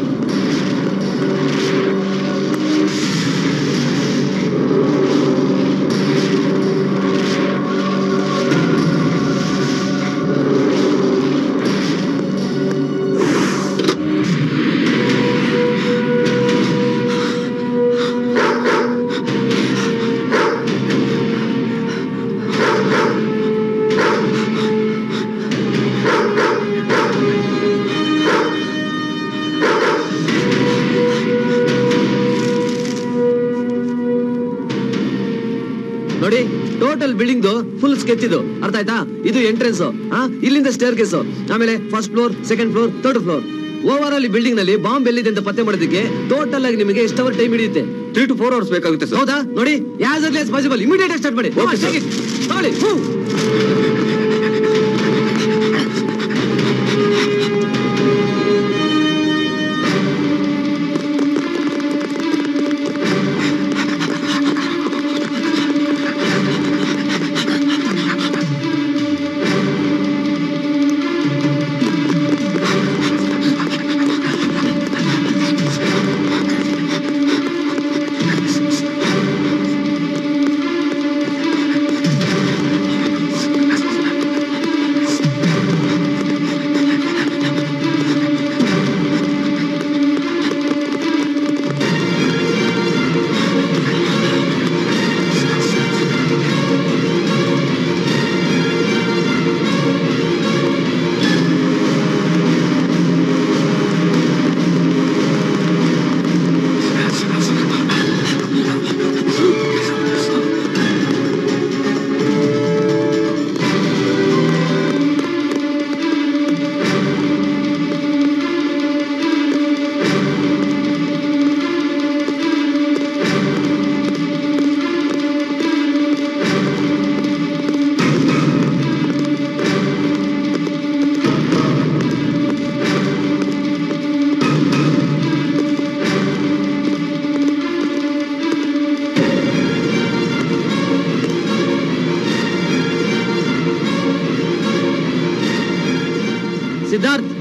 ನೋಡಿ ಟೋಟಲ್ ಬಿಲ್ಡಿಂಗ್ ಫುಲ್ ಸ್ಕೆಚ್ ಇದು ಅರ್ಥ ಆಯ್ತಾ ಇದು ಎಂಟ್ರೆನ್ಸ್ ಇಲ್ಲಿಂದ ಸ್ಟೇರ್ ಕೇಸ್ ಆಮೇಲೆ first floor second floor third floor overall building ನಲ್ಲಿ ಬಾಂಬ್ ಎಲ್ಲಿದೆ ಅಂತ ಪತ್ತೆ ಮಾಡೋದಕ್ಕೆ ಟೋಟಲ್ ಆಗಿ ನಿಮಗೆ ಎಷ್ಟು ಅವರ್ ಟೈಮ್ ಹಿಡಿಯುತ್ತೆ ತ್ರೀ ಟು ಫೋರ್ ಅವರ್ಸ್ ಬೇಕಾಗುತ್ತೆ ಸರ್ ಹೌದಾ ನೋಡಿ as early as possible immediate start ಮಾಡಿ Come on, take it. ತಗೊಳ್ಳಿ move.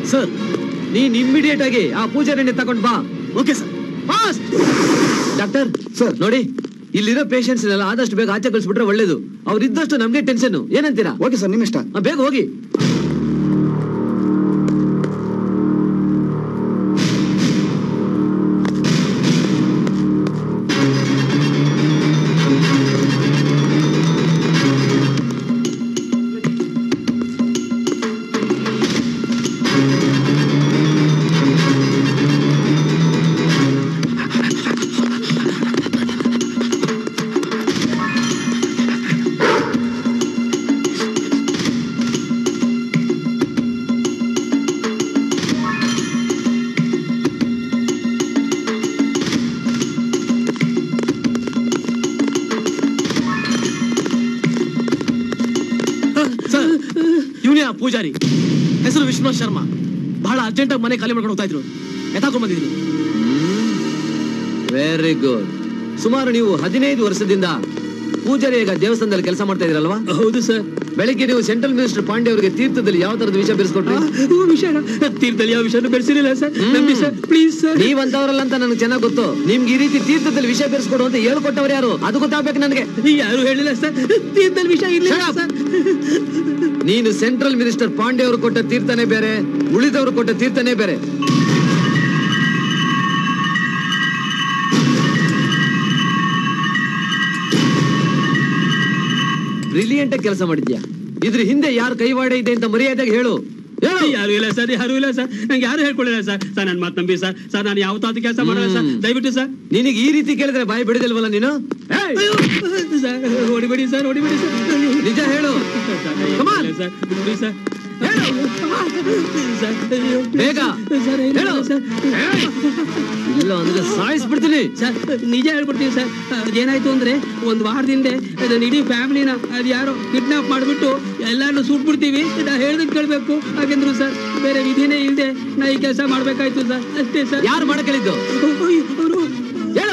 ಸರ್ ನೀನ್ ಇಮ್ಮಿಡಿಯೇಟ್ ಆಗಿ ಆ ಪೂಜಾರಿನೇ ತಗೊಂಡ್ ಬಾ okay sir fast doctor sir ನೋಡಿ ಇಲ್ಲಿರೋ ಪೇಷಂಟ್ಸ್ ಎಲ್ಲ ಆದಷ್ಟು ಬೇಗ ಆಚೆ ಕಳಿಸ್ಬಿಟ್ರೆ ಒಳ್ಳೇದು ಅವ್ರು ಇದ್ದಷ್ಟು ನಮ್ಗೆ ಟೆನ್ಷನ್ ಏನಂತೀರಾ ಓಕೆ ಸರ್ ನಿಮ್ಮ ಇಷ್ಟ ಆ, ಬೇಗ ಹೋಗಿ ಸರ್ ಇವನೇ ಆ ಪೂಜಾರಿ ಹೆಸರು ವಿಶ್ವನಾಥ್ ಶರ್ಮಾ ಬಹಳ ಅರ್ಜೆಂಟಾಗಿ ಮನೆ ಖಾಲಿ ಮಾಡ್ಕೊಂಡು ಹೋಗ್ತಾ ಇದ್ರು ಎತ್ತಾಕೊಂಡ್ ಬಂದಿದ್ದೀನಿ ವೆರಿ ಗುಡ್ ಸುಮಾರು ನೀವು ಹದಿನೈದು ವರ್ಷದಿಂದ ಪೂಜಾರಿ ಈಗ ದೇವಸ್ಥಾನದಲ್ಲಿ ಕೆಲಸ ಮಾಡ್ತಾ ಇದ್ರಲ್ವಾ ಹೌದು ಸರ್ ಬೆಳಿಗ್ಗೆ ನೀವು ಸೆಂಟ್ರಲ್ ಮಿನಿಸ್ಟರ್ ಪಾಂಡೆ ಅವರಿಗೆ ತೀರ್ಥದಲ್ಲಿ ಯಾವ ತರದ ವಿಷಯ ಬೆರೆಸ್ಕೊಟ್ರಿ ವಿಷಯ ತೀರ್ಥದಲ್ಲಿ ಯಾವ ವಿಷಯ ಬೆರೆಸಿರಲಿಲ್ಲ ಸರ್ ನಂಬಿ ಸರ್ ಪ್ಲೀಸ್ ಸರ್ ನೀವಂತವ್ರಲ್ಲ ಅಂತ ನನಗೆ ಚೆನ್ನಾಗ್ ಗೊತ್ತು ನಿಮ್ಗೆ ಈ ರೀತಿ ತೀರ್ಥದಲ್ಲಿ ವಿಷಯ ಬೆರೆಸ್ಕೊಡು ಅಂತ ಹೇಳ್ಕೊಟ್ಟವ್ರು ಯಾರು ಅದು ಗೊತ್ತಾಗ್ಬೇಕು ನನಗೆ ಯಾರು ಹೇಳಿಲ್ಲ ಸರ್ ತೀರ್ಥದಲ್ಲಿ ವಿಷಯ ಇರ್ಲಿಲ್ಲ ಸರ್ ನೀನು ಸೆಂಟ್ರಲ್ ಮಿನಿಸ್ಟರ್ ಪಾಂಡೆ ಅವರು ಕೊಟ್ಟ ತೀರ್ಥನೇ ಬೇರೆ ಉಳಿದವರು ಕೊಟ್ಟ ತೀರ್ಥನೇ ಬೇರೆ ಬ್ರಿಲಿಯಂಟ್ ಕೆಲಸ ಮಾಡಿದ್ಯಾ ಇದ್ರ ಹಿಂದೆ ಯಾರು ಕೈವಾಡ ಇದೆ ಅಂತ ಮರ್ಯಾದೆಗೆ ಹೇಳು ಹೇಳು ಯಾರು ಇಲ್ಲ ಸರ್ ಯಾರು ಇಲ್ಲ ಸರ್ ನಂಗೆ ಯಾರು ಹೇಳ್ಕೊಳ್ಳಿಲ್ಲ ಸರ್ ಸರ್ ನನ್ನ ಮಾತು ನಂಬಿ ಸರ್ ಸರ್ ನಾನು ಯಾವ ತಾತ ಕೆಲಸ ಮಾಡಲ್ಲ ಸರ್ ದಯವಿಟ್ಟು ಸರ್ ನಿನಗೆ ಈ ರೀತಿ ಕೇಳಿದ್ರೆ ಬಾಯಿ ಬಿಡದಿಲ್ವಲ್ಲ ನೀನು ಏಯ್! ಸರ್ ಹೊಡಿಬೇಡಿ ಸರ್ ಹೊಡಿಬೇಡಿ ಸರ್ ನಿಜ ಹೇಳು Come on. ಸರ್ ಬಿಡಿ ಸರ್ ಬೇಗ ಹೇಳು ಇಲ್ಲ ಅಂದ್ರೆ ಸಾಯಿಸ್ಬಿಡ್ತೀನಿ ಸರ್ ನಿಜ ಹೇಳ್ಬಿಡ್ತೀನಿ ಸರ್ ಅದೇನಾಯ್ತು ಅಂದ್ರೆ ಒಂದ್ ವಾರದಿಂದ ಅದನ್ನ ಇಡೀ ಫ್ಯಾಮಿಲಿನ ಅದು ಯಾರೋ ಕಿಡ್ನಾಪ್ ಮಾಡ್ಬಿಟ್ಟು ಎಲ್ಲಾನು ಸುಟ್ಬಿಡ್ತೀವಿ ನಾ ಹೇಳ್ದಕ್ಕೆ ಕೇಳ್ಬೇಕು ಹಾಗೆಂದ್ರು ಸರ್ ಬೇರೆ ವಿಧಿನೇ ಇಲ್ಲದೆ ನಾ ಈ ಕೆಲಸ ಮಾಡ್ಬೇಕಾಯ್ತು ಸರ್ ಅಷ್ಟೇ ಸರ್ ಯಾರು ಮಾಡಕ್ ಹೇಳಿದ್ದು ಹೇಳು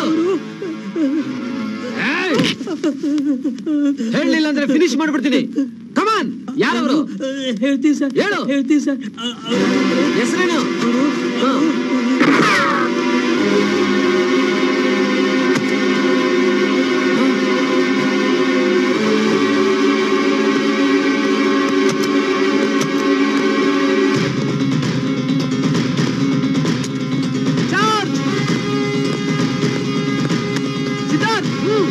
ಏಯ್! ಹೇಳಲಿಲ್ಲ ಅಂದ್ರೆ ಫಿನಿಶ್ ಮಾಡ್ಬಿಡ್ತೀನಿ ಕಮಾನ್ ಯಾರವರು ಹೇಳ್ತೀವಿ ಸರ್ ಹೇಳು ಹೇಳ್ತೀವಿ ಸರ್ ಹೆಸರೇನು ಹಾ. ಚಾರ್ಜ್ ಸಿದ್ಧಾರ್ಥ್ ಹ್ಮ್.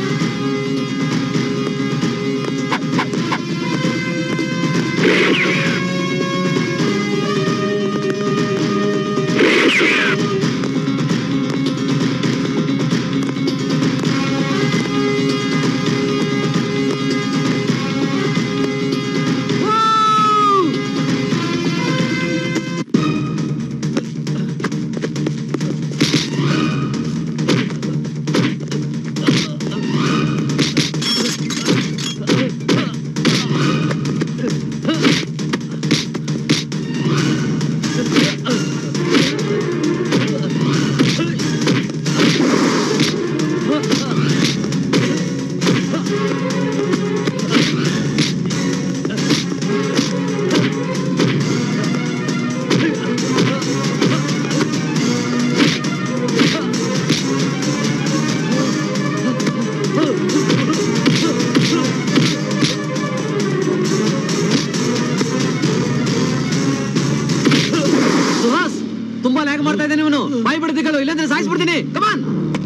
ಸುಹಾಸ್ ತುಂಬಾ ಲ್ಯಾಗ್ ಮಾಡ್ತಾ ಇದ್ದಾನೆ ಇವನು ಬಾಯಿ ಬಿಡ್ತಿಗಳು ಇಲ್ಲಾಂದ್ರೆ ಸಾಯಿಸ್ಬಿಡ್ತೀನಿ ಕಮಾನ್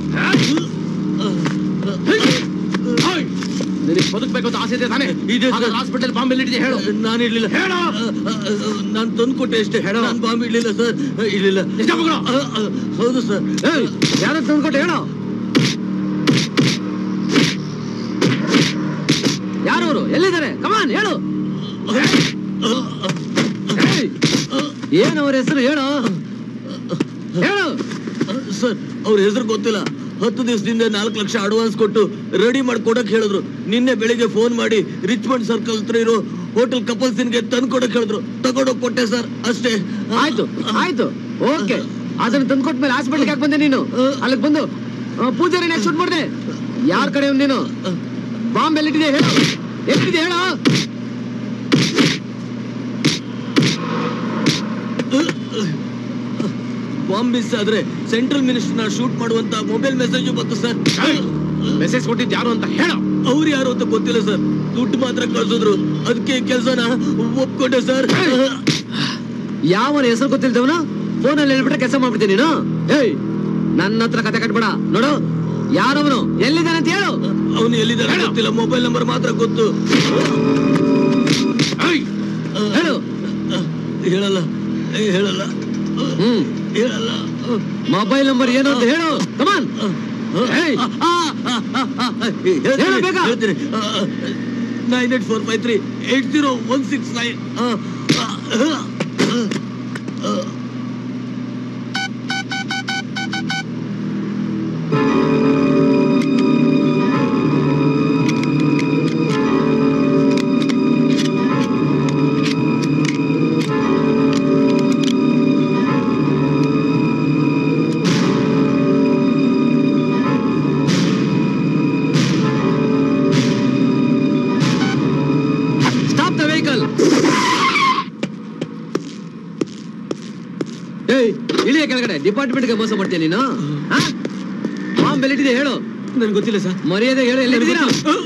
ನಿನಗೆ ಬದುಕ್ಬೇಕು ಅಂತ ಆಸೆ ಇದೆ ತಾನೆ ಹಾಸ್ಪಿಟಲ್ ಬಾಂಬ್ ಇಟ್ಟಿದೆ ಹೇಳು ನಾನು ಇರ್ಲಿಲ್ಲ ಹೇಳು ನಾನು ತಂದ್ಕೊಟ್ಟೆ ಅಷ್ಟೇ ನಾನು ಬಾಂಬ್ ಇಡ್ಲಿಲ್ಲ ಸರ್ ಇರ್ಲಿಲ್ಲ ಹೌದು ಸರ್ ಯಾರ ತಂದ್ಕೊಟ್ಟು ಹೇಳು ಯಾರವರು ಎಲ್ಲಿದ್ದಾರೆ ಕಮಾನ್ ಹೇಳು ಏನು ಅವ್ರ ಹೆಸರು ಹೇಳು ಹೇಳು ಸರ್ ಅವ್ರ ಹೆಸರು ಗೊತ್ತಿಲ್ಲ ಹತ್ತು ದಿವಸದಿಂದ ನಾಲ್ಕು ಲಕ್ಷ ಅಡ್ವಾನ್ಸ್ ಕೊಟ್ಟು ರೆಡಿ ಮಾಡಿ ಕೊಡಕ್ ಹೇಳಿದ್ರು ನಿನ್ನೆ ಬೆಳಿಗ್ಗೆ ಫೋನ್ ಮಾಡಿ ರಿಚ್ಮಂಡ್ ಸರ್ಕಲ್ ಹತ್ರ ಇರೋ ಹೋಟೆಲ್ ಕಪಲ್ಸ್ ಇನ್ಗೆ ತಂದ್ಕೊಡಕ್ ಹೇಳಿದ್ರು ತಗೊಂಡೋಗ್ ಕೊಟ್ಟೆ ಸರ್ ಅಷ್ಟೇ ಆಯ್ತು ಆಯ್ತು ಓಕೆ ಅದನ್ನ ತಂದ್ಕೊಟ್ಮೇಲೆ ಹಾಸ್ಪಿಟಲ್ಗೆ ಯಾಕೆ ಬಂದೆ ನೀನು ಅಲ್ಲಿಗೆ ಬಂದು ಆ, ಪೂಜಾರಿನ ಶೂಟ್ ಮಾಡಿದೆ ಯಾರ ಕಡೆ ಇವ್ನು ನೀನು ಬಾಂಬ್ ಎಲ್ಲಿಟ್ಟಿದೆ ಹೇಳು ಎಲ್ಲಿದೆ ಹೇಳು ಬಾಂಬ್ ಮಿಸ್ ಆದ್ರೆ ಸೆಂಟ್ರಲ್ ಮಿನಿಸ್ಟರ್ ನ ಶೂಟ್ ಮಾಡುವಂತ ಮೊಬೈಲ್ ಮೆಸೇಜ್ ಬಂತು ಸರ್ ಮೆಸೇಜ್ ಕೊಟ್ಟಿದ್ದು ಯಾರು ಅಂತ ಹೇಳೋ ಅವ್ರು ಯಾರು ಅಂತ ಗೊತ್ತಿಲ್ಲ ಸರ್ ದುಡ್ಡು ಮಾತ್ರ ಕಳ್ಸಿದ್ರು ಅದಕ್ಕೆ ಕೆಲಸನ ಒಪ್ಕೊಂಡೆ ಸರ್ ಯಾವನ ಹೆಸರು ಗೊತ್ತಿಲ್ದವನ ಫೋನಲ್ಲಿ ಹೇಳ್ಬಿಟ್ರೆ ಕೆಲಸ ಮಾಡ್ಬಿಡ್ತೀನಿ ನೀನು ಏಯ್ ನನ್ನ ಹತ್ರ ಕತೆ ಕಟ್ಬೇಡ ನೋಡು ಯಾರವನು ಎಲ್ಲಿದ್ದಾನೆ ಅಂತ ಹೇಳು ಅವನು ಎಲ್ಲಿದ್ದಾನೆ ಗೊತ್ತಿಲ್ಲ ಮೊಬೈಲ್ ನಂಬರ್ ಮಾತ್ರ ಗೊತ್ತು ಹೇಳು ಹೇಳಲ್ಲ ಏ, ಹೇಳಲ್ಲ ಹ್ಮ್ ಹೇಳಲ್ಲ ಮೊಬೈಲ್ ನಂಬರ್ ಏನು ಅಂತ ಹೇಳು ಕಮಾನ್ ಹೇಳು ಬೇಗ. Nine eight four five three eight zero one six nine stop the vehicle ಏಯ್ ಇಳಿಯ ಕೆಳಗಡೆ ಡಿಪಾರ್ಟ್ಮೆಂಟ್ಗೆ ಮೋಸ ಮಾಡ್ತೀಯ ನೀನು ಬಾಂಬ್ ಎಲ್ಲಿಟ್ಟಿದೆ ಹೇಳು ನನ್ಗೆ ಗೊತ್ತಿಲ್ಲ ಸರ್ ಮರ್ಯಾದೆ ಹೇಳು ಎಲ್ಲಿದ್ದೀರಾ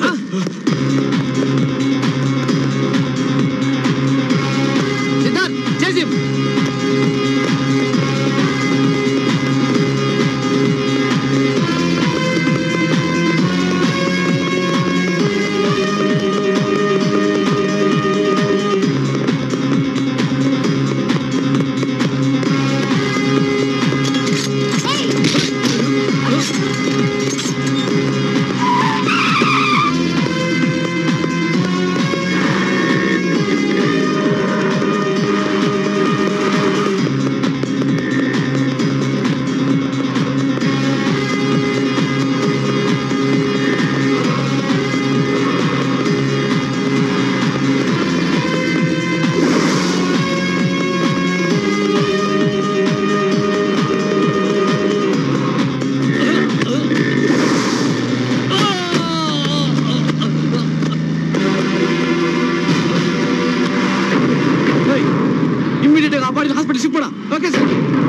ಸಿದ್ಧಾರ್ಥ್ chase him. ಇಮಿಡಿಯೇಟ್ ಆಗಿ ಅಪಾರ್ಟ್ ಹಾಸ್ಪಿಟಲ್ ಸಿಕ್ಬೇಡ ಓಕೆ ಸರ್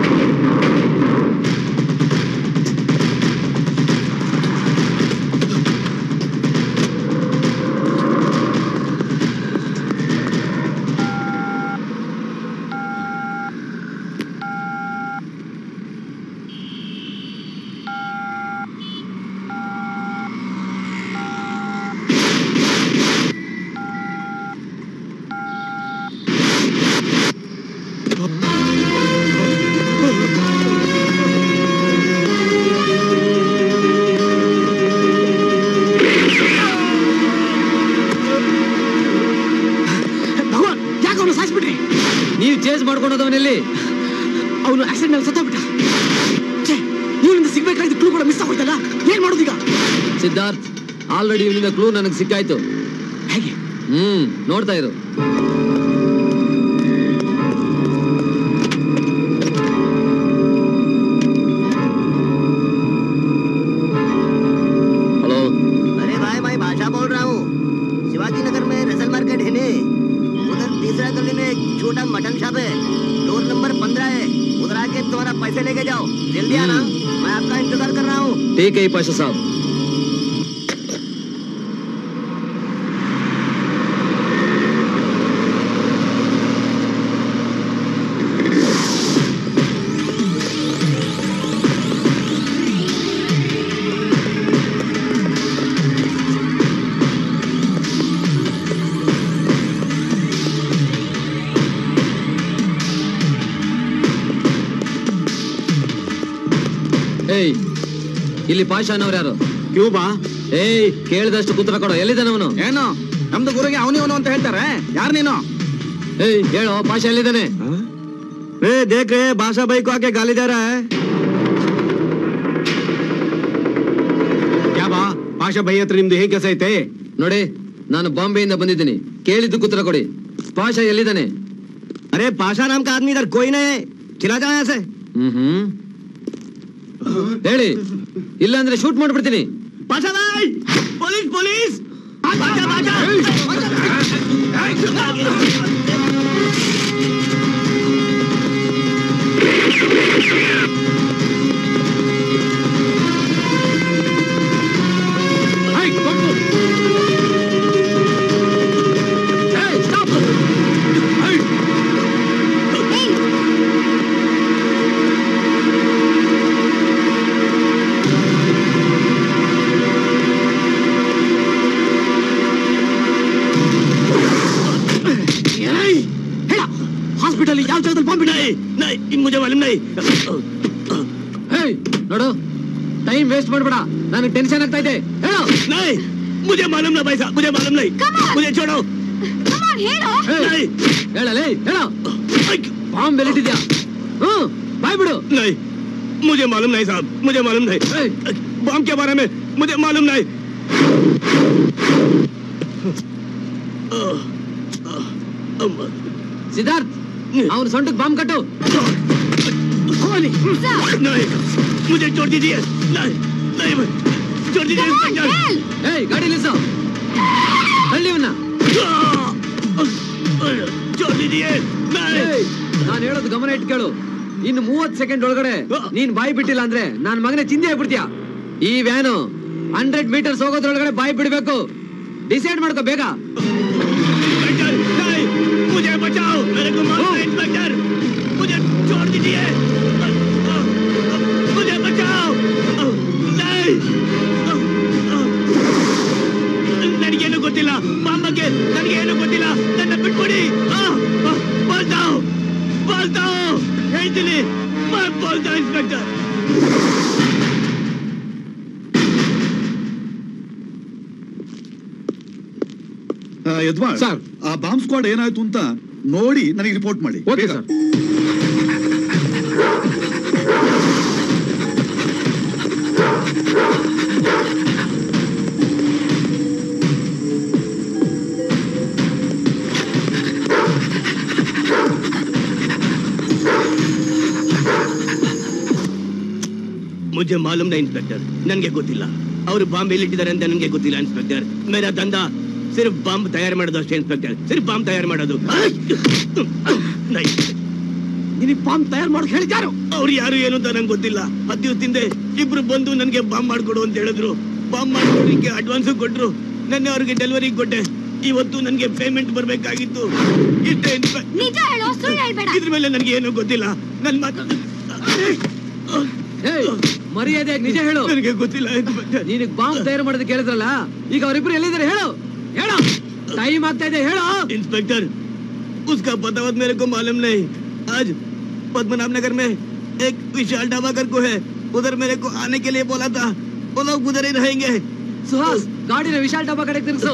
ಭಗವಾನ್ ಯಾಕೆ ಅವನು ಸಾಯಿಸ್ಬಿಟ್ರಿ ನೀವು ಚೇಸ್ ಮಾಡ್ಕೊಂಡು ಹೋದವನಲ್ಲಿ ಅವನು ಆಕ್ಸಿಡೆಂಟ್ ನಲ್ಲಿ ಸತ್ತೋಗ್ಬಿಟ್ಟ ಛೇ, ಇವನಿಂದ ಸಿಗ್ಬೇಕಾಗಿದ್ದ ಕ್ಲೂ ಕೂಡ ಮಿಸ್ ಆಗೋಯ್ತಲ್ಲ ಏನ್ ಮಾಡೋದೀಗ ಸಿದ್ಧಾರ್ಥ್ ಆಲ್ರೆಡಿ ಇವನಿಂದ ಕ್ಲೂ ನನಗೆ ಸಿಕ್ಕಾಯ್ತು ಹೇಗೆ ಹ್ಮ್ ನೋಡ್ತಾ ಇರು ಹಲೋ अरे भाई मैं बादशाह बोल रहा हूँ शिवाजी नगर में रसल मार्केट है ने उधर तीसरा गली में एक छोटा मटन शॉप है डोर नंबर पंद्रह है उधर आके तुम्हारा पैसे लेके जाओ जल्दी आना मैं आपका इंतजार कर रहा हूँ ठीक है पाशा साहब ಏಯ್ ಇಲ್ಲಿ ಪಾಷಾನವ್ರು ಯಾರು ಕ್ಯೂಬಾ ಏಯ್ ಕೇಳಿದಷ್ಟು ಉತ್ತರ ಕೊಡು ಎಲ್ಲಿದ್ದಾನೆ ಅವನು ಏನು ನಮ್ದು ಗುರುಗೆ ಅವನಿ ಅವನು ಅಂತ ಹೇಳ್ತಾರೆ ಯಾರು ನೀನು ಏಯ್ ಹೇಳು ಪಾಷಾ ಎಲ್ಲಿದ್ದಾನೆ ए देख रहे बादशाह भाई को आके गाली दे रहा है ಕ್ಯಾ ಬಾ ಪಾಷಾ ಭೈ ಹತ್ರ ನಿಮ್ದು ಹೇಗೆ ಕೆಲಸ ಐತೆ ನೋಡಿ ನಾನು ಬಾಂಬೆಯಿಂದ ಬಂದಿದ್ದೀನಿ ಕೇಳಿದ್ದಕ್ಕೆ ಉತ್ತರ ಕೊಡಿ ಪಾಷಾ ಎಲ್ಲಿದ್ದಾನೆ अरे पाशा नाम का आदमी इधर कोई नहीं है चला जाओ यहाँ से ಹ್ಮ್ ಹ್ಮ್ ಹೇಳಿ ಇಲ್ಲಾಂದ್ರೆ ಶೂಟ್ ಮಾಡ್ಬಿಡ್ತೀನಿ ಪಾಷಾ ಭಾಯ್ ಪೊಲೀಸ್ ಪೊಲೀಸ್ ಬಾಜಾ ಬಾಜಾ ಹಾಸ್ಪಿಟಲ್ ಯಾವ ಜಾಗದಲ್ಲಿ ಬಾಂಬ್ ಮುಜೆ ಮಾಲೂಮ್ ನೈ ಹೇಯ್ ನೋಡು ಟೈಮ್ ವೇಸ್ಟ್ ಮಾಡ್ಬೇಡ ನನಗೆ ಟೆನ್ಷನ್ ಆಗ್ತಾ ಇದೆ ಹೇಳು ನೈ ಮುಜೆ ಮಾಲೂಮ್ ನೈ ಭಾई साहब मुझे मालूम नहीं मुझे छोड़ो ಹೇಳು ಹೇಯ್, ಹೇಳಲೇ ಹೇಳು ಬಾಂಬ್ ಬೆಲಿಟ್ಟಿದ್ಯಾ ಹ್ಮ್ ಬಾಯ್ ಬಿಡು नहीं मुझे मालूम नहीं साहब मुझे मालूम नहीं बम के बारे में मुझे मालूम नहीं ಸಿದ್ಧಾರ್ಥ್ ಅವನ ಸೊಂಟಕ್ಕೆ ಬಾಂಬ್ ಕಟ್ಟು नहीं मुझे छोड़ दीजिए नहीं नहीं छोड़ दीजिए इंस्पेक्टर ಏಯ್ ಗಾಡಿ ನಿಲ್ಸು ತಳ್ಳಿ ಇವನ್ನ छोड़ दीजिए नहीं ನಾನು ಹೇಳೋದು ಗಮನ ಇಟ್ಟು ಕೇಳು ಇನ್ನು ಮೂವತ್ ಸೆಕೆಂಡ್ ಒಳಗಡೆ ನೀನ್ ಬಾಯಿ ಬಿಟ್ಟಿಲ್ಲ ಅಂದ್ರೆ ನಾನ್ ಮಗನೇ ಚಿಂದಿ ಆಗ್ಬಿಡ್ತೀಯ ಈ ವ್ಯಾನು ಹಂಡ್ರೆಡ್ ಮೀಟರ್ಸ್ ಹೋಗೋದ್ರೊಳಗಡೆ ಬಾಯಿ ಬಿಡ್ಬೇಕು ಡಿಸೈಡ್ ಮಾಡ್ಕೋ ಬೇಗ नहीं मुझे बचाओ मेरे को मारो इंस्पेक्टर मुझे छोड़ दीजिए मुझे बचाओ नहीं ನನಗೇನು ಗೊತ್ತಿಲ್ಲ ಬಾಂಬ್ ಬಗ್ಗೆ ನನಗೇನು ಗೊತ್ತಿಲ್ಲ ನನ್ನ ಬಿಟ್ಬಿಡಿ ಬೋಲ್ತಾವ್ ಬೋಲ್ತಾವ್ ಹೇಳ್ತೀನಿ ಬೋಲ್ತಾ ಇನ್ಸ್ಪೆಕ್ಟರ್ ಯದ್ವಾ ಆ ಬಾಂಬ್ ಸ್ಕ್ವಾಡ್ ಏನಾಯ್ತು ಅಂತ ನೋಡಿ ನನಗೆ ರಿಪೋರ್ಟ್ ಮಾಡಿ ಓಕೆ ಸರ್ ಮುझे ಮಾಲೂಮ್ ನೈ ಇನ್ಸ್ಪೆಕ್ಟರ್ ನನಗೆ ಗೊತ್ತಿಲ್ಲ ಅವರು ಬಾಂಬ್ ಎಲ್ಲಿಟ್ಟಿದ್ದಾರೆ ಅಂತ ನನಗೆ ಗೊತ್ತಿಲ್ಲ ಇನ್ಸ್ಪೆಕ್ಟರ್ ಮೇರಾ ದಂಧ ಸಿರ್ಫ್ ಬಾಂಬ್ ತಯಾರು ಮಾಡೋದು ಅಷ್ಟೇ ಇನ್ಸ್ಪೆಕ್ಟರ್ ಸಿರ್ಫ್ ಬಾಂಬ್ ತಯಾರು ಮಾಡೋದು ನೈ ನಿನಗೆ ಬಾಂಬ್ ತಯಾರು ಮಾಡೋಕೆ ಹೇಳಿದ್ಯಾರು ಅವ್ರು ಯಾರು ಏನು ಅಂತ ನಂಗೆ ಗೊತ್ತಿಲ್ಲ ಹತ್ತು ದಿವಸದಿಂದ ಇಬ್ರು ಬಂದು ನನಗೆ ಬಾಂಬ್ ಮಾಡ್ಕೊಡು ಅಂತ ಹೇಳಿದ್ರು ಬಾಂಬ್ ಮಾಡ್ಕೊಡ್ಲಿಕ್ಕೆ ಅಡ್ವಾನ್ಸ್ ಕೊಟ್ರು ನೆನ್ನೆ ಅವ್ರಿಗೆ ಡೆಲಿವರಿ ಕೊಟ್ಟೆ ಇವತ್ತು ನನಗೆ ಪೇಮೆಂಟ್ ಬರ್ಬೇಕಾಗಿತ್ತು ಇಷ್ಟೇ ಇನ್ಸ್ಪೆ- ನಿಜ ಹೇಳು ಸುಳ್ಳು ಹೇಳ್ಬೇಡ ಇದ್ರ ಮೇಲೆ ನನಗೆ ಏನು ಗೊತ್ತಿಲ್ಲ ನನ್ ಮಾತು ಏಯ್ ಮರ್ಯಾದೆಯಾಗಿ ನಿಜ ಹೇಳು ನನಗೆ ಗೊತ್ತಿಲ್ಲ ನೀನಿಗ್ ಬಾಂಬ್ ತಯಾರು ಮಾಡೋದಕ್ಕೆ ಹೇಳಿದ್ರಲ್ಲ ಈಗ ಅವರಿಬ್ರು ಎಲ್ಲಿದ್ದಾರೆ ಹೇಳು ಹೇಳು ಟೈಮ್ ಆಗ್ತಾ ಇದೆ ಹೇಳು इंस्पेक्टर उसका पता वत मेरे को मालूम नहीं आज पद्मनाभ नगर में एक विशाल ढाबा कर को है उधर मेरे को आने के लिए बोला था वो लोग उधर ही रहेंगे ಸುಹಾಸ್ ಗಾಡಿನ ವಿಶಾಲ್ ಡಬ್ಬಾ ಕಡೆ ತಿರ್ಸು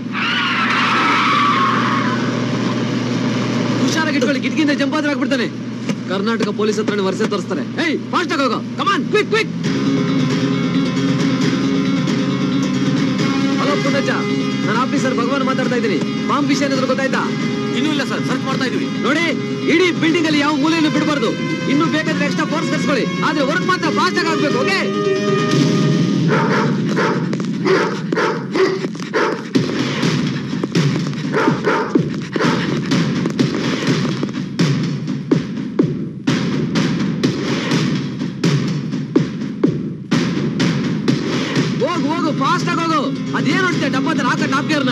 ಹುಷಾರಾಗಿ ಇಟ್ಕೊಳ್ಳಿ ಕಿಟಕಿಯಿಂದ ಜಂಪಾದ್ರ ಆಗ್ಬಿಡ್ತಾನೆ ಕರ್ನಾಟಕ ಪೊಲೀಸ್ ಹತ್ರ ವರ್ಷ ತೋರಿಸ್ತಾರೆ ಏಯ್ ಫಾಸ್ಟ್ ಆಗಿ ಹೋಗೋ come on quick quick hello Puttajja ನಾನು ಆಫೀಸರ್ ಭಗವಾನ್ ಮಾತಾಡ್ತಾ ಇದ್ದೀನಿ ಬಾಂಬ್ ವಿಷಯ ಏನಾದ್ರು ಗೊತ್ತಾಯ್ತಾ ಇನ್ನೂ ಇಲ್ಲ ಸರ್ ಸರ್ಚ್ ಮಾಡ್ತಾ ಇದೀವಿ ನೋಡಿ ಇಡೀ ಬಿಲ್ಡಿಂಗ್ ಅಲ್ಲಿ ಯಾವ ಮೂಲೆಯನ್ನು ಬಿಡಬಾರ್ದು ಇನ್ನು ಬೇಕಾದ್ರೆ ಎಕ್ಸ್ಟ್ರಾ ಫೋರ್ಸ್ ಕರ್ಸ್ಕೊಳ್ಳಿ ಆದ್ರೆ ವರ್ಕ್ ಮಾತ್ರ ಫಾಸ್ಟ್ ಆಗಿ ಆಗ್ಬೇಕು ಓಕೆ ಹೋಗು ಹೋಗು ಫಾಸ್ಟ್ ಆಗಿ ಹೋಗು ಅದೇನ್ ನೋಡ್ತೀಯ ಡಬ್ಬ ಹತ್ರ ಹಾಕ ಟಾಪ್ ಗೇರ್ನ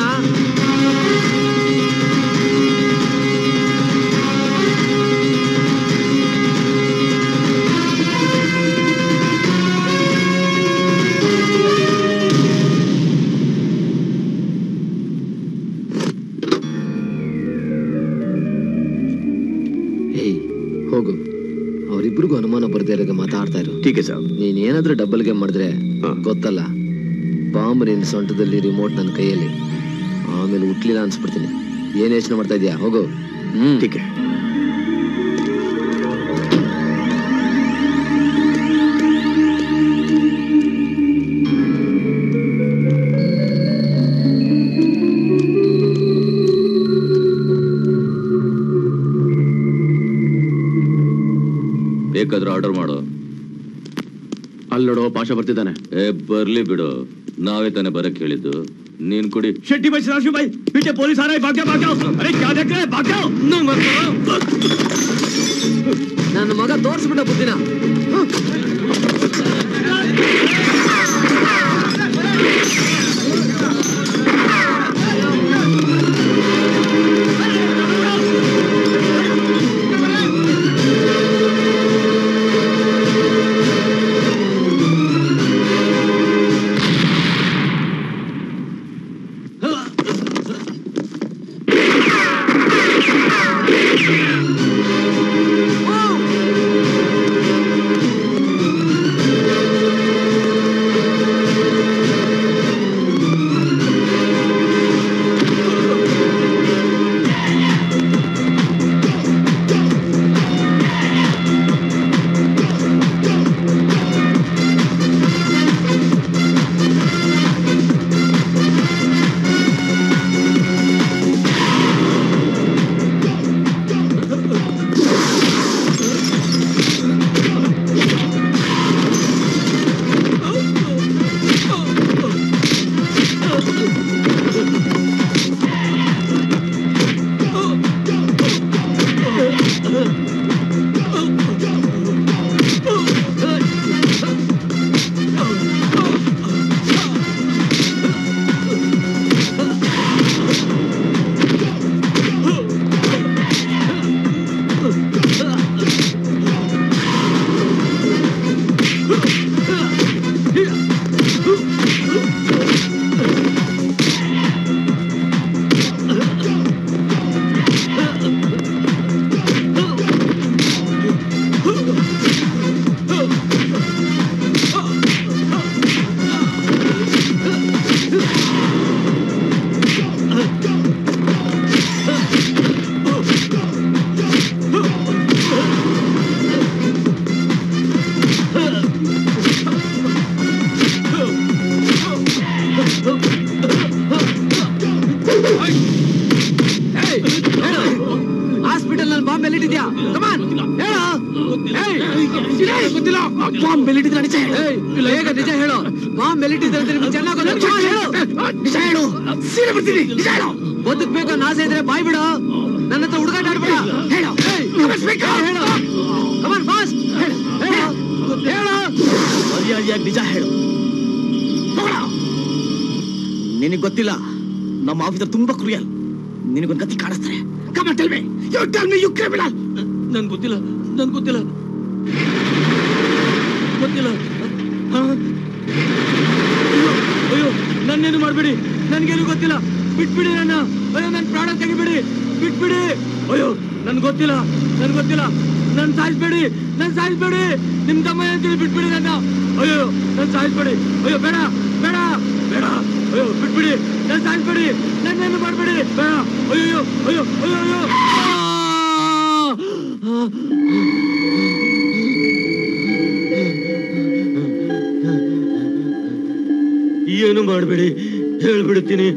ಏಯ್ ಹೋಗು ಅವರಿಬ್ರಿಗೂ ಅನುಮಾನ ಬರ್ದೇ ಇರೋ ಮಾತಾಡ್ತಾ ಇರು ಟೀಕೆ ಸರ್ ನೀನ್ ಏನಾದ್ರೂ ಡಬಲ್ ಗೇಮ್ ಮಾಡಿದ್ರೆ ಗೊತ್ತಲ್ಲ ಬಾಂಬ್ ನಿನ್ ಸೊಂಟದಲ್ಲಿ ರಿಮೋಟ್ ನನ್ನ ಕೈಯಲ್ಲಿ ಆಮೇಲೆ ಹುಟ್ಲಿಲ್ಲ ಅನ್ಸ್ಬಿಡ್ತೀನಿ ಏನ್ ಯೋಚನೆ ಮಾಡ್ತಾ ಇದೀಯಾ ಹೋಗು ಹ್ಮ್ ಟೀಕೆ ಬೇಕಾದ್ರೆ ಆರ್ಡರ್ ಮಾಡು ಅಲ್ಲಿ ನೋಡು ಪಾಷ ಬರ್ತಿದ್ದಾನೆ ಏ ಬರ್ಲಿ ಬಿಡು ನಾವೇ ತಾನೇ ಬರಕ್ ಹೇಳಿದ್ದು ನೀನ್ ಕುಡಿ शेट्टी भाई सदाशिव भाई पीछे पुलिस आ रहा है भाग जाओ भाग जाओ अरे क्या देख रहे हैं भाग जाओ ನಾನು ನನ್ನ ಮಗ ತೋರಿಸ್ಬಿಟ್ಟ ಬುದ್ಧಿನ ಹಾಸ್ಪಿಟಲ್ ನಲ್ಲಿ ಬಾಂಬ್ ಎಲ್ಲಿಟ್ಟಿದ್ಯಾ ಕಮಾನ್ ಗೊತ್ತಿಲ್ಲ ಬಾಂಬ್ ಎಲ್ಲಿಟ್ಟಿದ್ರೆ ನಿಜ ಹೇಳು ಹೇಗ ನಿಜ ಹೇಳು ಬಾಂಬ್ ಎಲ್ಲಿಟ್ಟಿದ್ರೆ ಅಂತ ನಿಮ್ಗೆ ಚೆನ್ನಾಗಿ ಗೊತ್ತು. Come on, ಹೇಳು ನಿಜ ಹೇಳು ಸೀರೆ ಬರ್ತೀನಿ ನಿಜ ಹೇಳು ಬದುಕ್ಬೇಕು ಅನ್ನೋ ಆಸೆ ಇದ್ರೆ ಬಾಯ್ ಬಿಡು ನನ್ನ ಹತ್ರ ಹುಡುಗಾಟ ಆಡ್ಬೇಡ ಹೇಳು ಹೇಳು ಕಮಾನ್ ಫಾಸ್ಟ್ ಹೇಳು ಹೇಳು ಮರ್ಯಾದೆಯಾಗಿ ನಿಜ ಹೇಳು ನಿನಗೆ ಗೊತ್ತಿಲ್ಲ ನಮ್ಮ ಆಫೀಸರ್ ತುಂಬಾ ಕ್ರೂಯಲ್ ನಿನಗೊಂದು ಗತಿ ಕಾಣಿಸ್ತಾರೆ come tell me you tell me you criminal ನನ್ ಗೊತ್ತಿಲ್ಲ ನನ್ ಗೊತ್ತಿಲ್ಲ ಗೊತ್ತಿಲ್ಲ ಹ? ಅಯ್ಯೋ, ಅಯ್ಯೋ ನನ್ನೇನು ಮಾಡ್ಬೇಡಿ ನನ್ಗೇನು ಗೊತ್ತಿಲ್ಲ ಬಿಟ್ಬಿಡಿ ನನ್ನ ಅಯ್ಯೋ ನನ್ ಪ್ರಾಣ ತೆಗಿಬಿಡಿ ಬಿಟ್ಬಿಡಿ ಅಯ್ಯೋ ನನ್ ಗೊತ್ತಿಲ್ಲ ನನ್ ಗೊತ್ತಿಲ್ಲ ನನ್ ಸಾಯಿಸ್ಬೇಡಿ ನನ್ ಸಾಯಿಸ್ಬೇಡಿ ನಿಮ್ ತಮ್ಮ ಹೇಳ್ತೀನಿ ಬಿಟ್ಬಿಡಿ ನನ್ನ ಅಯ್ಯೋ ನನ್ ಸಾಯಿಸ್ಬೇಡಿ ಅಯ್ಯೋ ಬೇಡ ಬೇಡ ಬೇಡ ಅಯ್ಯೋ ಬಿಟ್ಬಿಡಿ ನನ್ ಸಾಯಿಸ್ಬೇಡಿ ನನ್ನೇನು ಮಾಡ್ಬೇಡಿ ಬೇಡ ಅಯ್ಯೋ ಅಯ್ಯೋ ಅಯ್ಯೋ ಅಯ್ಯೋ ಏನು ಮಾಡಬೇಡಿ ಹೇಳ್ಬಿಡ್ತೀನಿ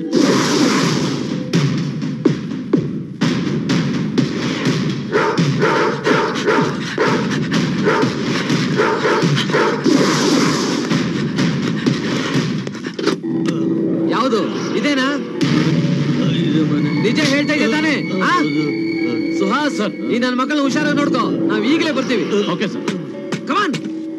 ಯಾವುದು ಇದೇನಾ ನಿಜ ಹೇಳ್ತಾ ಇದ್ದೆ ತಾನೇ ಆ? ಸುಹಾಸ್ ಈ ನನ್ನ ಮಕ್ಕಳನ್ನ ಹುಷಾರಾಗಿ ನೋಡ್ಕೋ ನಾವ್ ಈಗಲೇ ಬರ್ತೀವಿ ಓಕೆ ಸರ್ ಕಮಾನ್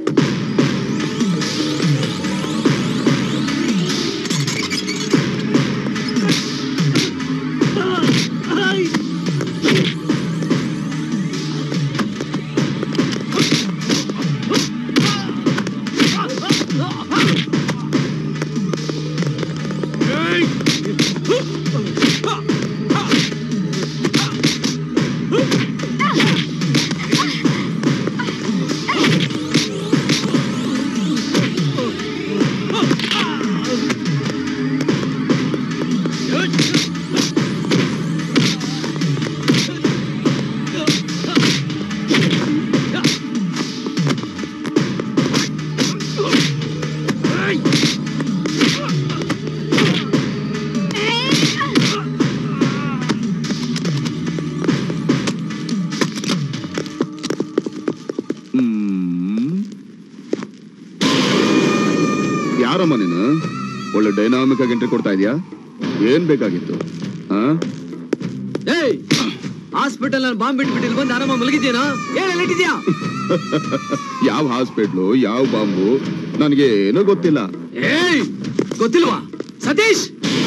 ಯಾರಮ್ಮ ನೀನು ಒಳ್ಳೆ ಡೈನಾಮಿಕ್ ಆಗಿ ಎಂಟ್ರಿ ಕೊಡ್ತಾ ಇದೀಯಾ ಏನ್ ಬೇಕಾಗಿತ್ತು ಆ ಏಯ್ ಹಾಸ್ಪಿಟಲ್ ನಲ್ಲಿ ಬಾಂಬ್ ಬಿಟ್ಬಿಟ್ಟು ಇಲ್ಲಿ ಬಂದು ಆರಾಮ ಮಲಗಿದ್ಯೇನೋ ಏನ್ ಇಟ್ಟಿದ್ಯಾ ಯಾವ ಹಾಸ್ಪಿಟ್ಲು ಯಾವ ಬಾಂಬು ನನಗೆ ಏನೂ ಗೊತ್ತಿಲ್ಲ ಏಯ್ ಗೊತ್ತಿಲ್ವಾ ಸತೀಶ್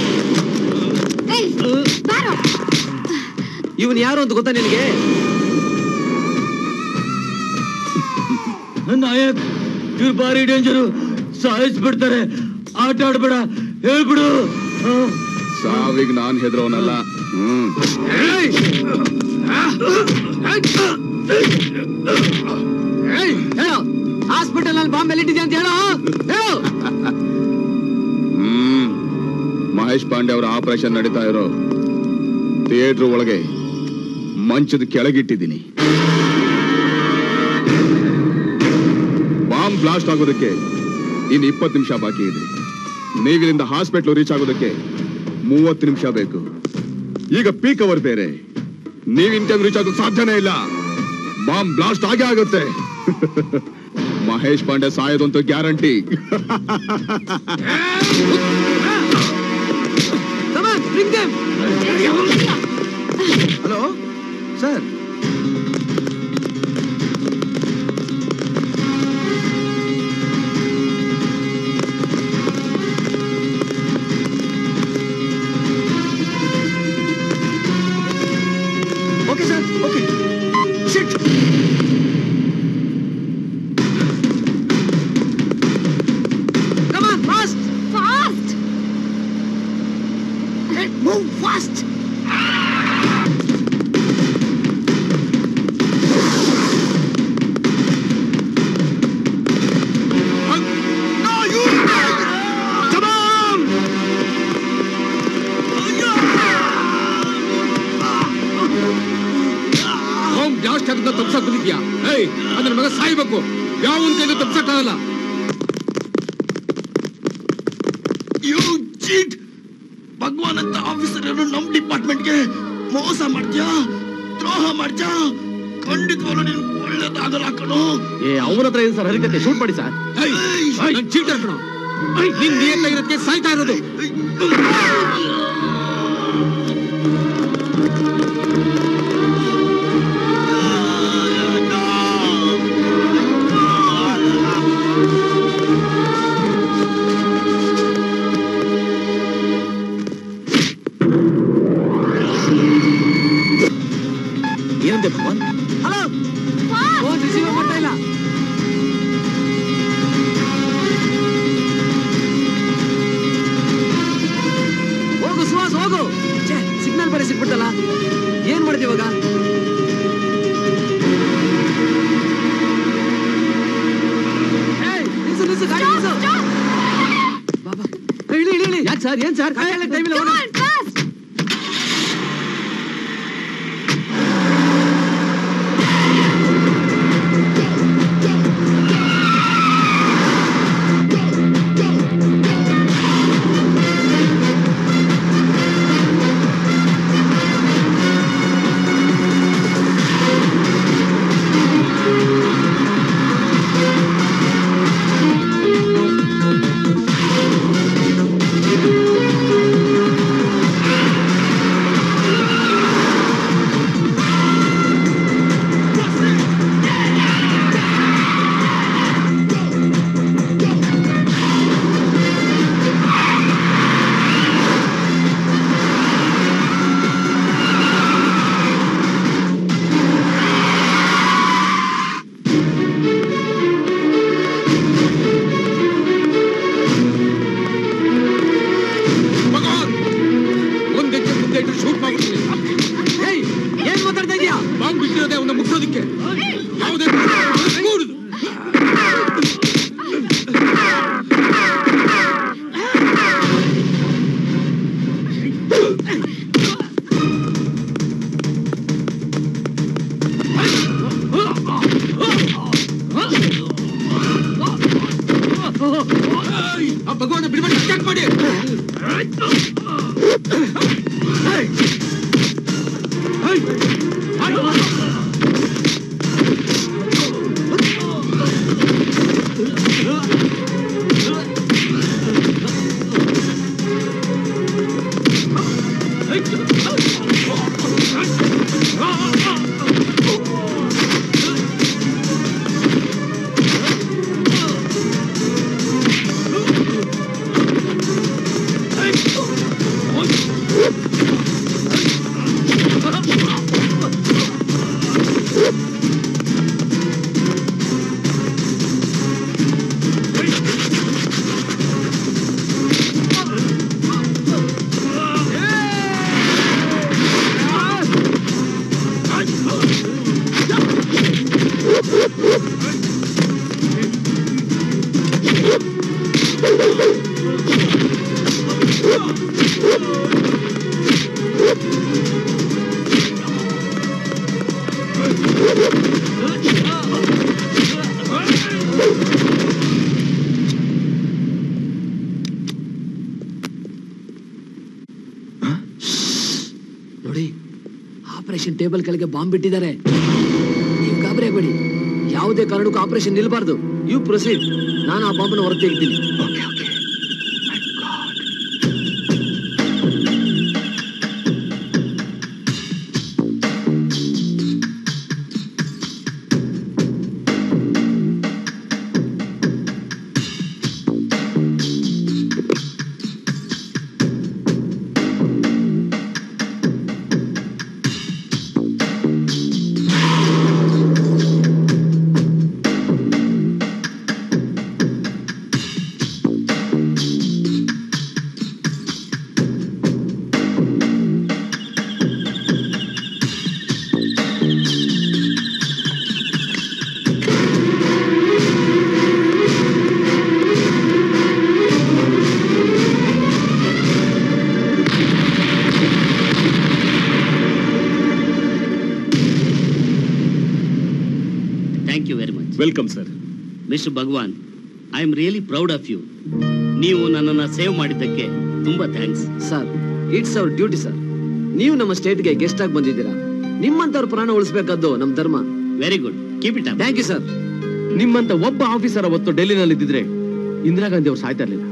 ಇವನ್ ಯಾರು ಅಂತ ಗೊತ್ತಾ ನಿನಗೆ ನಾಯಕ್ ಇವ್ರು ಭಾರಿ ಡೇಂಜರು ಸಾಯಿಸ್ಬಿಡ್ತಾರೆ ಆಟ ಆಡ್ಬೇಡ ಹೇಳ್ಬಿಡು ಸಾವಿಗೆ ನಾನ್ ಹೆದ್ರೋನಲ್ಲ ಹ್ಮ್ ಹೇಳು ಹಾಸ್ಪಿಟಲ್ ನಲ್ಲಿ ಬಾಂಬ್ ಎಲ್ಲಿಟ್ಟಿದ್ಯಾ ಅಂತ ಹೇಳು ಹೇಳು ಹ್ಮ್ ಮಹೇಶ್ ಪಾಂಡೆ ಅವರ ಆಪರೇಷನ್ ನಡೀತಾ ಇರೋ ಥಿಯೇಟರ್ ಒಳಗೆ ಮಂಚದ ಕೆಳಗಿಟ್ಟಿದ್ದೀನಿ ಬಾಂಬ್ ಬ್ಲಾಸ್ಟ್ ಆಗೋದಕ್ಕೆ ಇನ್ನು ಇಪ್ಪತ್ತು ನಿಮಿಷ ಬಾಕಿ ಇದೆ ನೀವಿಲ್ಲಿಂದ ಹಾಸ್ಪಿಟ್ಲ್ ರೀಚ್ ಆಗೋದಕ್ಕೆ ಮೂವತ್ತು ನಿಮಿಷ ಬೇಕು ಈಗ ಪೀಕ್ ಅವರ್ ಬೇರೆ ನೀವ್ ಇನ್ ಟೈಮ್ ರೀಚ್ ಆಗೋದು ಸಾಧ್ಯನೇ ಇಲ್ಲ ಬಾಂಬ್ ಬ್ಲಾಸ್ಟ್ ಆಗೇ ಆಗುತ್ತೆ ಮಹೇಶ್ ಪಾಂಡೆ ಸಾಯೋದಂತೂ guarantee hello sir okay sir okay shit Come on, fast! Fast! Move fast! Home blast ಆಗದ ತಪ್ಸಕ್ ಬಂದಿದ್ಯಾ ಏಯ್ ಅದ್ರ ಮಗ ಸಾಯ್ಬೇಕು ಯಾವನ್ ಕೈಲೂ ತಪ್ಸಕ್ಕಾಗಲ್ಲ ಯು ಚೀಟ್ ಭಗವಾನ್ ಅಂತ ಆಫೀಸರ್ ನಮ್ ಡಿಪಾರ್ಟ್ಮೆಂಟ್ಗೆ ಮೋಸ ಮಾಡ್ತೀಯಾ ದ್ರೋಹ ಮಾಡ್ತೀಯಾ ಖಂಡಿತವಾಗ್ಲೂ ನೀನು ಒಳ್ಳೇದಾಗಲ್ಲ ಕಣೋ ಏ ಅವನ ಹತ್ರ ಏನು ಸರ್ ಹರಿಕತೆ ಶೂಟ್ ಮಾಡಿ ಸರ್ ನನ್ ಚೀಟರ್ ಕಣ ನಿನ್ ನಿಯತ್ತಾಗಿರೋದಕ್ಕೆ ಸಾಯ್ತಾ ಇರೋದು ಏನಂದೆ ಭಗವಾನ್ ಹಲೋ ಫೋನ್ ರಿಸೀವ್ ಮಾಡ್ತಾ ಇಲ್ಲ ಹೋಗು ಸುಹಾಸ್ ಹೋಗು ಛೇ ಸಿಗ್ನಲ್ ಬರೀ ಸಿಕ್ಬಿಡ್ತಲ್ಲ ಏನ್ ಮಾಡ್ತೀವಿ ಇವಾಗ ಏಯ್, ನಿಲ್ಸು, ನಿಲ್ಸು, ಗಾಡಿ ನಿಲ್ಸು. ಬಾ, ಬಾ. ಏಯ್, ಇಳಿ ಇಳಿ ಇಳಿ ಯಾಕೆ ಸರ್ ಏನ್ ಸರ್ ಕಾಯಲ್ಲ ಟೈಮಿಲ್ಲ ಹೋಗೋಣ ಒಂದ್ ಹೆಜ್ಜೆ ಮುಂದೆ ಇಟ್ಟು ಶೂಟ್ ಮಾಡ್ಬಿಡ್ತೀನಿ ಏಯ್ ಏನ್ ಮಾತಾಡ್ತಾ ಇದೀಯಾ ಬಾಂಬ್ ಬಿಟ್ಟಿರೋದೆ ಅವನ್ನ ಮುಗಿಸೋದಕ್ಕೆ ಯಾವುದೇ ಕೂಡುದು ಆ ಭಗವಾನ ಬಿಡ್ಬೇಡಿ ಅಟ್ಯಾಕ್ ಮಾಡಿ ಏಯ್ ನೋಡಿ ಆಪರೇಷನ್ ಟೇಬಲ್ ಕೆಳಗೆ ಬಾಂಬ್ ಬಿಟ್ಟಿದ್ದಾರೆ ನೀವು ಗಾಬರಿ ಆಗಬೇಡಿ ಯಾವುದೇ ಕಾರಣಕ್ಕೂ ಆಪರೇಷನ್ ನಿಲ್ಬಾರ್ದು ಯು ಪ್ರೊಸೀಡ್ ನಾನು ಆ ಬಾಂಬನ್ನು ಹೊರ ತೆಗಿತೀನಿ thank you very much welcome sir mister Bhagwan I am really proud of you ನೀವು ನನ್ನನ್ನು ಸೇವ್ ಮಾಡಿದ್ದಕ್ಕೆ ತುಂಬಾ thanks sir it's our duty sir ನೀವು ನಮ್ಮ ಸ್ಟೇಟ್ಗೆ ಗೆಸ್ಟ್ ಆಗಿ ಬಂದಿದ್ದೀರಾ ನಿಮ್ಮಂತವ್ರ ಪ್ರಾಣ ಉಳಿಸ್ಬೇಕಾದ್ದು ನಮ್ಮ ಧರ್ಮ very good keep it thank you sir ನಿಮ್ಮಂತ ಒಬ್ಬ ಆಫೀಸರ್ ಅವತ್ತು ಡೆಲ್ಲಿನಲ್ಲಿ ಇದ್ದಿದ್ರೆ ಇಂದಿರಾ ಗಾಂಧಿ ಅವ್ರು ಸಾಯ್ತಾ ಇರ್ಲಿಲ್ಲ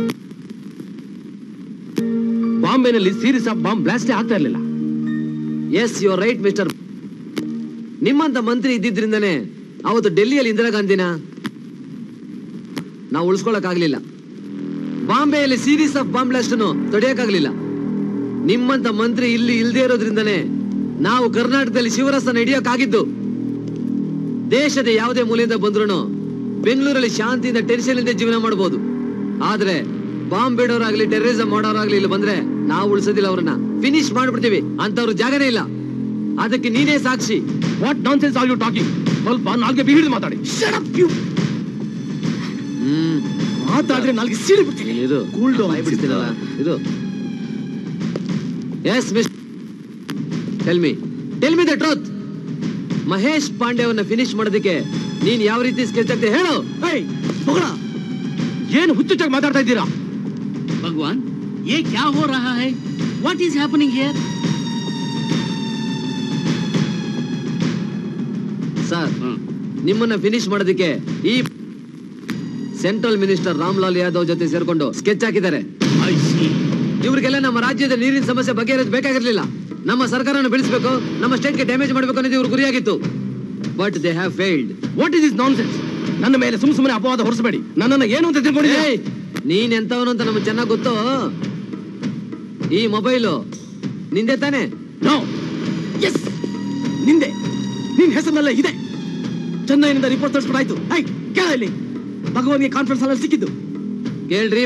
ಬಾಂಬೆನಲ್ಲಿ ಸೀರೀಸ್ ಆಫ್ ಬಾಂಬ್ ಬ್ಲಾಸ್ಟೇ ಆಗ್ತಾ ಇರ್ಲಿಲ್ಲ ಎಸ್ ಯು ರೈಟ್ ಮಿಸ್ಟರ್ ನಿಮ್ಮಂತ ಮಂತ್ರಿ ಇದ್ದಿದ್ರಿಂದನೇ ಅವತ್ತು ಡೆಲ್ಲಿಯಲ್ಲಿ ಇಂದಿರಾ ಗಾಂಧಿನ ನಾವು ಉಳಿಸ್ಕೊಳಕ್ಕಾಗ್ಲಿಲ್ಲ ಬಾಂಬೆಯಲ್ಲಿ ಸೀರೀಸ್ ಆಫ್ ಬಾಂಬ್ ಬ್ಲಾಸ್ಟ್ ಅನ್ನು ತಡೆಯಕ್ಕಾಗ್ಲಿಲ್ಲ ನಿಮ್ಮಂತ ಮಂತ್ರಿ ಇಲ್ಲಿ ಇಲ್ದೇ ಇರೋದ್ರಿಂದನೇ ನಾವು ಕರ್ನಾಟಕದಲ್ಲಿ ಶಿವರಸನ ಹಿಡಿಯೋಕ್ಕಾಗಿದ್ದು ದೇಶದ ಯಾವುದೇ ಮೂಲೆಯಿಂದ ಬಂದ್ರು ಬೆಂಗಳೂರಲ್ಲಿ ಶಾಂತಿಯಿಂದ ಟೆನ್ಷನ್ ಇಲ್ಲದೆ ಜೀವನ ಮಾಡಬಹುದು ಆದ್ರೆ ಬಾಂಬ್ ಬಿಡೋರಾಗ್ಲಿ ಟೆರರಿಸಂ ಮಾಡೋರಾಗ್ಲಿ ಇಲ್ಲಿ ಬಂದ್ರೆ ನಾವು ಉಳಿಸೋದಿಲ್ಲ ಅವ್ರನ್ನ ಫಿನಿಶ್ ಮಾಡ್ಬಿಡ್ತೀವಿ ಅಂತವ್ರ ಜಾಗನೇ ಇಲ್ಲ ಅದಕ್ಕೆ ನೀನೇ ಸಾಕ್ಷಿ what nonsense are you talking ಸ್ವಲ್ಪ ನಾಲ್ಗೆ ಬಿಗಿಡಿದು ಮಾತಾಡಿ ಮಾತಾಡ್ರೆ ನಾಲ್ಗೆ ಸೀಳಿ ಬಿಡ್ತೀನಿ ಇದು ಬಿಡ್ತೀನಲ್ಲ ಇದು yes miss tell me tell me the truth Mahesh Pande ಅವನ್ನ ಫಿನಿಶ್ ಮಾಡೋದಕ್ಕೆ ನೀನ್ ಯಾವ ರೀತಿ ಸ್ಕೆಚ್ ಆಗ್ತದೆ ಹೇಳು ಏನು ಹುಚ್ಚುಚ್ಚಾಗಿ ಮಾತಾಡ್ತಾ ಇದ್ದೀರಾ ಭಗವಾನ್ ये क्या हो रहा है what is happening here sir ನಿಮ್ಮನ್ನ ಫಿನಿಶ್ ಮಾಡೋದಕ್ಕೆ ಈ ಸೆಂಟ್ರಲ್ ಮಿನಿಸ್ಟರ್ ರಾಮ್ಲಾಲ್ ಯಾದವ್ ಜೊತೆ ಸೇರ್ಕೊಂಡು ಸ್ಕೆಚ್ ಹಾಕಿದ್ದಾರೆ ಇವ್ರಿಗೆಲ್ಲ ನಮ್ಮ ರಾಜ್ಯದ ನೀರಿನ ಸಮಸ್ಯೆ ಬಗೆಹರಿಸ ಬೇಕಾಗಿರ್ಲಿಲ್ಲ ನಮ್ಮ ಸರ್ಕಾರವನ್ನು ಬೆಳೆಸಬೇಕು ನಮ್ಮ ಸ್ಟೇಟ್ಗೆ ಡ್ಯಾಮೇಜ್ ಮಾಡಬೇಕು ಅನ್ನೋದು ಇವ್ರ ಗುರಿಯಾಗಿತ್ತು but they have failed what is is nonsense ನನ್ನ ಮೇಲೆ ಸುಮ್ ಸುಮ್ಮನೆ ಅಪವಾದ ಹೊರಿಸಬೇಡಿ ನನ್ನನ್ನು ಏನು ಅಂತ ತಿಳ್ಕೊಂಡಿದ್ದೀರಾ ಏಯ್, ನೀನ್ ಎಂತವನು ಅಂತ ನಮ್ಗೆ ಚೆನ್ನಾಗ್ ಗೊತ್ತು ಈ ಮೊಬೈಲು ನಿಂದೆ ತಾನೆ ನೋ ಎಸ್ ನಿಂದೆ ನಿನ್ ಹೆಸರಿನಲ್ಲೇ ಇದೆ ಚೆನ್ನೈನಿಂದ ರಿಪೋರ್ಟ್ ತರಿಸ್ಬಿಡಾಯ್ತು ಐ ಕೇಳ ಇಲ್ಲಿ ಭಗವಾನ್ಗೆ ಕಾನ್ಫರೆನ್ಸ್ ಅಲ್ಲಿ ಸಿಕ್ಕಿದ್ದು ಕೇಳ್ರಿ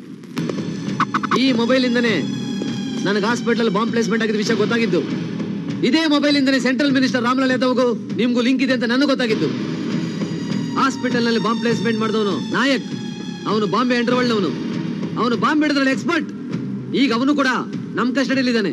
ಈ ಮೊಬೈಲ್ ಇಂದನೇ ನನಗೆ ಹಾಸ್ಪಿಟಲ್ ಬಾಂಬ್ ಪ್ಲೇಸ್ಮೆಂಟ್ ಆಗಿದ್ದ ವಿಷಯ ಗೊತ್ತಾಗಿದ್ದು ಇದೇ ಮೊಬೈಲ್ ಇಂದನೇ ಸೆಂಟ್ರಲ್ ಮಿನಿಸ್ಟರ್ ರಾಮ್ಲಾಲ್ ಯಾದವ್ಗೂ ನಿಮ್ಗೂ ಲಿಂಕ್ ಇದೆ ಅಂತ ನನಗೆ ಗೊತ್ತಾಗಿದ್ದು ಹಾಸ್ಪಿಟಲ್ ನಲ್ಲಿ ಬಾಂಬ್ ಪ್ಲೇಸ್ಮೆಂಟ್ ಮಾಡಿದವನು ನಾಯಕ್ ಅವನು ಬಾಂಬೆ ಅಂಡರ್ವರ್ಲ್ಡ್ ಅವನು ಅವನು ಬಾಂಬ್ ಹಿಡಿದ್ರಲ್ಲಿ ಎಕ್ಸ್ಪರ್ಟ್ ಈಗ ಅವನು ಕೂಡ ನಮ್ ಕಸ್ಟಡಿಯಲ್ಲಿ ಇದ್ದಾನೆ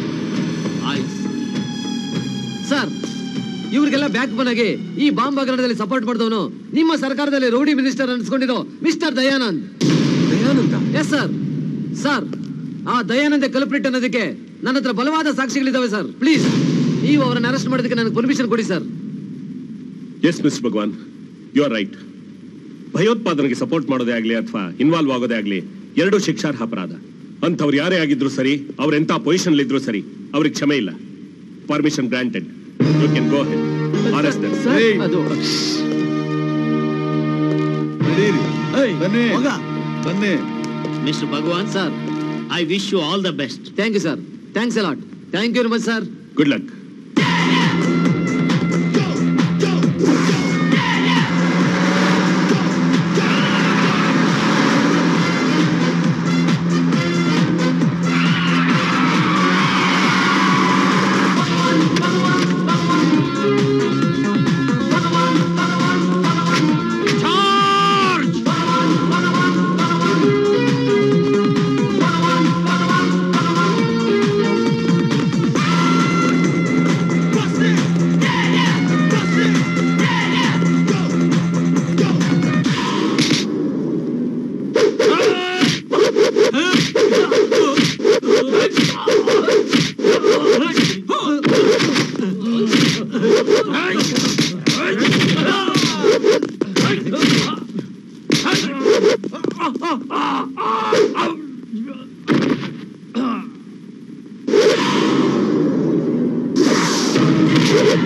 ಸರ್ ಇವ್ರಿಗೆಲ್ಲ ಬ್ಯಾಕ್ ಆಗಿ ಈ ಬಾಂಬ್ ಹಗರಣದಲ್ಲಿ ಸಪೋರ್ಟ್ ಮಾಡಿದವನು ನಿಮ್ಮ ಸರ್ಕಾರದಲ್ಲಿ ರೌಡಿ ಮಿನಿಸ್ಟರ್ ಅನ್ಸ್ಕೊಂಡಿರೋ mister Dayanand Dayananda yes sir sir ಆ ದಯಾನಂದ ಕಲ್ಪ್ರಿಟ್ ಅನ್ನೋದಕ್ಕೆ ನನ್ನ ಹತ್ರ ಬಲವಾದ ಸಾಕ್ಷಿಗಳಿದ್ದಾವೆ ಸರ್ ಪ್ಲೀಸ್ ನೀವು ಅವರನ್ನ ಅರೆಸ್ಟ್ ಮಾಡೋದಕ್ಕೆ ನನಗೆ ಪರ್ಮಿಷನ್ ಕೊಡಿ sir yes miss Bhagwan you are right ಭಯೋತ್ಪಾದನೆಗೆ ಸಪೋರ್ಟ್ ಮಾಡೋದೇ ಆಗ್ಲಿ ಅಥವಾ ಇನ್ವಾಲ್ವ್ ಆಗೋದೇ ಆಗ್ಲಿ ಎರಡೂ ಶಿಕ್ಷಾರ್ಹ ಅಪರಾಧ ಅಂಥವ್ರು ಯಾರೇ ಆಗಿದ್ರು ಸರಿ ಅವ್ರ ಎಂತ ಪೊಸಿಷನ್ ಇದ್ರು ಸರಿ ಅವ್ರಿಗೆ ಕ್ಷಮೆ ಇಲ್ಲ permission granted you can go arrest ಅದು ಬನ್ನಿ ಬನ್ನಿ mister Bhagwan sir I wish you all the best thank you sir thanks a lot thank you very much sir good luck charge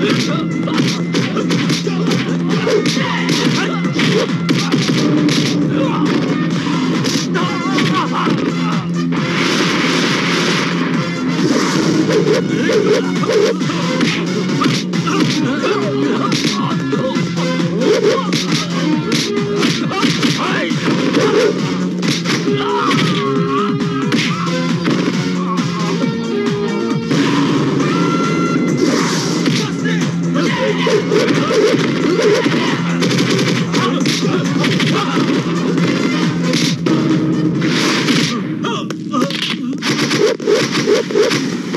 Oh!